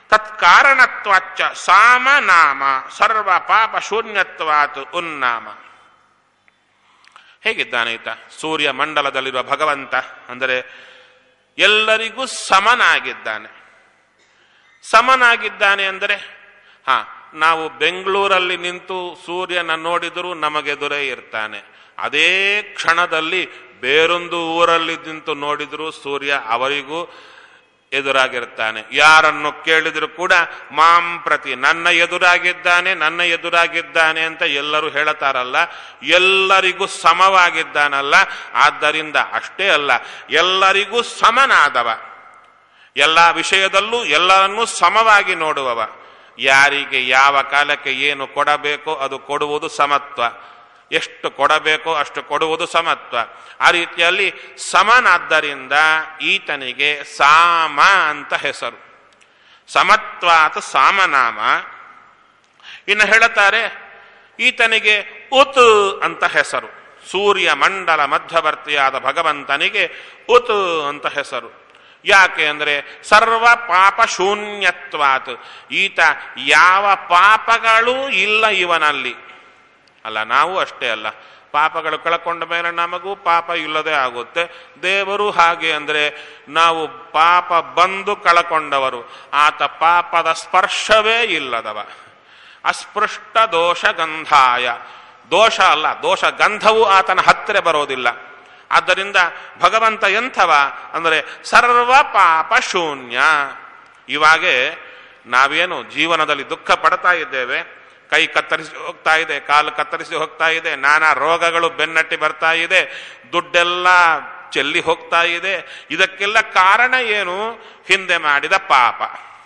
ತತ್ಕಾರಣತ್ವಾಚ್ಚ ಸಾಮ ನಾಮ ಸರ್ವ ಪಾಪ ಶೂನ್ಯತ್ವಾತ್ ಉನ್ನಾಮ ಹೇಗಿದ್ದಾನೆ ಈತ ಸೂರ್ಯ ಮಂಡಲದಲ್ಲಿರುವ ಭಗವಂತ ಅಂದರೆ ಎಲ್ಲರಿಗೂ ಸಮನಾಗಿದ್ದಾನೆ ಸಮನಾಗಿದ್ದಾನೆ ಅಂದರೆ ಹಾ ನಾವು ಬೆಂಗಳೂರಲ್ಲಿ ನಿಂತು ಸೂರ್ಯನ ನೋಡಿದರೂ ನಮಗೆದುರೇ ಇರ್ತಾನೆ ಅದೇ ಕ್ಷಣದಲ್ಲಿ ಬೇರೊಂದು ಊರಲ್ಲಿ ನಿಂತು ನೋಡಿದರೂ ಸೂರ್ಯ ಅವರಿಗೂ ಎದುರಾಗಿರ್ತಾನೆ ಯಾರನ್ನು ಕೇಳಿದರೂ ಕೂಡ ಮಾಂ ಪ್ರತಿ ನನ್ನ ಎದುರಾಗಿದ್ದಾನೆ ನನ್ನ ಎದುರಾಗಿದ್ದಾನೆ ಅಂತ ಎಲ್ಲರೂ ಹೇಳತಾರಲ್ಲ ಎಲ್ಲರಿಗೂ ಸಮವಾಗಿದ್ದಾನಲ್ಲ ಆದ್ದರಿಂದ ಅಷ್ಟೇ ಅಲ್ಲ ಎಲ್ಲರಿಗೂ ಸಮನಾದವ ಎಲ್ಲ ವಿಷಯದಲ್ಲೂ ಎಲ್ಲರನ್ನೂ ಸಮವಾಗಿ ನೋಡುವವ ಯಾರಿಗೆ ಯಾವ ಕಾಲಕ್ಕೆ ಏನು ಕೊಡಬೇಕೋ ಅದು ಕೊಡುವುದು ಸಮತ್ವ ಎಷ್ಟು ಕೊಡಬೇಕೋ ಅಷ್ಟು ಕೊಡುವುದು ಸಮತ್ವ ಆ ರೀತಿಯಲ್ಲಿ ಸಮನಾದ್ದರಿಂದ ಈತನಿಗೆ ಸಾಮ ಅಂತ ಹೆಸರು ಸಮತ್ವಾತ ಸಾಮನಾಮ ಇನ್ನು ಹೇಳುತ್ತಾರೆ ಈತನಿಗೆ ಉತ್ ಅಂತ ಹೆಸರು ಸೂರ್ಯ ಮಂಡಲ ಮಧ್ಯವರ್ತಿಯಾದ ಭಗವಂತನಿಗೆ ಉತ್ ಅಂತ ಹೆಸರು ಯಾಕೆ ಅಂದರೆ ಸರ್ವ ಪಾಪ ಶೂನ್ಯತ್ವಾತ್ ಈತ ಯಾವ ಪಾಪಗಳೂ ಇಲ್ಲ ಇವನಲ್ಲಿ ಅಲ್ಲ ನಾವು ಅಷ್ಟೇ ಅಲ್ಲ ಪಾಪಗಳು ಕಳ್ಕೊಂಡ ಮೇಲೆ ನಮಗೂ ಪಾಪ ಇಲ್ಲದೆ ಆಗುತ್ತೆ ದೇವರು ಹಾಗೆ ಅಂದರೆ ನಾವು ಪಾಪ ಬಂದು ಕಳಕೊಂಡವರು ಆತ ಪಾಪದ ಸ್ಪರ್ಶವೇ ಇಲ್ಲದವ ಅಸ್ಪೃಷ್ಟ ದೋಷ ಗಂಧಾಯ ದೋಷ ಅಲ್ಲ ದೋಷ ಗಂಧವು ಆತನ ಹತ್ತಿರ ಬರೋದಿಲ್ಲ ಆದ್ದರಿಂದ ಭಗವಂತ ಎಂಥವ ಅಂದರೆ ಸರ್ವ ಪಾಪ ಶೂನ್ಯ ಇವಾಗೆ ನಾವೇನು ಜೀವನದಲ್ಲಿ ದುಃಖ ಪಡ್ತಾ ಇದ್ದೇವೆ ಕೈ ಕತ್ತರಿಸಿ ಹೋಗ್ತಾ ಇದೆ ಕಾಲು ಕತ್ತರಿಸಿ ಹೋಗ್ತಾ ಇದೆ ನಾನಾ ರೋಗಗಳು ಬೆನ್ನಟ್ಟಿ ಬರ್ತಾ ಇದೆ ದುಡ್ಡೆಲ್ಲ ಚೆಲ್ಲಿ ಹೋಗ್ತಾ ಇದೆ ಇದಕ್ಕೆಲ್ಲ ಕಾರಣ ಏನು ಹಿಂದೆ ಮಾಡಿದ ಪಾಪ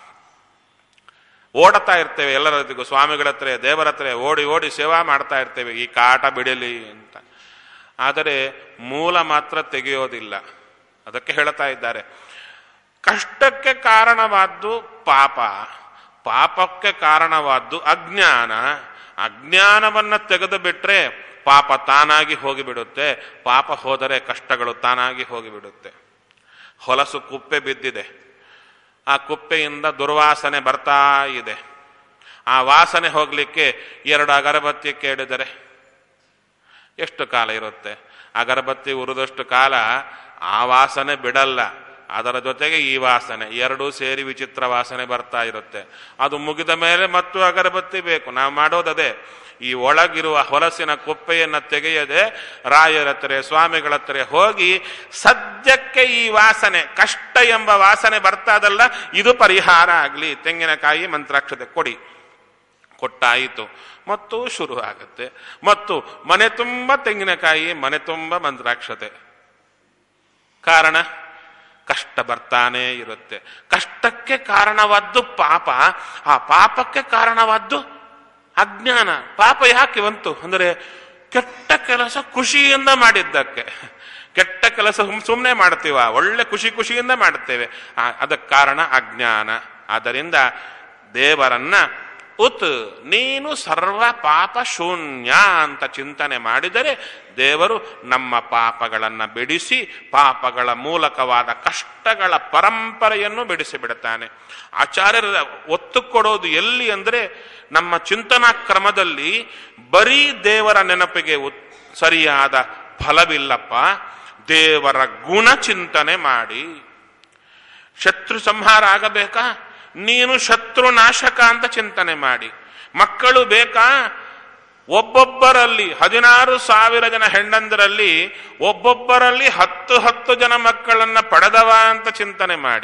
ಓಡುತ್ತಾ ಇರ್ತೇವೆ ಎಲ್ಲರ ಜೊತೆಗೂ ಸ್ವಾಮಿಗಳ ಹತ್ರ ದೇವರ ಹತ್ರ ಓಡಿ ಓಡಿ ಸೇವಾ ಮಾಡ್ತಾ ಇರ್ತೇವೆ ಈ ಕಾಟ ಬಿಡಲಿ ಅಂತ ಆದರೆ ಮೂಲ ಮಾತ್ರ ತೆಗೆಯೋದಿಲ್ಲ ಅದಕ್ಕೆ ಹೇಳ್ತಾ ಇದ್ದಾರೆ ಕಷ್ಟಕ್ಕೆ ಕಾರಣವಾದ್ದು ಪಾಪ ಪಾಪಕ್ಕೆ ಕಾರಣವಾದ್ದು ಅಜ್ಞಾನ ಅಜ್ಞಾನವನ್ನ ತೆಗೆದು ಬಿಟ್ರೆ ಪಾಪ ತಾನಾಗಿ ಹೋಗಿಬಿಡುತ್ತೆ ಪಾಪ ಹೋದರೆ ಕಷ್ಟಗಳು ತಾನಾಗಿ ಹೋಗಿಬಿಡುತ್ತೆ ಹೊಲಸು ಕುಪ್ಪೆ ಬಿದ್ದಿದೆ ಆ ಕುಪ್ಪೆಯಿಂದ ದುರ್ವಾಸನೆ ಬರ್ತಾ ಇದೆ ಆ ವಾಸನೆ ಹೋಗ್ಲಿಕ್ಕೆ ಎರಡು ಅಗರಬತ್ತಿ ಕೇಳಿದರೆ ಎಷ್ಟು ಕಾಲ ಇರುತ್ತೆ ಅಗರಬತ್ತಿ ಉರಿದಷ್ಟು ಕಾಲ ಆ ವಾಸನೆ ಬಿಡಲ್ಲ ಅದರ ಜೊತೆಗೆ ಈ ವಾಸನೆ ಎರಡೂ ಸೇರಿ ವಿಚಿತ್ರ ವಾಸನೆ ಬರ್ತಾ ಇರುತ್ತೆ ಅದು ಮುಗಿದ ಮೇಲೆ ಮತ್ತು ಅಗರಬತ್ತಿ ಬೇಕು ನಾವು ಮಾಡೋದದೇ ಈ ಒಳಗಿರುವ ಹೊಲಸಿನ ಕುಪ್ಪೆಯನ್ನು ತೆಗೆಯದೆ ರಾಯರ ಹತ್ರ ಸ್ವಾಮಿಗಳ ಹತ್ರ ಹೋಗಿ ಸದ್ಯಕ್ಕೆ ಈ ವಾಸನೆ ಕಷ್ಟ ಎಂಬ ವಾಸನೆ ಬರ್ತಾದಲ್ಲ ಇದು ಪರಿಹಾರ ಆಗಲಿ ತೆಂಗಿನಕಾಯಿ ಮಂತ್ರಾಕ್ಷತೆ ಕೊಡಿ ಕೊಟ್ಟಾಯಿತು ಮತ್ತು ಶುರು ಆಗುತ್ತೆ ಮತ್ತು ಮನೆ ತುಂಬ ತೆಂಗಿನಕಾಯಿ ಮನೆ ತುಂಬ ಮಂತ್ರಾಕ್ಷತೆ ಕಾರಣ ಕಷ್ಟ ಬರ್ತಾನೇ ಇರುತ್ತೆ ಕಷ್ಟಕ್ಕೆ ಕಾರಣವಾದ್ದು ಪಾಪ ಆ ಪಾಪಕ್ಕೆ ಕಾರಣವಾದ್ದು ಅಜ್ಞಾನ ಪಾಪ ಯಾಕೆ ಬಂತು ಅಂದರೆ ಕೆಟ್ಟ ಕೆಲಸ ಖುಷಿಯಿಂದ ಮಾಡಿದ್ದಕ್ಕೆ ಕೆಟ್ಟ ಕೆಲಸ ಸುಮ್ಮನೆ ಮಾಡ್ತೀವ ಒಳ್ಳೆ ಖುಷಿ ಖುಷಿಯಿಂದ ಮಾಡುತ್ತೇವೆ ಅದಕ್ಕೆ ಕಾರಣ ಅಜ್ಞಾನ ಆದ್ದರಿಂದ ದೇವರನ್ನ ಉತ್ ನೀನು ಸರ್ವ ಪಾಪ ಶೂನ್ಯ ಅಂತ ಚಿಂತನೆ ಮಾಡಿದರೆ ದೇವರು ನಮ್ಮ ಪಾಪಗಳನ್ನು ಬಿಡಿಸಿ ಪಾಪಗಳ ಮೂಲಕವಾದ ಕಷ್ಟಗಳ ಪರಂಪರೆಯನ್ನು ಬಿಡಿಸಿ ಬಿಡುತ್ತಾನೆ ಆಚಾರ್ಯರ ಒತ್ತು ಕೊಡೋದು ಎಲ್ಲಿ ಅಂದರೆ ನಮ್ಮ ಚಿಂತನಾ ಕ್ರಮದಲ್ಲಿ ಬರೀ ದೇವರ ನೆನಪಿಗೆ ಸರಿಯಾದ ಫಲವಿಲ್ಲಪ್ಪ ದೇವರ ಗುಣ ಚಿಂತನೆ ಮಾಡಿ ಶತ್ರು ಸಂಹಾರ ಆಗಬೇಕಾ ನೀನು ಶತ್ರು ನಾಶಕ ಅಂತ ಚಿಂತನೆ ಮಾಡಿ ಮಕ್ಕಳು ಬೇಕಾ ಒಬ್ಬೊಬ್ಬರಲ್ಲಿ ಹದಿನಾರು ಸಾವಿರ ಜನ ಹೆಣ್ಣಂದರಲ್ಲಿ ಒಬ್ಬೊಬ್ಬರಲ್ಲಿ ಹತ್ತು ಹತ್ತು ಜನ ಮಕ್ಕಳನ್ನ ಪಡೆದವ ಅಂತ ಚಿಂತನೆ ಮಾಡಿ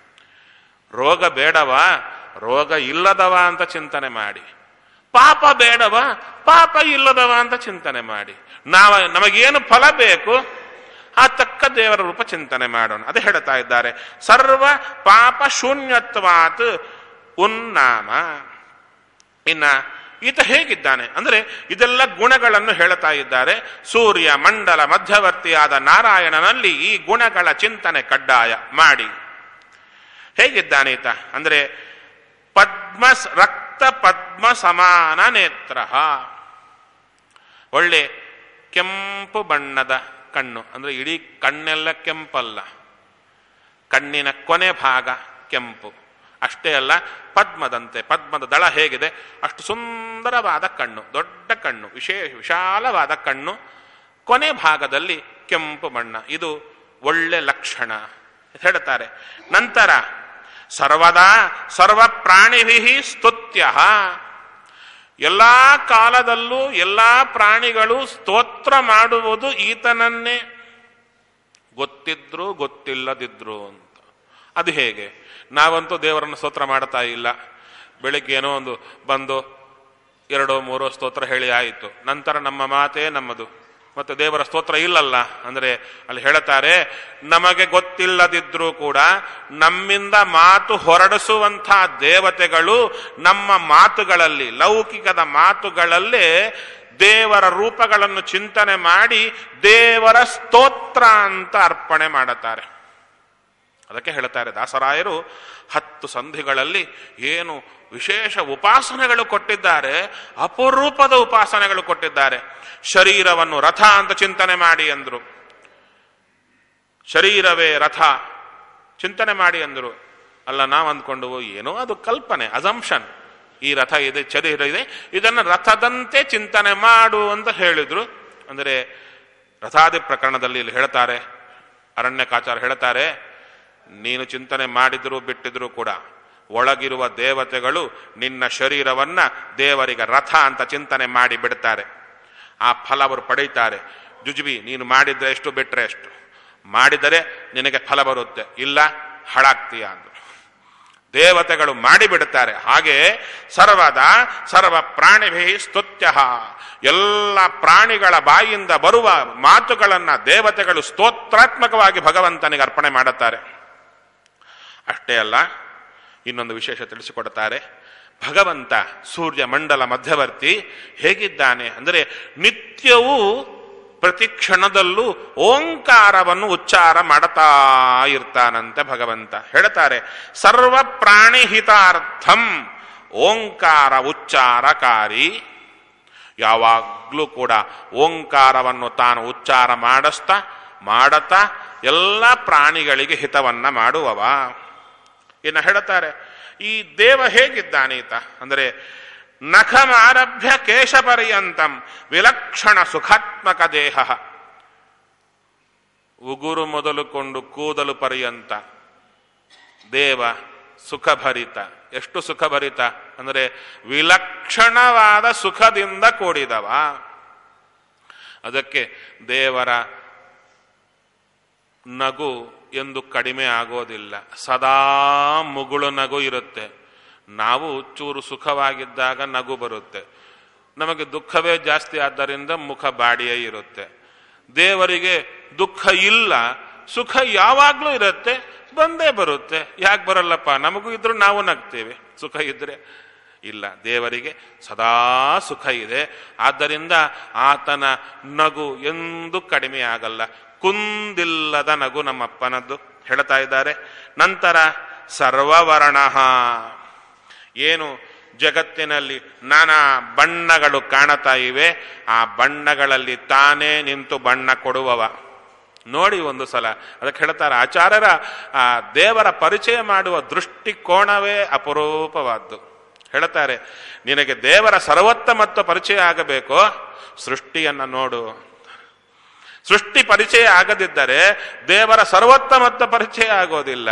ರೋಗ ಬೇಡವ ರೋಗ ಇಲ್ಲದವ ಅಂತ ಚಿಂತನೆ ಮಾಡಿ ಪಾಪ ಬೇಡವ ಪಾಪ ಇಲ್ಲದವ ಅಂತ ಚಿಂತನೆ ಮಾಡಿ ನಾವ ನಮಗೇನು ಫಲ ಬೇಕು ಆ ತಕ್ಕ ದೇವರ ರೂಪ ಚಿಂತನೆ ಮಾಡೋಣ ಅದೇ ಹೇಳ್ತಾ ಇದ್ದಾರೆ ಸರ್ವ ಪಾಪ ಶೂನ್ಯತ್ವಾತ್ ಉನ್ನಾಮ ಇನ್ನ ಈತ ಹೇಗಿದ್ದಾನೆ ಅಂದ್ರೆ ಇದೆಲ್ಲ ಗುಣಗಳನ್ನು ಹೇಳ್ತಾ ಇದ್ದಾರೆ ಸೂರ್ಯ ಮಂಡಲ ಮಧ್ಯವರ್ತಿಯಾದ ನಾರಾಯಣನಲ್ಲಿ ಈ ಗುಣಗಳ ಚಿಂತನೆ ಕಡ್ಡಾಯ ಮಾಡಿ ಹೇಗಿದ್ದಾನೆ ಈತ ಅಂದ್ರೆ ಪದ್ಮ ರಕ್ತ ಪದ್ಮ ಸಮಾನ ನೇತ್ರ ಒಳ್ಳೆ ಕೆಂಪು ಬಣ್ಣದ ಕಣ್ಣು ಅಂದ್ರೆ ಇಡೀ ಕಣ್ಣೆಲ್ಲ ಕೆಂಪಲ್ಲ ಕಣ್ಣಿನ ಕೊನೆ ಭಾಗ ಕೆಂಪು ಅಷ್ಟೇ ಅಲ್ಲ ಪದ್ಮದಂತೆ ಪದ್ಮದ ದಳ ಹೇಗಿದೆ ಅಷ್ಟು ಸುಂದರವಾದ ಕಣ್ಣು ದೊಡ್ಡ ಕಣ್ಣು ವಿಶೇಷ ವಿಶಾಲವಾದ ಕಣ್ಣು ಕೊನೆ ಭಾಗದಲ್ಲಿ ಕೆಂಪು ಬಣ್ಣ ಇದು ಒಳ್ಳೆ ಲಕ್ಷಣ ಹೇಳ್ತಾರೆ ನಂತರ ಸರ್ವದಾ ಸರ್ವ ಪ್ರಾಣಿಭಿ ಸ್ತುತ್ಯ ಎಲ್ಲಾ ಕಾಲದಲ್ಲೂ ಎಲ್ಲಾ ಪ್ರಾಣಿಗಳು ಸ್ತೋತ್ರ ಮಾಡುವುದು ಈತನನ್ನೇ ಗೊತ್ತಿದ್ರು ಗೊತ್ತಿಲ್ಲದಿದ್ರು ಅಂತ ಅದು ಹೇಗೆ ನಾವಂತೂ ದೇವರನ್ನು ಸ್ತೋತ್ರ ಮಾಡ್ತಾ ಇಲ್ಲ ಬೆಳಿಗ್ಗೆ ಏನೋ ಒಂದು ಬಂದು ಎರಡೋ ಮೂರೋ ಸ್ತೋತ್ರ ಹೇಳಿ ಆಯಿತು ನಂತರ ನಮ್ಮ ಮಾತೇ ನಮ್ಮದು ಮತ್ತೆ ದೇವರ ಸ್ತೋತ್ರ ಇಲ್ಲಲ್ಲ ಅಂದ್ರೆ ಅಲ್ಲಿ ಹೇಳುತ್ತಾರೆ ನಮಗೆ ಗೊತ್ತಿಲ್ಲದಿದ್ರೂ ಕೂಡ ನಮ್ಮಿಂದ ಮಾತು ಹೊರಡಿಸುವಂಥ ದೇವತೆಗಳು ನಮ್ಮ ಮಾತುಗಳಲ್ಲಿ ಲೌಕಿಕದ ಮಾತುಗಳಲ್ಲೇ ದೇವರ ರೂಪಗಳನ್ನು ಚಿಂತನೆ ಮಾಡಿ ದೇವರ ಸ್ತೋತ್ರ ಅಂತ ಅರ್ಪಣೆ ಮಾಡುತ್ತಾರೆ ಅದಕ್ಕೆ ಹೇಳ್ತಾರೆ ದಾಸರಾಯರು ಹತ್ತು ಸಂಧಿಗಳಲ್ಲಿ ಏನು ವಿಶೇಷ ಉಪಾಸನೆಗಳು ಕೊಟ್ಟಿದ್ದಾರೆ ಅಪರೂಪದ ಉಪಾಸನೆಗಳು ಕೊಟ್ಟಿದ್ದಾರೆ ಶರೀರವನ್ನು ರಥ ಅಂತ ಚಿಂತನೆ ಮಾಡಿ ಅಂದ್ರು ಶರೀರವೇ ರಥ ಚಿಂತನೆ ಮಾಡಿ ಅಂದ್ರು ಅಲ್ಲ ನಾವು ಅಂದ್ಕೊಂಡು ಏನೋ ಅದು ಕಲ್ಪನೆ ಅಸಂಪ್ಷನ್ ಈ ರಥ ಇದೆ ಶರೀರ ಇದೆ ಇದನ್ನು ರಥದಂತೆ ಚಿಂತನೆ ಮಾಡು ಅಂತ ಹೇಳಿದ್ರು ಅಂದರೆ ರಥಾದಿ ಪ್ರಕರಣದಲ್ಲಿ ಇಲ್ಲಿ ಹೇಳ್ತಾರೆ ಅರಣ್ಯಕಾಚಾರ ಹೇಳ್ತಾರೆ ನೀನು ಚಿಂತನೆ ಮಾಡಿದ್ರು ಬಿಟ್ಟಿದ್ರು ಕೂಡ ಒಳಗಿರುವ ದೇವತೆಗಳು ನಿನ್ನ ಶರೀರವನ್ನ ದೇವರಿಗೆ ರಥ ಅಂತ ಚಿಂತನೆ ಮಾಡಿ ಬಿಡ್ತಾರೆ ಆ ಫಲ ಅವರು ಪಡೀತಾರೆ ಜುಜುಬಿ ನೀನು ಮಾಡಿದ್ರೆ ಎಷ್ಟು ಬಿಟ್ರೆ ಎಷ್ಟು ಮಾಡಿದರೆ ನಿನಗೆ ಫಲ ಬರುತ್ತೆ ಇಲ್ಲ ಹಾಳಾಗ್ತೀಯ ಅಂದ್ರು ದೇವತೆಗಳು ಮಾಡಿಬಿಡುತ್ತಾರೆ ಹಾಗೆ ಸರ್ವದ ಸರ್ವ ಪ್ರಾಣಿಭಿ ಸ್ತುತ್ಯ ಎಲ್ಲ ಪ್ರಾಣಿಗಳ ಬಾಯಿಂದ ಬರುವ ಮಾತುಗಳನ್ನ ದೇವತೆಗಳು ಸ್ತೋತ್ರಾತ್ಮಕವಾಗಿ ಭಗವಂತನಿಗೆ ಅರ್ಪಣೆ ಮಾಡುತ್ತಾರೆ ಅಷ್ಟೇ ಅಲ್ಲ ಇನ್ನೊಂದು ವಿಶೇಷ ತಿಳಿಸಿಕೊಡುತ್ತಾರೆ ಭಗವಂತ ಸೂರ್ಯ ಮಂಡಲ ಮಧ್ಯವರ್ತಿ ಹೇಗಿದ್ದಾನೆ ಅಂದರೆ ನಿತ್ಯವೂ ಪ್ರತಿ ಕ್ಷಣದಲ್ಲೂ ಓಂಕಾರವನ್ನು ಉಚ್ಚಾರ ಮಾಡುತ್ತಾ ಇರ್ತಾನಂತೆ ಭಗವಂತ ಹೇಳ್ತಾರೆ ಸರ್ವ ಪ್ರಾಣಿ ಹಿತಾರ್ಥಂ ಓಂಕಾರ ಉಚ್ಚಾರಕಾರಿ ಯಾವಾಗ್ಲೂ ಕೂಡ ಓಂಕಾರವನ್ನು ತಾನು ಉಚ್ಚಾರ ಮಾಡಿಸ್ತಾ ಮಾಡತಾ ಎಲ್ಲ ಪ್ರಾಣಿಗಳಿಗೆ ಹಿತವನ್ನ ಮಾಡುವವ ಇನ್ನು ಹೇಳ್ತಾರೆ ಈ ದೇವ ಹೇಗಿದ್ದಾನೀತ ಅಂದರೆ ನಖಮಾರಭ್ಯ ಕೇಶ ಪರ್ಯಂತಂ ವಿಲಕ್ಷಣ ಸುಖಾತ್ಮಕ ದೇಹ ಉಗುರು ಮೊದಲುಕೊಂಡು ಕೂದಲು ಪರ್ಯಂತ ದೇವ ಸುಖಭರಿತ ಎಷ್ಟು ಸುಖಭರಿತ ಅಂದರೆ ವಿಲಕ್ಷಣವಾದ ಸುಖದಿಂದ ಕೂಡಿದವ ಅದಕ್ಕೆ ದೇವರ ನಗು ಎಂದು ಕಡಿಮೆ ಆಗೋದಿಲ್ಲ ಸದಾ ಮುಗುಳು ನಗು ಇರುತ್ತೆ ನಾವು ಚೂರು ಸುಖವಾಗಿದ್ದಾಗ ನಗು ಬರುತ್ತೆ ನಮಗೆ ದುಃಖವೇ ಜಾಸ್ತಿ ಆದ್ದರಿಂದ ಮುಖ ಬಾಡಿಯೇ ಇರುತ್ತೆ ದೇವರಿಗೆ ದುಃಖ ಇಲ್ಲ ಸುಖ ಯಾವಾಗ್ಲೂ ಇರುತ್ತೆ ಬಂದೇ ಬರುತ್ತೆ ಯಾಕೆ ಬರಲ್ಲಪ್ಪ ನಮಗೂ ಇದ್ರು ನಾವು ನಗ್ತೇವೆ ಸುಖ ಇದ್ರೆ ಇಲ್ಲ ದೇವರಿಗೆ ಸದಾ ಸುಖ ಇದೆ ಆದ್ದರಿಂದ ಆತನ ನಗು ಎಂದೂ ಕಡಿಮೆ ಆಗಲ್ಲ ಕುಂದಿಲ್ಲದ ನಗು ನಮ್ಮಪ್ಪನದ್ದು ಹೇಳ್ತಾ ಇದ್ದಾರೆ ನಂತರ ಸರ್ವವರ್ಣ ಏನು ಜಗತ್ತಿನಲ್ಲಿ ನಾನಾ ಬಣ್ಣಗಳು ಕಾಣತಾ ಇವೆ ಆ ಬಣ್ಣಗಳಲ್ಲಿ ತಾನೇ ನಿಂತು ಬಣ್ಣ ಕೊಡುವವ ನೋಡಿ ಒಂದು ಸಲ ಅದಕ್ಕೆ ಹೇಳ್ತಾರೆ ಆಚಾರ್ಯರ ಆ ದೇವರ ಪರಿಚಯ ಮಾಡುವ ದೃಷ್ಟಿಕೋನವೇ ಅಪರೂಪವಾದ್ದು ಹೇಳ್ತಾರೆ ನಿನಗೆ ದೇವರ ಸರ್ವೋತ್ತಮತ್ವ ಪರಿಚಯ ಆಗಬೇಕೋ ಸೃಷ್ಟಿಯನ್ನ ನೋಡು ಸೃಷ್ಟಿ ಪರಿಚಯ ಆಗದಿದ್ದರೆ ದೇವರ ಸರ್ವೋತ್ತಮತ್ವ ಪರಿಚಯ ಆಗೋದಿಲ್ಲ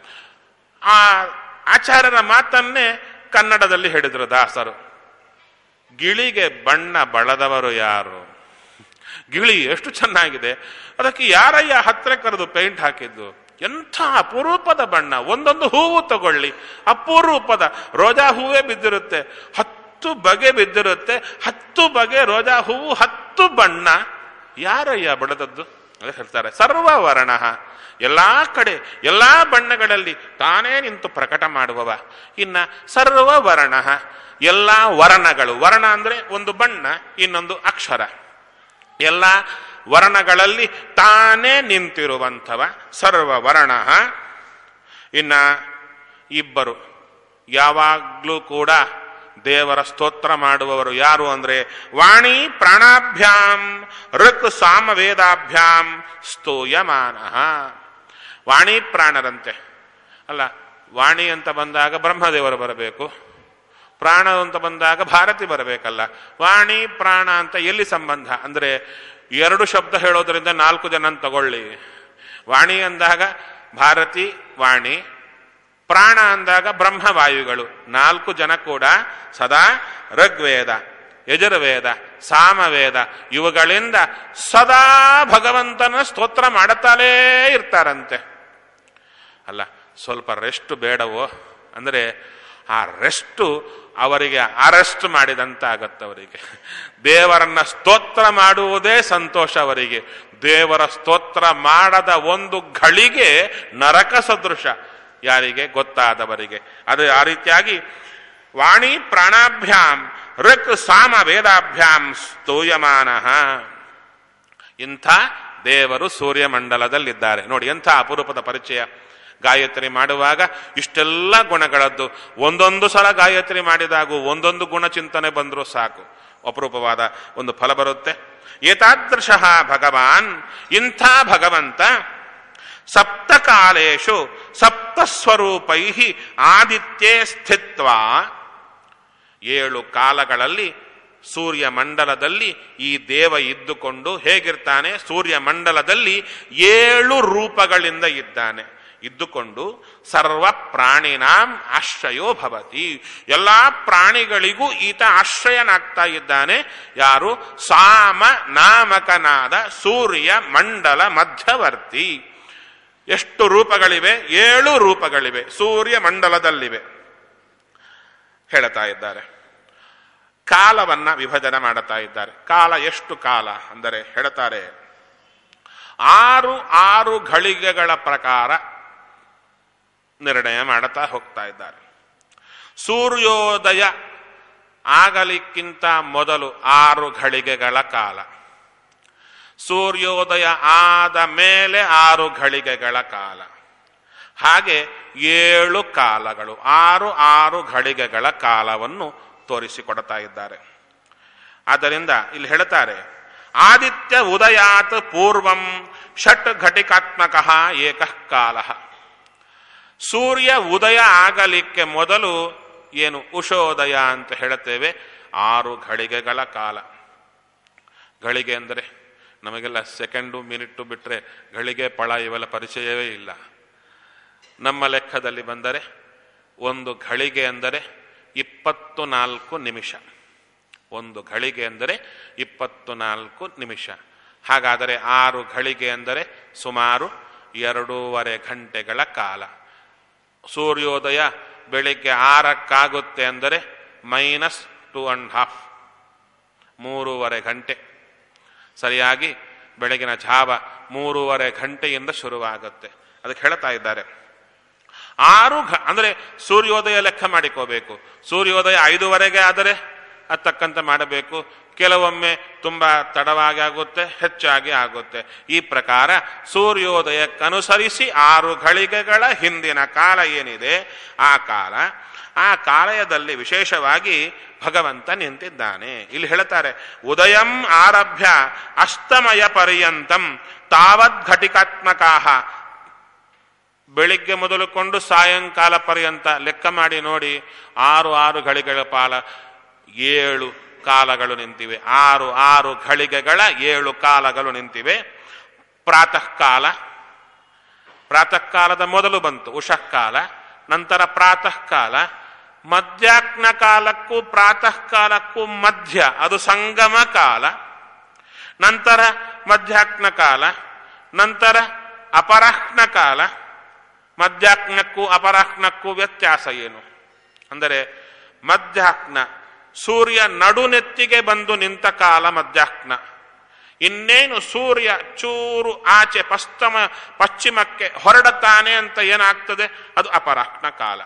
ಆ ಆಚಾರ್ಯರ ಮಾತನ್ನೇ ಕನ್ನಡದಲ್ಲಿ ಹೇಳಿದರು ದಾಸರು ಗಿಳಿಗೆ ಬಣ್ಣ ಬಳದವರು ಯಾರು ಗಿಳಿ ಎಷ್ಟು ಚೆನ್ನಾಗಿದೆ ಅದಕ್ಕೆ ಯಾರಯ್ಯ ಹತ್ರ ಕರೆದು ಪೇಂಟ್ ಹಾಕಿದ್ದು ಎಂಥ ಅಪರೂಪದ ಬಣ್ಣ ಒಂದೊಂದು ಹೂವು ತಗೊಳ್ಳಿ ಅಪರೂಪದ ರೋಜಾ ಹೂವೇ ಬಿದ್ದಿರುತ್ತೆ ಹತ್ತು ಬಗೆ ಬಿದ್ದಿರುತ್ತೆ ಹತ್ತು ಬಗೆ ರೋಜಾ ಹೂವು ಹತ್ತು ಬಣ್ಣ ಯಾರಯ್ಯ ಬಡದದ್ದು ಅದೇ ಹೇಳ್ತಾರೆ ಸರ್ವವರ್ಣ ಎಲ್ಲಾ ಕಡೆ ಎಲ್ಲಾ ಬಣ್ಣಗಳಲ್ಲಿ ತಾನೇ ನಿಂತು ಪ್ರಕಟ ಮಾಡುವವ ಇನ್ನ ಸರ್ವವರ್ಣ ಎಲ್ಲಾ ವರ್ಣಗಳು ವರ್ಣ ಅಂದ್ರೆ ಒಂದು ಬಣ್ಣ ಇನ್ನೊಂದು ಅಕ್ಷರ ಎಲ್ಲ ವರ್ಣಗಳಲ್ಲಿ ತಾನೇ ನಿಂತಿರುವಂಥವ ಸರ್ವವರ್ಣ ಇನ್ನ ಇಬ್ಬರು ಯಾವಾಗ್ಲೂ ಕೂಡ ದೇವರ ಸ್ತೋತ್ರ ಮಾಡುವವರು ಯಾರು ಅಂದ್ರೆ ವಾಣಿ ಪ್ರಾಣಾಭ್ಯಾಂ ಋಕ್ ಸಾಮವೇದಾಭ್ಯಾಂ ಸ್ತೂಯಮಾನ ವಾಣಿ ಪ್ರಾಣರಂತೆ ಅಲ್ಲ ವಾಣಿ ಅಂತ ಬಂದಾಗ ಬ್ರಹ್ಮದೇವರು ಬರಬೇಕು ಪ್ರಾಣ ಅಂತ ಬಂದಾಗ ಭಾರತಿ ಬರಬೇಕಲ್ಲ ವಾಣಿ ಪ್ರಾಣ ಅಂತ ಎಲ್ಲಿ ಸಂಬಂಧ ಅಂದ್ರೆ ಎರಡು ಶಬ್ದ ಹೇಳೋದ್ರಿಂದ ನಾಲ್ಕು ಜನ ತಗೊಳ್ಳಿ ವಾಣಿ ಅಂದಾಗ ಭಾರತಿ ವಾಣಿ ಪ್ರಾಣ ಅಂದಾಗ ಬ್ರಹ್ಮವಾಯುಗಳು ನಾಲ್ಕು ಜನ ಕೂಡ ಸದಾ ಋಗ್ವೇದ ಯಜುರ್ವೇದ ಸಾಮವೇದ ಇವುಗಳಿಂದ ಸದಾ ಭಗವಂತನ ಸ್ತೋತ್ರ ಮಾಡುತ್ತಲೇ ಇರ್ತಾರಂತೆ ಅಲ್ಲ ಸ್ವಲ್ಪ ರೆಸ್ಟ್ ಬೇಡವೋ ಅಂದರೆ ಆ ರೆಸ್ಟು ಅವರಿಗೆ ಅರೆಸ್ಟ್ ಮಾಡಿದಂತ ಆಗತ್ತೆ ಅವರಿಗೆ ದೇವರನ್ನ ಸ್ತೋತ್ರ ಮಾಡುವುದೇ ಸಂತೋಷ ಅವರಿಗೆ ದೇವರ ಸ್ತೋತ್ರ ಮಾಡದ ಒಂದು ಘಳಿಗೆ ನರಕ ಸದೃಶ ಯಾರಿಗೆ ಗೊತ್ತಾದವರಿಗೆ ಅದು ಆ ರೀತಿಯಾಗಿ ವಾಣಿ ಪ್ರಾಣಾಭ್ಯಾಂ ಋಕ್ ಸಾಮ ವೇದಾಭ್ಯಾಂ ಸ್ತೂಯಮಾನ ಇಂಥ ದೇವರು ಸೂರ್ಯಮಂಡಲದಲ್ಲಿದ್ದಾರೆ ನೋಡಿ ಎಂಥ ಅಪರೂಪದ ಪರಿಚಯ ಗಾಯತ್ರಿ ಮಾಡುವಾಗ ಇಷ್ಟೆಲ್ಲ ಗುಣಗಳದ್ದು ಒಂದೊಂದು ಸಲ ಗಾಯತ್ರಿ ಮಾಡಿದಾಗೂ ಒಂದೊಂದು ಗುಣ ಚಿಂತನೆ ಬಂದರೂ ಸಾಕು ಅಪರೂಪವಾದ ಒಂದು ಫಲ ಬರುತ್ತೆ ಏತಾದೃಶ ಭಗವಾನ್ ಇಂಥ ಭಗವಂತ ಸಪ್ತಕಾಲೇಶು ಸಪ್ತಸ್ವರೂಪೈ ಆದಿತ್ಯೇ ಸ್ಥಿತ್ವ ಏಳು ಕಾಲಗಳಲ್ಲಿ ಸೂರ್ಯ ಮಂಡಲದಲ್ಲಿ ಈ ದೇವ ಇದ್ದುಕೊಂಡು ಹೇಗಿರ್ತಾನೆ ಸೂರ್ಯ ಮಂಡಲದಲ್ಲಿ ಏಳು ರೂಪಗಳಿಂದ ಇದ್ದಾನೆ ಇದ್ದುಕೊಂಡು ಸರ್ವ ಪ್ರಾಣಿನಾಂ ಆಶ್ರಯೋ ಭವತಿ ಎಲ್ಲಾ ಪ್ರಾಣಿಗಳಿಗೂ ಈತ ಆಶ್ರಯನಾಗ್ತಾ ಇದ್ದಾನೆ ಯಾರು ಸಾಮ ನಾಮಕನಾದ ಸೂರ್ಯ ಮಂಡಲ ಮಧ್ಯವರ್ತಿ ಎಷ್ಟು ರೂಪಗಳಿವೆ ಏಳು ರೂಪಗಳಿವೆ ಸೂರ್ಯ ಮಂಡಲದಲ್ಲಿವೆ ಹೇಳ್ತಾ ಇದ್ದಾರೆ ಕಾಲವನ್ನ ವಿಭಜನೆ ಮಾಡುತ್ತಾ ಇದ್ದಾರೆ ಕಾಲ ಎಷ್ಟು ಕಾಲ ಅಂದರೆ ಹೇಳ್ತಾರೆ ಆರು ಆರು ಘಳಿಗೆಗಳ ಪ್ರಕಾರ ನಿರ್ಣಯ ಮಾಡುತ್ತಾ ಹೋಗ್ತಾ ಇದ್ದಾರೆ ಸೂರ್ಯೋದಯ ಆಗಲಿಕ್ಕಿಂತ ಮೊದಲು ಆರು ಘಳಿಗೆಗಳ ಕಾಲ ಸೂರ್ಯೋದಯ ಆದ ಮೇಲೆ ಆರು ಘಳಿಗೆಗಳ ಕಾಲ ಹಾಗೆ ಏಳು ಕಾಲಗಳು ಆರು ಆರು ಘಳಿಗೆಗಳ ಕಾಲವನ್ನು ತೋರಿಸಿಕೊಡ್ತಾ ಇದ್ದಾರೆ ಆದ್ದರಿಂದ ಇಲ್ಲಿ ಹೇಳ್ತಾರೆ ಆದಿತ್ಯ ಉದಯಾತ್ ಪೂರ್ವಂ ಷಟ್ ಘಟಿಕಾತ್ಮಕ ಏಕ ಕಾಲ ಸೂರ್ಯ ಉದಯ ಆಗಲಿಕ್ಕೆ ಮೊದಲು ಏನು ಉಷೋದಯ ಅಂತ ಹೇಳುತ್ತೇವೆ ಆರು ಘಳಿಗೆಗಳ ಕಾಲ ಘಳಿಗೆ ಅಂದರೆ ನಮಗೆಲ್ಲ ಸೆಕೆಂಡು ಮಿನಿಟ್ಟು ಬಿಟ್ಟರೆ ಘಳಿಗೆ ಪಳ ಇವೆಲ್ಲ ಪರಿಚಯವೇ ಇಲ್ಲ ನಮ್ಮ ಲೆಕ್ಕದಲ್ಲಿ ಬಂದರೆ ಒಂದು ಘಳಿಗೆ ಅಂದರೆ ಇಪ್ಪತ್ತು ನಾಲ್ಕು ನಿಮಿಷ ಒಂದು ಘಳಿಗೆ ಅಂದರೆ ಇಪ್ಪತ್ತು ನಾಲ್ಕು ನಿಮಿಷ ಹಾಗಾದರೆ ಆರು ಘಳಿಗೆ ಅಂದರೆ ಸುಮಾರು ಎರಡೂವರೆ ಗಂಟೆಗಳ ಕಾಲ ಸೂರ್ಯೋದಯ ಬೆಳಿಗ್ಗೆ ಆರಕ್ಕಾಗುತ್ತೆ ಅಂದರೆ ಮೈನಸ್ ಟೂ ಅಂಡ್ ಹಾಫ್ ಮೂರುವರೆ ಗಂಟೆ ಸರಿಯಾಗಿ ಬೆಳಗಿನ ಜಾವ ಮೂರುವರೆ ಗಂಟೆಯಿಂದ ಶುರುವಾಗುತ್ತೆ ಅದಕ್ಕೆ ಹೇಳ್ತಾ ಇದ್ದಾರೆ ಆರು ಘ ಅಂದರೆ ಸೂರ್ಯೋದಯ ಲೆಕ್ಕ ಮಾಡಿಕೋಬೇಕು ಸೂರ್ಯೋದಯ ಐದುವರೆಗೆ ಆದರೆ ಅದು ತಕ್ಕಂತೆ ಮಾಡಬೇಕು ಕೆಲವೊಮ್ಮೆ ತುಂಬಾ ತಡವಾಗಿ ಆಗುತ್ತೆ ಹೆಚ್ಚಾಗಿ ಆಗುತ್ತೆ ಈ ಪ್ರಕಾರ ಸೂರ್ಯೋದಯಕ್ಕನುಸರಿಸಿ ಆರು ಘಳಿಗೆಗಳ ಹಿಂದಿನ ಕಾಲ ಏನಿದೆ ಆ ಕಾಲ ಆ ಕಾಲಯದಲ್ಲಿ ವಿಶೇಷವಾಗಿ ಭಗವಂತ ನಿಂತಿದ್ದಾನೆ ಇಲ್ಲಿ ಹೇಳ್ತಾರೆ ಉದಯಂ ಆರಭ್ಯ ಅಸ್ತಮಯ ಪರ್ಯಂತಂ ತಾವದ್ ಘಟಿಕಾತ್ಮಕಾಹ ಬೆಳಿಗ್ಗೆ ಮೊದಲುಕೊಂಡು ಸಾಯಂಕಾಲ ಪರ್ಯಂತ ಲೆಕ್ಕ ಮಾಡಿ ನೋಡಿ ಆರು ಆರು ಘಳಿಗೆಗಳ ಪಾಲ ಏಳು ಕಾಲಗಳು ನಿಂತಿವೆ ಆರು ಆರು ಘಳಿಗೆಗಳ ಏಳು ಕಾಲಗಳು ನಿಂತಿವೆ ಪ್ರಾತಃ ಕಾಲ ಪ್ರಾತಃ ಕಾಲದ ಮೊದಲು ಬಂತು ಉಷಃಕಾಲ ನಂತರ ಪ್ರಾತಃ ಕಾಲ ಮಧ್ಯಾಹ್ನ ಕಾಲಕ್ಕೂ ಪ್ರಾತಃ ಕಾಲಕ್ಕೂ ಮಧ್ಯ ಅದು ಸಂಗಮ ಕಾಲ ನಂತರ ಮಧ್ಯಾಹ್ನ ಕಾಲ ನಂತರ ಅಪರಾಹ್ನ ಕಾಲ ಮಧ್ಯಾಹ್ನಕ್ಕೂ ಅಪರಾಹ್ನಕ್ಕೂ ವ್ಯತ್ಯಾಸ ಏನು ಅಂದರೆ ಮಧ್ಯಾಹ್ನ ಸೂರ್ಯ ನಡುನೆತ್ತಿಗೆ ಬಂದು ನಿಂತ ಕಾಲ ಮಧ್ಯಾಹ್ನ ಇನ್ನೇನು ಸೂರ್ಯ ಚೂರು ಆಚೆ ಪಶ್ಚಿಮ ಪಶ್ಚಿಮಕ್ಕೆ ಹೊರಡತಾನೆ ಅಂತ ಏನಾಗ್ತದೆ ಅದು ಅಪರಾಹ್ನ ಕಾಲ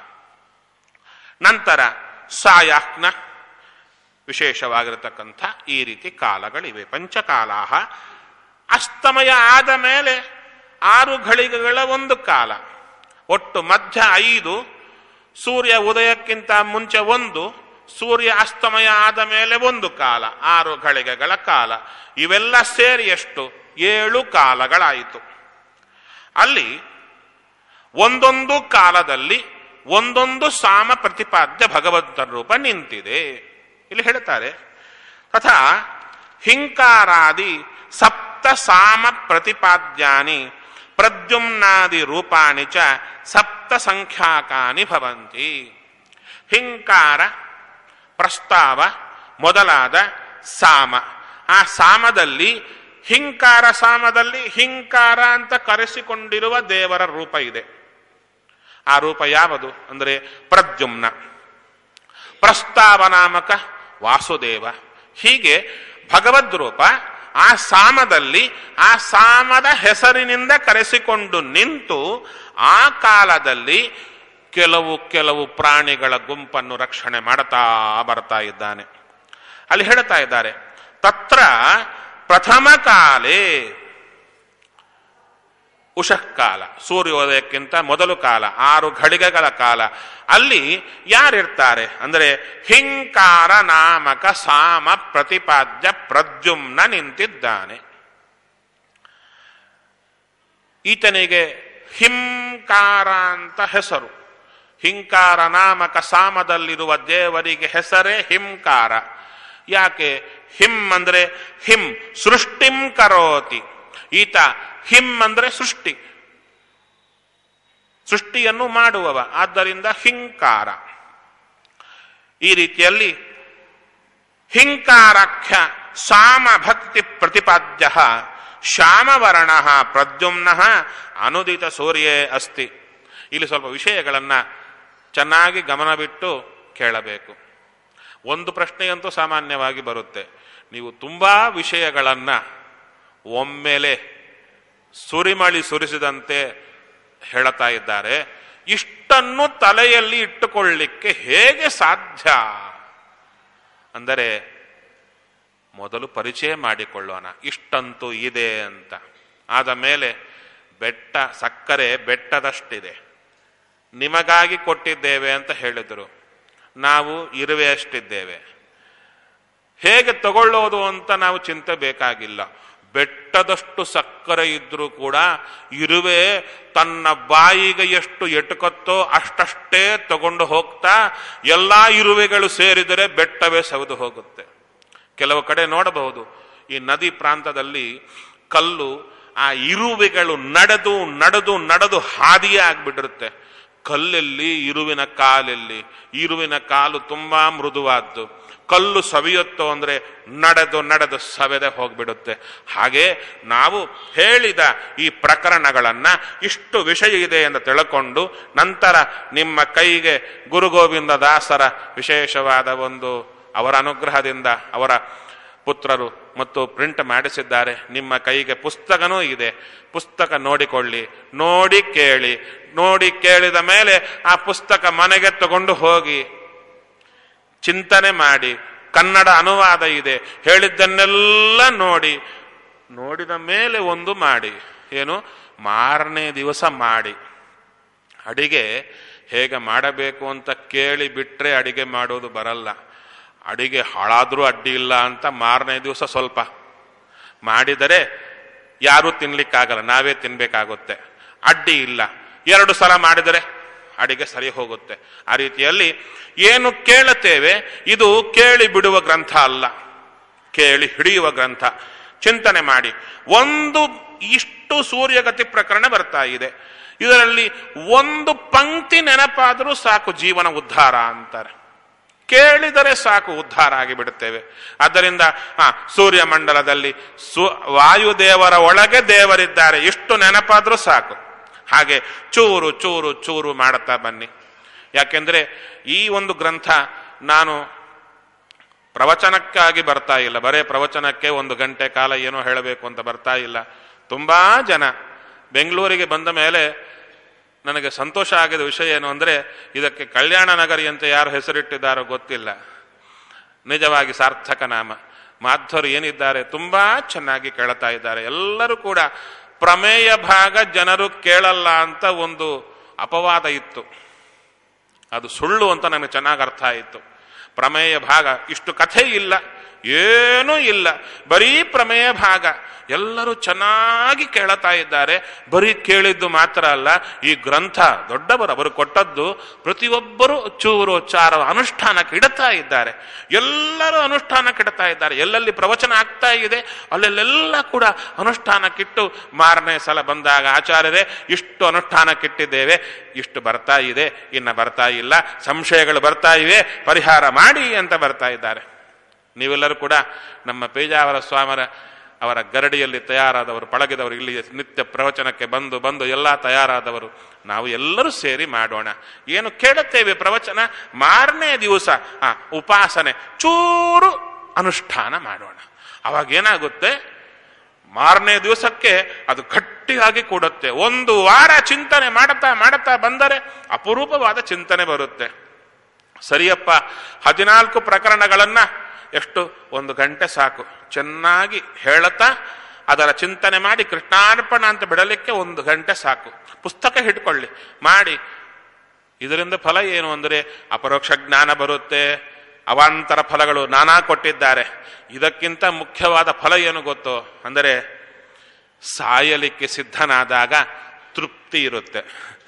ನಂತರ ಸಾಯಾಹ್ನ ವಿಶೇಷವಾಗಿರತಕ್ಕಂಥ ಈ ರೀತಿ ಕಾಲಗಳಿವೆ ಪಂಚಕಾಲಾಹ ಅಸ್ತಮಯ ಆದ ಮೇಲೆ ಆರು ಘಳಿಗೆಗಳ ಒಂದು ಕಾಲ ಒಟ್ಟು ಮಧ್ಯ ಐದು ಸೂರ್ಯ ಉದಯಕ್ಕಿಂತ ಮುಂಚೆ ಒಂದು ಸೂರ್ಯ ಅಸ್ತಮಯ ಆದ ಮೇಲೆ ಒಂದು ಕಾಲ ಆರು ಘಳಿಗೆಗಳ ಕಾಲ ಇವೆಲ್ಲ ಸೇರಿ ಎಷ್ಟು ಏಳು ಕಾಲಗಳಾಯಿತು ಅಲ್ಲಿ ಒಂದೊಂದು ಕಾಲದಲ್ಲಿ ಒಂದೊಂದು ಸಾಮ ಪ್ರತಿಪಾದ್ಯ ಭಗವಂತನ ರೂಪ ನಿಂತಿದೆ ಇಲ್ಲಿ ಹೇಳ್ತಾರೆ ತಥಾ ಹಿಂಕಾರಾದಿ ಸಪ್ತ ಸಾಮ ಪ್ರತಿಪಾದ್ಯಾನಿ ಪ್ರದ್ಯುಮ್ನಾದಿ ರೂಪಾಣಿ ಚ ಸಪ್ತ ಸಂಖ್ಯಾಕಾನಿ ಭವಂತಿ ಹಿಂಕಾರ ಪ್ರಸ್ತಾವ ಮೊದಲಾದ ಸಾಮ ಆ ಸಾಮದಲ್ಲಿ ಹಿಂಕಾರ ಸಾಮದಲ್ಲಿ ಹಿಂಕಾರ ಅಂತ ಕರೆಸಿಕೊಂಡಿರುವ ದೇವರ ರೂಪ ಇದೆ ಆ ರೂಪ ಯಾವುದು ಅಂದರೆ ಪ್ರದ್ಯುಮ್ನ ಪ್ರಸ್ತಾವ ನಾಮಕ ವಾಸುದೇವ ಹೀಗೆ ಭಗವದ್ ರೂಪ ಆ ಸಾಮದಲ್ಲಿ ಆ ಸಾಮದ ಹೆಸರಿನಿಂದ ಕರೆಸಿಕೊಂಡು ನಿಂತು ಆ ಕಾಲದಲ್ಲಿ ಕೆಲವು ಕೆಲವು ಪ್ರಾಣಿಗಳ ಗುಂಪನ್ನು ರಕ್ಷಣೆ ಮಾಡ್ತಾ ಬರ್ತಾ ಇದ್ದಾನೆ ಅಲ್ಲಿ ಹೇಳ್ತಾ ಇದ್ದಾರೆ ತತ್ರ ಪ್ರಥಮ ಕಾಲೇ ಉಷಃಕಾಲ ಸೂರ್ಯೋದಯಕ್ಕಿಂತ ಮೊದಲು ಕಾಲ ಆರು ಘಳಿಗೆಗಳ ಕಾಲ ಅಲ್ಲಿ ಯಾರಿರ್ತಾರೆ ಅಂದರೆ ಹಿಂಕಾರ ನಾಮಕ ಸಾಮ ಪ್ರತಿಪಾದ್ಯ ಪ್ರದ್ಯುಮ್ನ ನಿಂತಿದ್ದಾನೆ ಈತನಿಗೆ ಹಿಂಕಾರ ಅಂತ ಹೆಸರು ಹಿಂಕಾರ ನಾಮಕ ಸಾಮದಲ್ಲಿರುವ ದೇವರಿಗೆ ಹೆಸರೇ ಹಿಂಕಾರ ಯಾಕೆ ಹಿಂ ಅಂದ್ರೆ ಹಿಂ ಸೃಷ್ಟಿಂ ಕರೋತಿ ಈತ ಹಿಂ ಅಂದ್ರೆ ಸೃಷ್ಟಿ ಸೃಷ್ಟಿಯನ್ನು ಮಾಡುವವ ಆದ್ದರಿಂದ ಹಿಂಕಾರ ಈ ರೀತಿಯಲ್ಲಿ ಹಿಂಕಾರಾಖ್ಯ ಸಾಮ ಭಕ್ತಿ ಪ್ರತಿಪಾದ್ಯ ಶ್ಯಾಮವರ್ಣ ಪ್ರದ್ಯುಮ್ನ ಅನುದಿತ ಸೂರ್ಯೇ ಅಸ್ತಿ ಇಲ್ಲಿ ಸ್ವಲ್ಪ ವಿಷಯಗಳನ್ನ ಚೆನ್ನಾಗಿ ಗಮನವಿಟ್ಟು ಕೇಳಬೇಕು ಒಂದು ಪ್ರಶ್ನೆಯಂತೂ ಸಾಮಾನ್ಯವಾಗಿ ಬರುತ್ತೆ ನೀವು ತುಂಬಾ ವಿಷಯಗಳನ್ನ ಒಮ್ಮೆಲೆ ಸುರಿಮಳಿ ಸುರಿಸಿದಂತೆ ಹೇಳುತ್ತಾ ಇದ್ದಾರೆ ಇಷ್ಟನ್ನು ತಲೆಯಲ್ಲಿ ಇಟ್ಟುಕೊಳ್ಳಿಕ್ಕೆ ಹೇಗೆ ಸಾಧ್ಯ ಅಂದರೆ ಮೊದಲು ಪರಿಚಯ ಮಾಡಿಕೊಳ್ಳೋಣ ಇಷ್ಟಂತೂ ಇದೆ ಅಂತ ಆದ ಮೇಲೆ ಬೆಟ್ಟ ಸಕ್ಕರೆ ಬೆಟ್ಟದಷ್ಟಿದೆ ನಿಮಗಾಗಿ ಕೊಟ್ಟಿದ್ದೇವೆ ಅಂತ ಹೇಳಿದರು ನಾವು ಇರುವೆ ಅಷ್ಟಿದ್ದೇವೆ ಹೇಗೆ ತಗೊಳ್ಳೋದು ಅಂತ ನಾವು ಚಿಂತೆ ಬೇಕಾಗಿಲ್ಲ ಬೆಟ್ಟದಷ್ಟು ಸಕ್ಕರೆ ಇದ್ರೂ ಕೂಡ ಇರುವೆ ತನ್ನ ಬಾಯಿಗೆ ಎಷ್ಟು ಎಟುಕತ್ತೋ ಅಷ್ಟಷ್ಟೇ ತಗೊಂಡು ಹೋಗ್ತಾ ಎಲ್ಲಾ ಇರುವೆಗಳು ಸೇರಿದರೆ ಬೆಟ್ಟವೇ ಸವಿದು ಹೋಗುತ್ತೆ ಕೆಲವು ಕಡೆ ನೋಡಬಹುದು ಈ ನದಿ ಪ್ರಾಂತದಲ್ಲಿ ಕಲ್ಲು ಆ ಇರುವೆಗಳು ನಡೆದು ನಡೆದು ನಡೆದು ಹಾದಿಯೇ ಆಗ್ಬಿಟ್ಟಿರುತ್ತೆ ಕಲ್ಲಲ್ಲಿ ಇರುವಿನ ಕಾಲಲ್ಲಿ ಇರುವಿನ ಕಾಲು ತುಂಬಾ ಮೃದುವಾದ್ದು ಕಲ್ಲು ಸವಿಯುತ್ತೋ ಅಂದ್ರೆ ನಡೆದು ನಡೆದು ಸವೆದೆ ಹೋಗ್ಬಿಡುತ್ತೆ ಹಾಗೆ ನಾವು ಹೇಳಿದ ಈ ಪ್ರಕರಣಗಳನ್ನ ಇಷ್ಟು ವಿಷಯ ಇದೆ ಎಂದು ತಿಳ್ಕೊಂಡು ನಂತರ ನಿಮ್ಮ ಕೈಗೆ ಗುರು ಗೋವಿಂದ ದಾಸರ ವಿಶೇಷವಾದ ಒಂದು ಅವರ ಅನುಗ್ರಹದಿಂದ ಅವರ ಪುತ್ರರು ಮತ್ತು ಪ್ರಿಂಟ್ ಮಾಡಿಸಿದ್ದಾರೆ ನಿಮ್ಮ ಕೈಗೆ ಪುಸ್ತಕನೂ ಇದೆ ಪುಸ್ತಕ ನೋಡಿಕೊಳ್ಳಿ ನೋಡಿ ಕೇಳಿ ನೋಡಿ ಕೇಳಿದ ಮೇಲೆ ಆ ಪುಸ್ತಕ ಮನೆಗೆ ತಗೊಂಡು ಹೋಗಿ ಚಿಂತನೆ ಮಾಡಿ ಕನ್ನಡ ಅನುವಾದ ಇದೆ ಹೇಳಿದ್ದನ್ನೆಲ್ಲ ನೋಡಿ ನೋಡಿದ ಮೇಲೆ ಒಂದು ಮಾಡಿ ಏನು ಮಾರನೇ ದಿವಸ ಮಾಡಿ ಅಡಿಗೆ ಹೇಗೆ ಮಾಡಬೇಕು ಅಂತ ಕೇಳಿ ಬಿಟ್ರೆ ಅಡಿಗೆ ಮಾಡೋದು ಬರಲ್ಲ ಅಡಿಗೆ ಹಾಳಾದ್ರೂ ಅಡ್ಡಿ ಇಲ್ಲ ಅಂತ ಮಾರನೇ ದಿವಸ ಸ್ವಲ್ಪ ಮಾಡಿದರೆ ಯಾರೂ ತಿನ್ಲಿಕ್ಕಾಗಲ್ಲ ನಾವೇ ತಿನ್ಬೇಕಾಗುತ್ತೆ ಅಡ್ಡಿ ಇಲ್ಲ ಎರಡು ಸಲ ಮಾಡಿದರೆ ಅಡಿಗೆ ಸರಿ ಹೋಗುತ್ತೆ ಆ ರೀತಿಯಲ್ಲಿ ಏನು ಕೇಳುತ್ತೇವೆ ಇದು ಕೇಳಿ ಬಿಡುವ ಗ್ರಂಥ ಅಲ್ಲ ಕೇಳಿ ಹಿಡಿಯುವ ಗ್ರಂಥ ಚಿಂತನೆ ಮಾಡಿ ಒಂದು ಇಷ್ಟು ಸೂರ್ಯಗತಿ ಪ್ರಕರಣ ಬರ್ತಾ ಇದೆ ಇದರಲ್ಲಿ ಒಂದು ಪಂಕ್ತಿ ನೆನಪಾದರೂ ಸಾಕು ಜೀವನ ಉದ್ಧಾರ ಅಂತಾರೆ ಕೇಳಿದರೆ ಸಾಕು ಉದ್ಧಾರ ಆಗಿಬಿಡುತ್ತೇವೆ ಆದ್ದರಿಂದ ಆ ಸೂರ್ಯ ಮಂಡಲದಲ್ಲಿ ಸು ವಾಯುದೇವರ ಒಳಗೆ ದೇವರಿದ್ದಾರೆ ಇಷ್ಟು ನೆನಪಾದ್ರೂ ಸಾಕು ಹಾಗೆ ಚೂರು ಚೂರು ಚೂರು ಮಾಡುತ್ತಾ ಬನ್ನಿ ಯಾಕೆಂದ್ರೆ ಈ ಒಂದು ಗ್ರಂಥ ನಾನು ಪ್ರವಚನಕ್ಕಾಗಿ ಬರ್ತಾ ಇಲ್ಲ ಬರೇ ಪ್ರವಚನಕ್ಕೆ ಒಂದು ಗಂಟೆ ಕಾಲ ಏನೋ ಹೇಳಬೇಕು ಅಂತ ಬರ್ತಾ ಇಲ್ಲ ತುಂಬಾ ಜನ ಬೆಂಗಳೂರಿಗೆ ಬಂದ ಮೇಲೆ ನನಗೆ ಸಂತೋಷ ಆಗಿದ ವಿಷಯ ಏನು ಅಂದರೆ ಇದಕ್ಕೆ ಕಲ್ಯಾಣ ನಗರಿ ಅಂತ ಯಾರು ಹೆಸರಿಟ್ಟಿದ್ದಾರೋ ಗೊತ್ತಿಲ್ಲ ನಿಜವಾಗಿ ಸಾರ್ಥಕ ನಾಮ ಮಾಧ್ವರು ಏನಿದ್ದಾರೆ ತುಂಬಾ ಚೆನ್ನಾಗಿ ಕೇಳ್ತಾ ಇದ್ದಾರೆ ಎಲ್ಲರೂ ಕೂಡ ಪ್ರಮೇಯ ಭಾಗ ಜನರು ಕೇಳಲ್ಲ ಅಂತ ಒಂದು ಅಪವಾದ ಇತ್ತು ಅದು ಸುಳ್ಳು ಅಂತ ನನಗೆ ಚೆನ್ನಾಗಿ ಅರ್ಥ ಆಯಿತು ಪ್ರಮೇಯ ಭಾಗ ಇಷ್ಟು ಕಥೆ ಇಲ್ಲ ಏನೂ ಇಲ್ಲ ಬರೀ ಪ್ರಮೇಯ ಭಾಗ ಎಲ್ಲರೂ ಚೆನ್ನಾಗಿ ಕೇಳುತ್ತಾ ಇದ್ದಾರೆ ಬರೀ ಕೇಳಿದ್ದು ಮಾತ್ರ ಅಲ್ಲ ಈ ಗ್ರಂಥ ದೊಡ್ಡವರು ಅವರು ಕೊಟ್ಟದ್ದು ಪ್ರತಿಯೊಬ್ಬರು ಚೂರು ಚಾರ ಅನುಷ್ಠಾನಕ್ಕೆ ಇಡುತ್ತಾ ಇದ್ದಾರೆ ಎಲ್ಲರೂ ಅನುಷ್ಠಾನಕ್ಕೆ ಇಡ್ತಾ ಇದ್ದಾರೆ ಎಲ್ಲೆಲ್ಲಿ ಪ್ರವಚನ ಆಗ್ತಾ ಇದೆ ಅಲ್ಲೆಲ್ಲ ಕೂಡ ಅನುಷ್ಠಾನಕ್ಕಿಟ್ಟು ಮಾರನೇ ಸಲ ಬಂದಾಗ ಆಚಾರ್ಯರೇ ಇಷ್ಟು ಅನುಷ್ಠಾನಕ್ಕಿಟ್ಟಿದ್ದೇವೆ ಇಷ್ಟು ಬರ್ತಾ ಇದೆ ಇನ್ನು ಬರ್ತಾ ಇಲ್ಲ ಸಂಶಯಗಳು ಬರ್ತಾ ಇವೆ ಪರಿಹಾರ ಮಾಡಿ ಅಂತ ಬರ್ತಾ ಇದ್ದಾರೆ ನೀವೆಲ್ಲರೂ ಕೂಡ ನಮ್ಮ ಪೇಜಾವರ ಸ್ವಾಮರ ಅವರ ಗರಡಿಯಲ್ಲಿ ತಯಾರಾದವರು ಪಳಗಿದವರು ಇಲ್ಲಿ ನಿತ್ಯ ಪ್ರವಚನಕ್ಕೆ ಬಂದು ಬಂದು ಎಲ್ಲ ತಯಾರಾದವರು ನಾವು ಎಲ್ಲರೂ ಸೇರಿ ಮಾಡೋಣ ಏನು ಕೇಳುತ್ತೇವೆ ಪ್ರವಚನ ಮಾರನೇ ದಿವಸ ಆ ಉಪಾಸನೆ ಚೂರು ಅನುಷ್ಠಾನ ಮಾಡೋಣ ಅವಾಗ ಏನಾಗುತ್ತೆ ಮಾರನೇ ದಿವಸಕ್ಕೆ ಅದು ಗಟ್ಟಿಯಾಗಿ ಕೂಡುತ್ತೆ ಒಂದು ವಾರ ಚಿಂತನೆ ಮಾಡುತ್ತಾ ಮಾಡುತ್ತಾ ಬಂದರೆ ಅಪರೂಪವಾದ ಚಿಂತನೆ ಬರುತ್ತೆ ಸರಿಯಪ್ಪ ಹದಿನಾಲ್ಕು ಪ್ರಕರಣಗಳನ್ನ ಎಷ್ಟು ಒಂದು ಗಂಟೆ ಸಾಕು ಚೆನ್ನಾಗಿ ಹೇಳುತ್ತಾ ಅದರ ಚಿಂತನೆ ಮಾಡಿ ಕೃಷ್ಣಾರ್ಪಣ ಅಂತ ಬಿಡಲಿಕ್ಕೆ ಒಂದು ಗಂಟೆ ಸಾಕು ಪುಸ್ತಕ ಹಿಡ್ಕೊಳ್ಳಿ ಮಾಡಿ ಇದರಿಂದ ಫಲ ಏನು ಅಂದರೆ ಅಪರೋಕ್ಷ ಜ್ಞಾನ ಬರುತ್ತೆ ಅವಾಂತರ ಫಲಗಳು ನಾನಾ ಕೊಟ್ಟಿದ್ದಾರೆ ಇದಕ್ಕಿಂತ ಮುಖ್ಯವಾದ ಫಲ ಏನು ಗೊತ್ತೋ ಅಂದರೆ ಸಾಯಲಿಕ್ಕೆ ಸಿದ್ಧನಾದಾಗ ತೃಪ್ತಿ ಇರುತ್ತೆ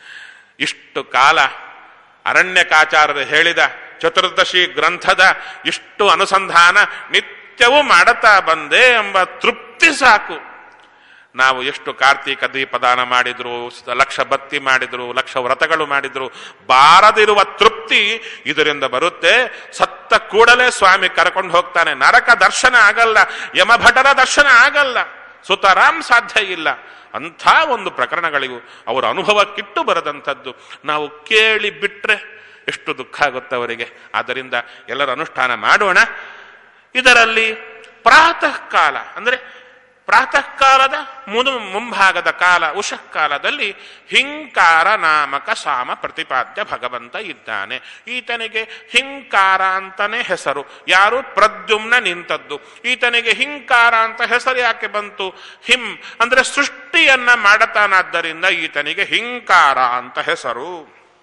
ಇಷ್ಟು ಕಾಲ ಅರಣ್ಯಕಾಚಾರ್ಯರು ಹೇಳಿದ ಚತುರ್ದಶಿ ಗ್ರಂಥದ ಇಷ್ಟು ಅನುಸಂಧಾನ ನಿತ್ಯವೂ ಮಾಡುತ್ತಾ ಬಂದೆ ಎಂಬ ತೃಪ್ತಿ ಸಾಕು ನಾವು ಎಷ್ಟು ಕಾರ್ತೀಕ ದೀಪದಾನ ಮಾಡಿದ್ರು ಲಕ್ಷ ಬತ್ತಿ ಮಾಡಿದ್ರು ಲಕ್ಷ ವ್ರತಗಳು ಮಾಡಿದ್ರು ಬಾರದಿರುವ ತೃಪ್ತಿ ಇದರಿಂದ ಬರುತ್ತೆ ಸತ್ತ ಕೂಡಲೇ ಸ್ವಾಮಿ ಕರ್ಕೊಂಡು ಹೋಗ್ತಾನೆ ನರಕ ದರ್ಶನ ಆಗಲ್ಲ ಯಮಭಟರ ದರ್ಶನ ಆಗಲ್ಲ ಸುತರಾಮ್ ಸಾಧ್ಯ ಇಲ್ಲ ಅಂಥ ಒಂದು ಪ್ರಕರಣಗಳಿವು ಅವರ ಅನುಭವಕ್ಕಿಟ್ಟು ಬರದಂಥದ್ದು ನಾವು ಕೇಳಿ ಬಿಟ್ರೆ ಎಷ್ಟು ದುಃಖ ಆಗುತ್ತೆ ಅವರಿಗೆ ಆದ್ದರಿಂದ ಎಲ್ಲರ ಅನುಷ್ಠಾನ ಮಾಡೋಣ ಇದರಲ್ಲಿ ಪ್ರಾತಃ ಕಾಲ ಅಂದರೆ ಪ್ರಾತಃ ಕಾಲದ ಮುದು ಮುಂಭಾಗದ ಕಾಲ ಉಷಃ ಕಾಲದಲ್ಲಿ ಹಿಂಕಾರ ನಾಮಕ ಸಾಮ ಪ್ರತಿಪಾದ್ಯ ಭಗವಂತ ಇದ್ದಾನೆ ಈತನಿಗೆ ಹಿಂಕಾರ ಅಂತಾನೆ ಹೆಸರು ಯಾರು ಪ್ರದ್ಯುಮ್ನ ನಿಂತದ್ದು ಈತನಿಗೆ ಹಿಂಕಾರ ಅಂತ ಹೆಸರು ಯಾಕೆ ಬಂತು ಹಿಂ ಅಂದ್ರೆ ಸೃಷ್ಟಿಯನ್ನ ಮಾಡತಾನಾದ್ದರಿಂದ ಈತನಿಗೆ ಹಿಂಕಾರ ಅಂತ ಹೆಸರು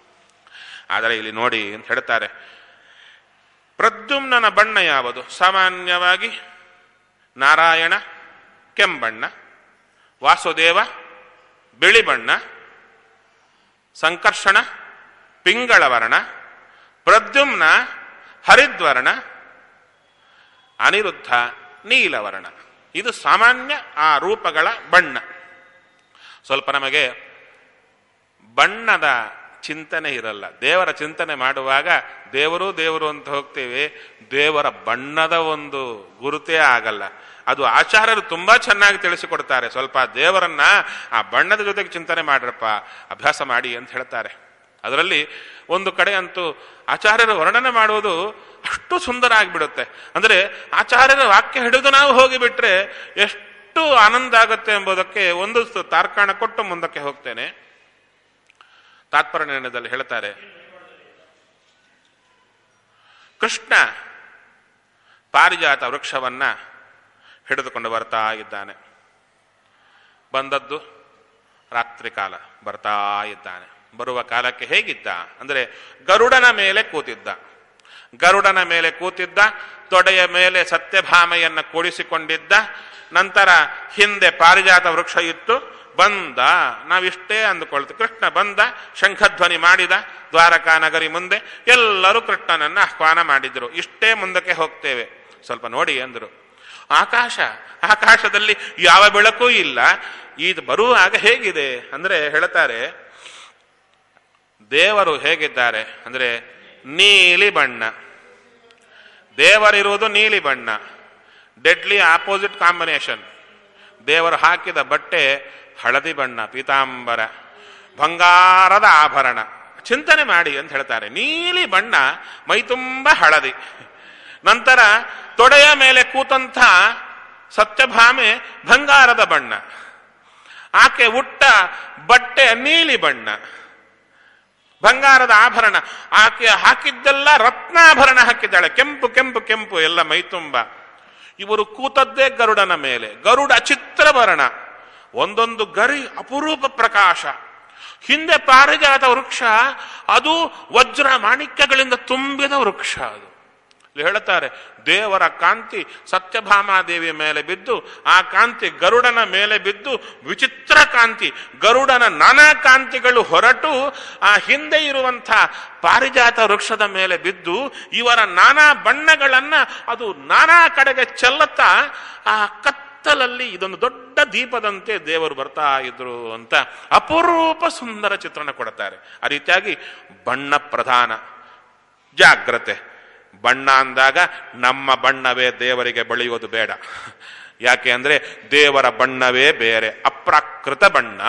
ಆದರೆ ಇಲ್ಲಿ ನೋಡಿ ಅಂತ ಹೇಳ್ತಾರೆ ಪ್ರದ್ಯುಮ್ನನ ಬಣ್ಣ ಯಾವುದು ಸಾಮಾನ್ಯವಾಗಿ ನಾರಾಯಣ ಕೆಂಬಣ್ಣ ವಾಸುದೇವ ಬಿಳಿ ಬಣ್ಣ ಸಂಕರ್ಷಣ ಪಿಂಗಳ ವರ್ಣ ಪ್ರದ್ಯುಮ್ನ ಹರಿದ್ವರ್ಣ ಅನಿರುದ್ಧ ನೀಲವರ್ಣ ಇದು ಸಾಮಾನ್ಯ ಆ ರೂಪಗಳ ಬಣ್ಣ ಸ್ವಲ್ಪ ನಮಗೆ ಬಣ್ಣದ ಚಿಂತನೆ ಇರಲ್ಲ ದೇವರ ಚಿಂತನೆ ಮಾಡುವಾಗ ದೇವರು ದೇವರು ಅಂತ ಹೋಗ್ತೇವೆ ದೇವರ ಬಣ್ಣದ ಒಂದು ಗುರುತೇ ಆಗಲ್ಲ ಅದು ಆಚಾರ್ಯರು ತುಂಬಾ ಚೆನ್ನಾಗಿ ತಿಳಿಸಿಕೊಡ್ತಾರೆ ಸ್ವಲ್ಪ ದೇವರನ್ನ ಆ ಬಣ್ಣದ ಜೊತೆಗೆ ಚಿಂತನೆ ಮಾಡ್ರಪ್ಪ ಅಭ್ಯಾಸ ಮಾಡಿ ಅಂತ ಹೇಳ್ತಾರೆ ಅದರಲ್ಲಿ ಒಂದು ಕಡೆ ಅಂತೂ ಆಚಾರ್ಯರು ವರ್ಣನೆ ಮಾಡುವುದು ಅಷ್ಟು ಸುಂದರ ಆಗಿಬಿಡುತ್ತೆ ಅಂದ್ರೆ ಆಚಾರ್ಯರ ವಾಕ್ಯ ಹಿಡಿದು ನಾವು ಹೋಗಿಬಿಟ್ರೆ ಎಷ್ಟು ಆನಂದ ಆಗುತ್ತೆ ಎಂಬುದಕ್ಕೆ ಒಂದು ತಾರ್ಕಾಣ ಕೊಟ್ಟು ಮುಂದಕ್ಕೆ ಹೋಗ್ತೇನೆ ತಾತ್ಪರ್ಯ ನಿರ್ಣಯದಲ್ಲಿ ಹೇಳ್ತಾರೆ ಕೃಷ್ಣ ಪಾರಿಜಾತ ವೃಕ್ಷವನ್ನ ಹಿಡಿದುಕೊಂಡು ಬರ್ತಾ ಇದ್ದಾನೆ ಬಂದದ್ದು ರಾತ್ರಿ ಕಾಲ ಬರ್ತಾ ಇದ್ದಾನೆ ಬರುವ ಕಾಲಕ್ಕೆ ಹೇಗಿದ್ದ ಅಂದ್ರೆ ಗರುಡನ ಮೇಲೆ ಕೂತಿದ್ದ ಗರುಡನ ಮೇಲೆ ಕೂತಿದ್ದ ತೊಡೆಯ ಮೇಲೆ ಸತ್ಯಭಾಮೆಯನ್ನ ಕೂಡಿಸಿಕೊಂಡಿದ್ದ ನಂತರ ಹಿಂದೆ ಪಾರಿಜಾತ ವೃಕ್ಷ ಇತ್ತು ಬಂದ ನಾವಿಷ್ಟೇ ಅಂದುಕೊಳ್ತೀವಿ ಕೃಷ್ಣ ಬಂದ ಶಂಖಧ್ವನಿ ಮಾಡಿದ ದ್ವಾರಕಾ ನಗರಿ ಮುಂದೆ ಎಲ್ಲರೂ ಕೃಷ್ಣನನ್ನ ಆಹ್ವಾನ ಮಾಡಿದ್ರು ಇಷ್ಟೇ ಮುಂದಕ್ಕೆ ಹೋಗ್ತೇವೆ ಸ್ವಲ್ಪ ನೋಡಿ ಅಂದ್ರು ಆಕಾಶ ಆಕಾಶದಲ್ಲಿ ಯಾವ ಬೆಳಕೂ ಇಲ್ಲ ಇದು ಬರುವಾಗ ಹೇಗಿದೆ ಅಂದ್ರೆ ಹೇಳ್ತಾರೆ ದೇವರು ಹೇಗಿದ್ದಾರೆ ಅಂದ್ರೆ ನೀಲಿ ಬಣ್ಣ ದೇವರಿರುವುದು ನೀಲಿ ಬಣ್ಣ ಡೆಡ್ಲಿ ಆಪೋಸಿಟ್ ಕಾಂಬಿನೇಷನ್ ದೇವರು ಹಾಕಿದ ಬಟ್ಟೆ ಹಳದಿ ಬಣ್ಣ ಪೀತಾಂಬರ ಬಂಗಾರದ ಆಭರಣ ಚಿಂತನೆ ಮಾಡಿ ಅಂತ ಹೇಳ್ತಾರೆ ನೀಲಿ ಬಣ್ಣ ಮೈತುಂಬ ಹಳದಿ ನಂತರ ತೊಡೆಯ ಮೇಲೆ ಕೂತಂಥ ಸತ್ಯಭಾಮೆ ಬಂಗಾರದ ಬಣ್ಣ ಆಕೆ ಉಟ್ಟ ಬಟ್ಟೆ ನೀಲಿ ಬಣ್ಣ ಬಂಗಾರದ ಆಭರಣ ಆಕೆ ಹಾಕಿದ್ದೆಲ್ಲ ರತ್ನಾಭರಣ ಹಾಕಿದ್ದಾಳೆ ಕೆಂಪು ಕೆಂಪು ಕೆಂಪು ಎಲ್ಲ ಮೈತುಂಬ ಇವರು ಕೂತದ್ದೇ ಗರುಡನ ಮೇಲೆ ಗರುಡ ಚಿತ್ರಭರಣ ಒಂದೊಂದು ಗರಿ ಅಪರೂಪ ಪ್ರಕಾಶ ಹಿಂದೆ ಪಾರಿಜಾತ ವೃಕ್ಷ ಅದು ವಜ್ರ ಮಾಣಿಕ್ಯಗಳಿಂದ ತುಂಬಿದ ವೃಕ್ಷ ಅದು ಇಲ್ಲಿ ಹೇಳ್ತಾರೆ ದೇವರ ಕಾಂತಿ ಸತ್ಯಭಾಮಾದೇವಿಯ ಮೇಲೆ ಬಿದ್ದು ಆ ಕಾಂತಿ ಗರುಡನ ಮೇಲೆ ಬಿದ್ದು ವಿಚಿತ್ರ ಕಾಂತಿ ಗರುಡನ ನಾನಾ ಕಾಂತಿಗಳು ಹೊರಟು ಆ ಹಿಂದೆ ಇರುವಂಥ ಪಾರಿಜಾತ ವೃಕ್ಷದ ಮೇಲೆ ಬಿದ್ದು ಇವರ ನಾನಾ ಬಣ್ಣಗಳನ್ನ ಅದು ನಾನಾ ಕಡೆಗೆ ಚೆಲ್ಲುತ್ತಾ ಆ ಕತ್ತಲಲ್ಲಿ ಇದೊಂದು ದೊಡ್ಡ ದೀಪದಂತೆ ದೇವರು ಬರ್ತಾ ಇದ್ರು ಅಂತ ಅಪರೂಪ ಸುಂದರ ಚಿತ್ರಣ ಕೊಡ್ತಾರೆ ಆ ರೀತಿಯಾಗಿ ಬಣ್ಣ ಪ್ರಧಾನ ಜಾಗ್ರತೆ ಬಣ್ಣ ಅಂದಾಗ ನಮ್ಮ ಬಣ್ಣವೇ ದೇವರಿಗೆ ಬೆಳೆಯುವುದು ಬೇಡ ಯಾಕೆ ಅಂದ್ರೆ ದೇವರ ಬಣ್ಣವೇ ಬೇರೆ ಅಪ್ರಾಕೃತ ಬಣ್ಣ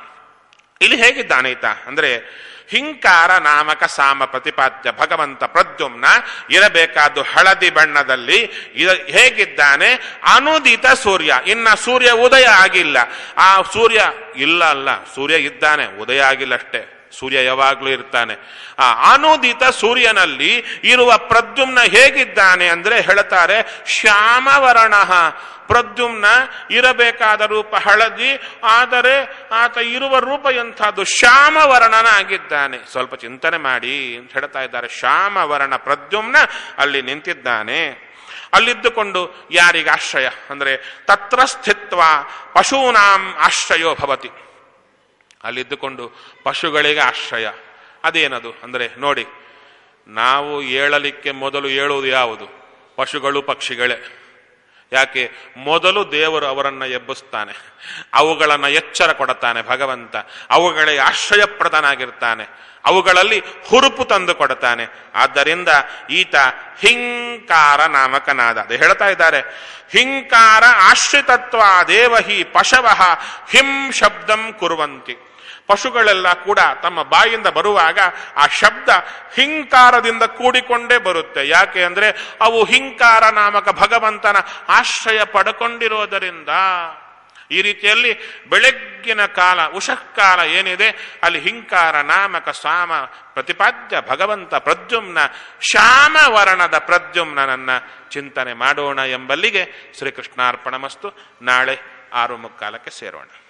ಇಲ್ಲಿ ಹೇಗಿದ್ದಾನೈತ ಅಂದ್ರೆ ಹಿಂಕಾರ ನಾಮಕ ಸಾಮ ಪ್ರತಿಪಾದ್ಯ ಭಗವಂತ ಪ್ರದ್ಯುಮ್ನ ಇರಬೇಕಾದ್ದು ಹಳದಿ ಬಣ್ಣದಲ್ಲಿ ಇದ ಹೇಗಿದ್ದಾನೆ ಅನುದಿತ ಸೂರ್ಯ ಇನ್ನ ಸೂರ್ಯ ಉದಯ ಆಗಿಲ್ಲ ಆ ಸೂರ್ಯ ಇಲ್ಲ ಅಲ್ಲ ಸೂರ್ಯ ಇದ್ದಾನೆ ಉದಯ ಆಗಿಲ್ಲ ಅಷ್ಟೇ ಸೂರ್ಯ ಯಾವಾಗ್ಲೂ ಇರ್ತಾನೆ ಆ ಅನುದಿತ ಸೂರ್ಯನಲ್ಲಿ ಇರುವ ಪ್ರದ್ಯುಮ್ನ ಹೇಗಿದ್ದಾನೆ ಅಂದ್ರೆ ಹೇಳ್ತಾರೆ ಶ್ಯಾಮವರ್ಣ ಪ್ರದ್ಯುಮ್ನ ಇರಬೇಕಾದ ರೂಪ ಹಳದಿ ಆದರೆ ಆತ ಇರುವ ರೂಪ ಎಂಥದ್ದು ಶ್ಯಾಮವರ್ಣನಾಗಿದ್ದಾನೆ ಸ್ವಲ್ಪ ಚಿಂತನೆ ಮಾಡಿ ಅಂತ ಹೇಳ್ತಾ ಇದ್ದಾರೆ ಶ್ಯಾಮವರ್ಣ ಪ್ರದ್ಯುಮ್ನ ಅಲ್ಲಿ ನಿಂತಿದ್ದಾನೆ ಅಲ್ಲಿದ್ದುಕೊಂಡು ಯಾರಿಗೆ ಆಶ್ರಯ ಅಂದ್ರೆ ತತ್ರ ಸ್ಥಿತ್ವ ಪಶೂನಾಂ ಆಶ್ರಯೋ ಭವತಿ ಅಲ್ಲಿದ್ದುಕೊಂಡು ಪಶುಗಳಿಗೆ ಆಶ್ರಯ ಅದೇನದು ಅಂದ್ರೆ ನೋಡಿ ನಾವು ಏಳಲಿಕ್ಕೆ ಮೊದಲು ಏಳುವುದು ಯಾವುದು ಪಶುಗಳು ಪಕ್ಷಿಗಳೇ ಯಾಕೆ ಮೊದಲು ದೇವರು ಅವರನ್ನ ಎಬ್ಬಿಸ್ತಾನೆ ಅವುಗಳನ್ನ ಎಚ್ಚರ ಕೊಡುತ್ತಾನೆ ಭಗವಂತ ಅವುಗಳಿಗೆ ಆಶ್ರಯಪ್ರದನಾಗಿರ್ತಾನೆ ಅವುಗಳಲ್ಲಿ ಹುರುಪು ತಂದು ಕೊಡುತ್ತಾನೆ ಆದ್ದರಿಂದ ಈತ ಹಿಂಕಾರ ನಾಮಕನಾದ ಅದು ಹೇಳ್ತಾ ಇದ್ದಾರೆ ಹಿಂಕಾರ ಆಶ್ರಿತತ್ವ ದೇವಹಿ ಪಶವಃ ಹಿಂ ಶಬ್ದಂ ಕುರುವಂತಿ ಪಶುಗಳೆಲ್ಲ ಕೂಡ ತಮ್ಮ ಬಾಯಿಂದ ಬರುವಾಗ ಆ ಶಬ್ದ ಹಿಂಕಾರದಿಂದ ಕೂಡಿಕೊಂಡೇ ಬರುತ್ತೆ ಯಾಕೆ ಅಂದ್ರೆ ಅವು ಹಿಂಕಾರ ನಾಮಕ ಭಗವಂತನ ಆಶ್ರಯ ಪಡ್ಕೊಂಡಿರೋದರಿಂದ ಈ ರೀತಿಯಲ್ಲಿ ಬೆಳಗ್ಗಿನ ಕಾಲ ಉಷಃಕಾಲ ಏನಿದೆ ಅಲ್ಲಿ ಹಿಂಕಾರ ನಾಮಕ ಸಾಮ ಪ್ರತಿಪಾದ್ಯ ಭಗವಂತ ಪ್ರದ್ಯುಮ್ನ ಶ್ಯಾಮ ವರ್ಣದ ಪ್ರದ್ಯುಮ್ನನ್ನ ಚಿಂತನೆ ಮಾಡೋಣ ಎಂಬಲ್ಲಿಗೆ ಶ್ರೀಕೃಷ್ಣಾರ್ಪಣಮಸ್ತು ನಾಳೆ ಆರು ಮುಕ್ಕಾಲಕ್ಕೆ ಸೇರೋಣ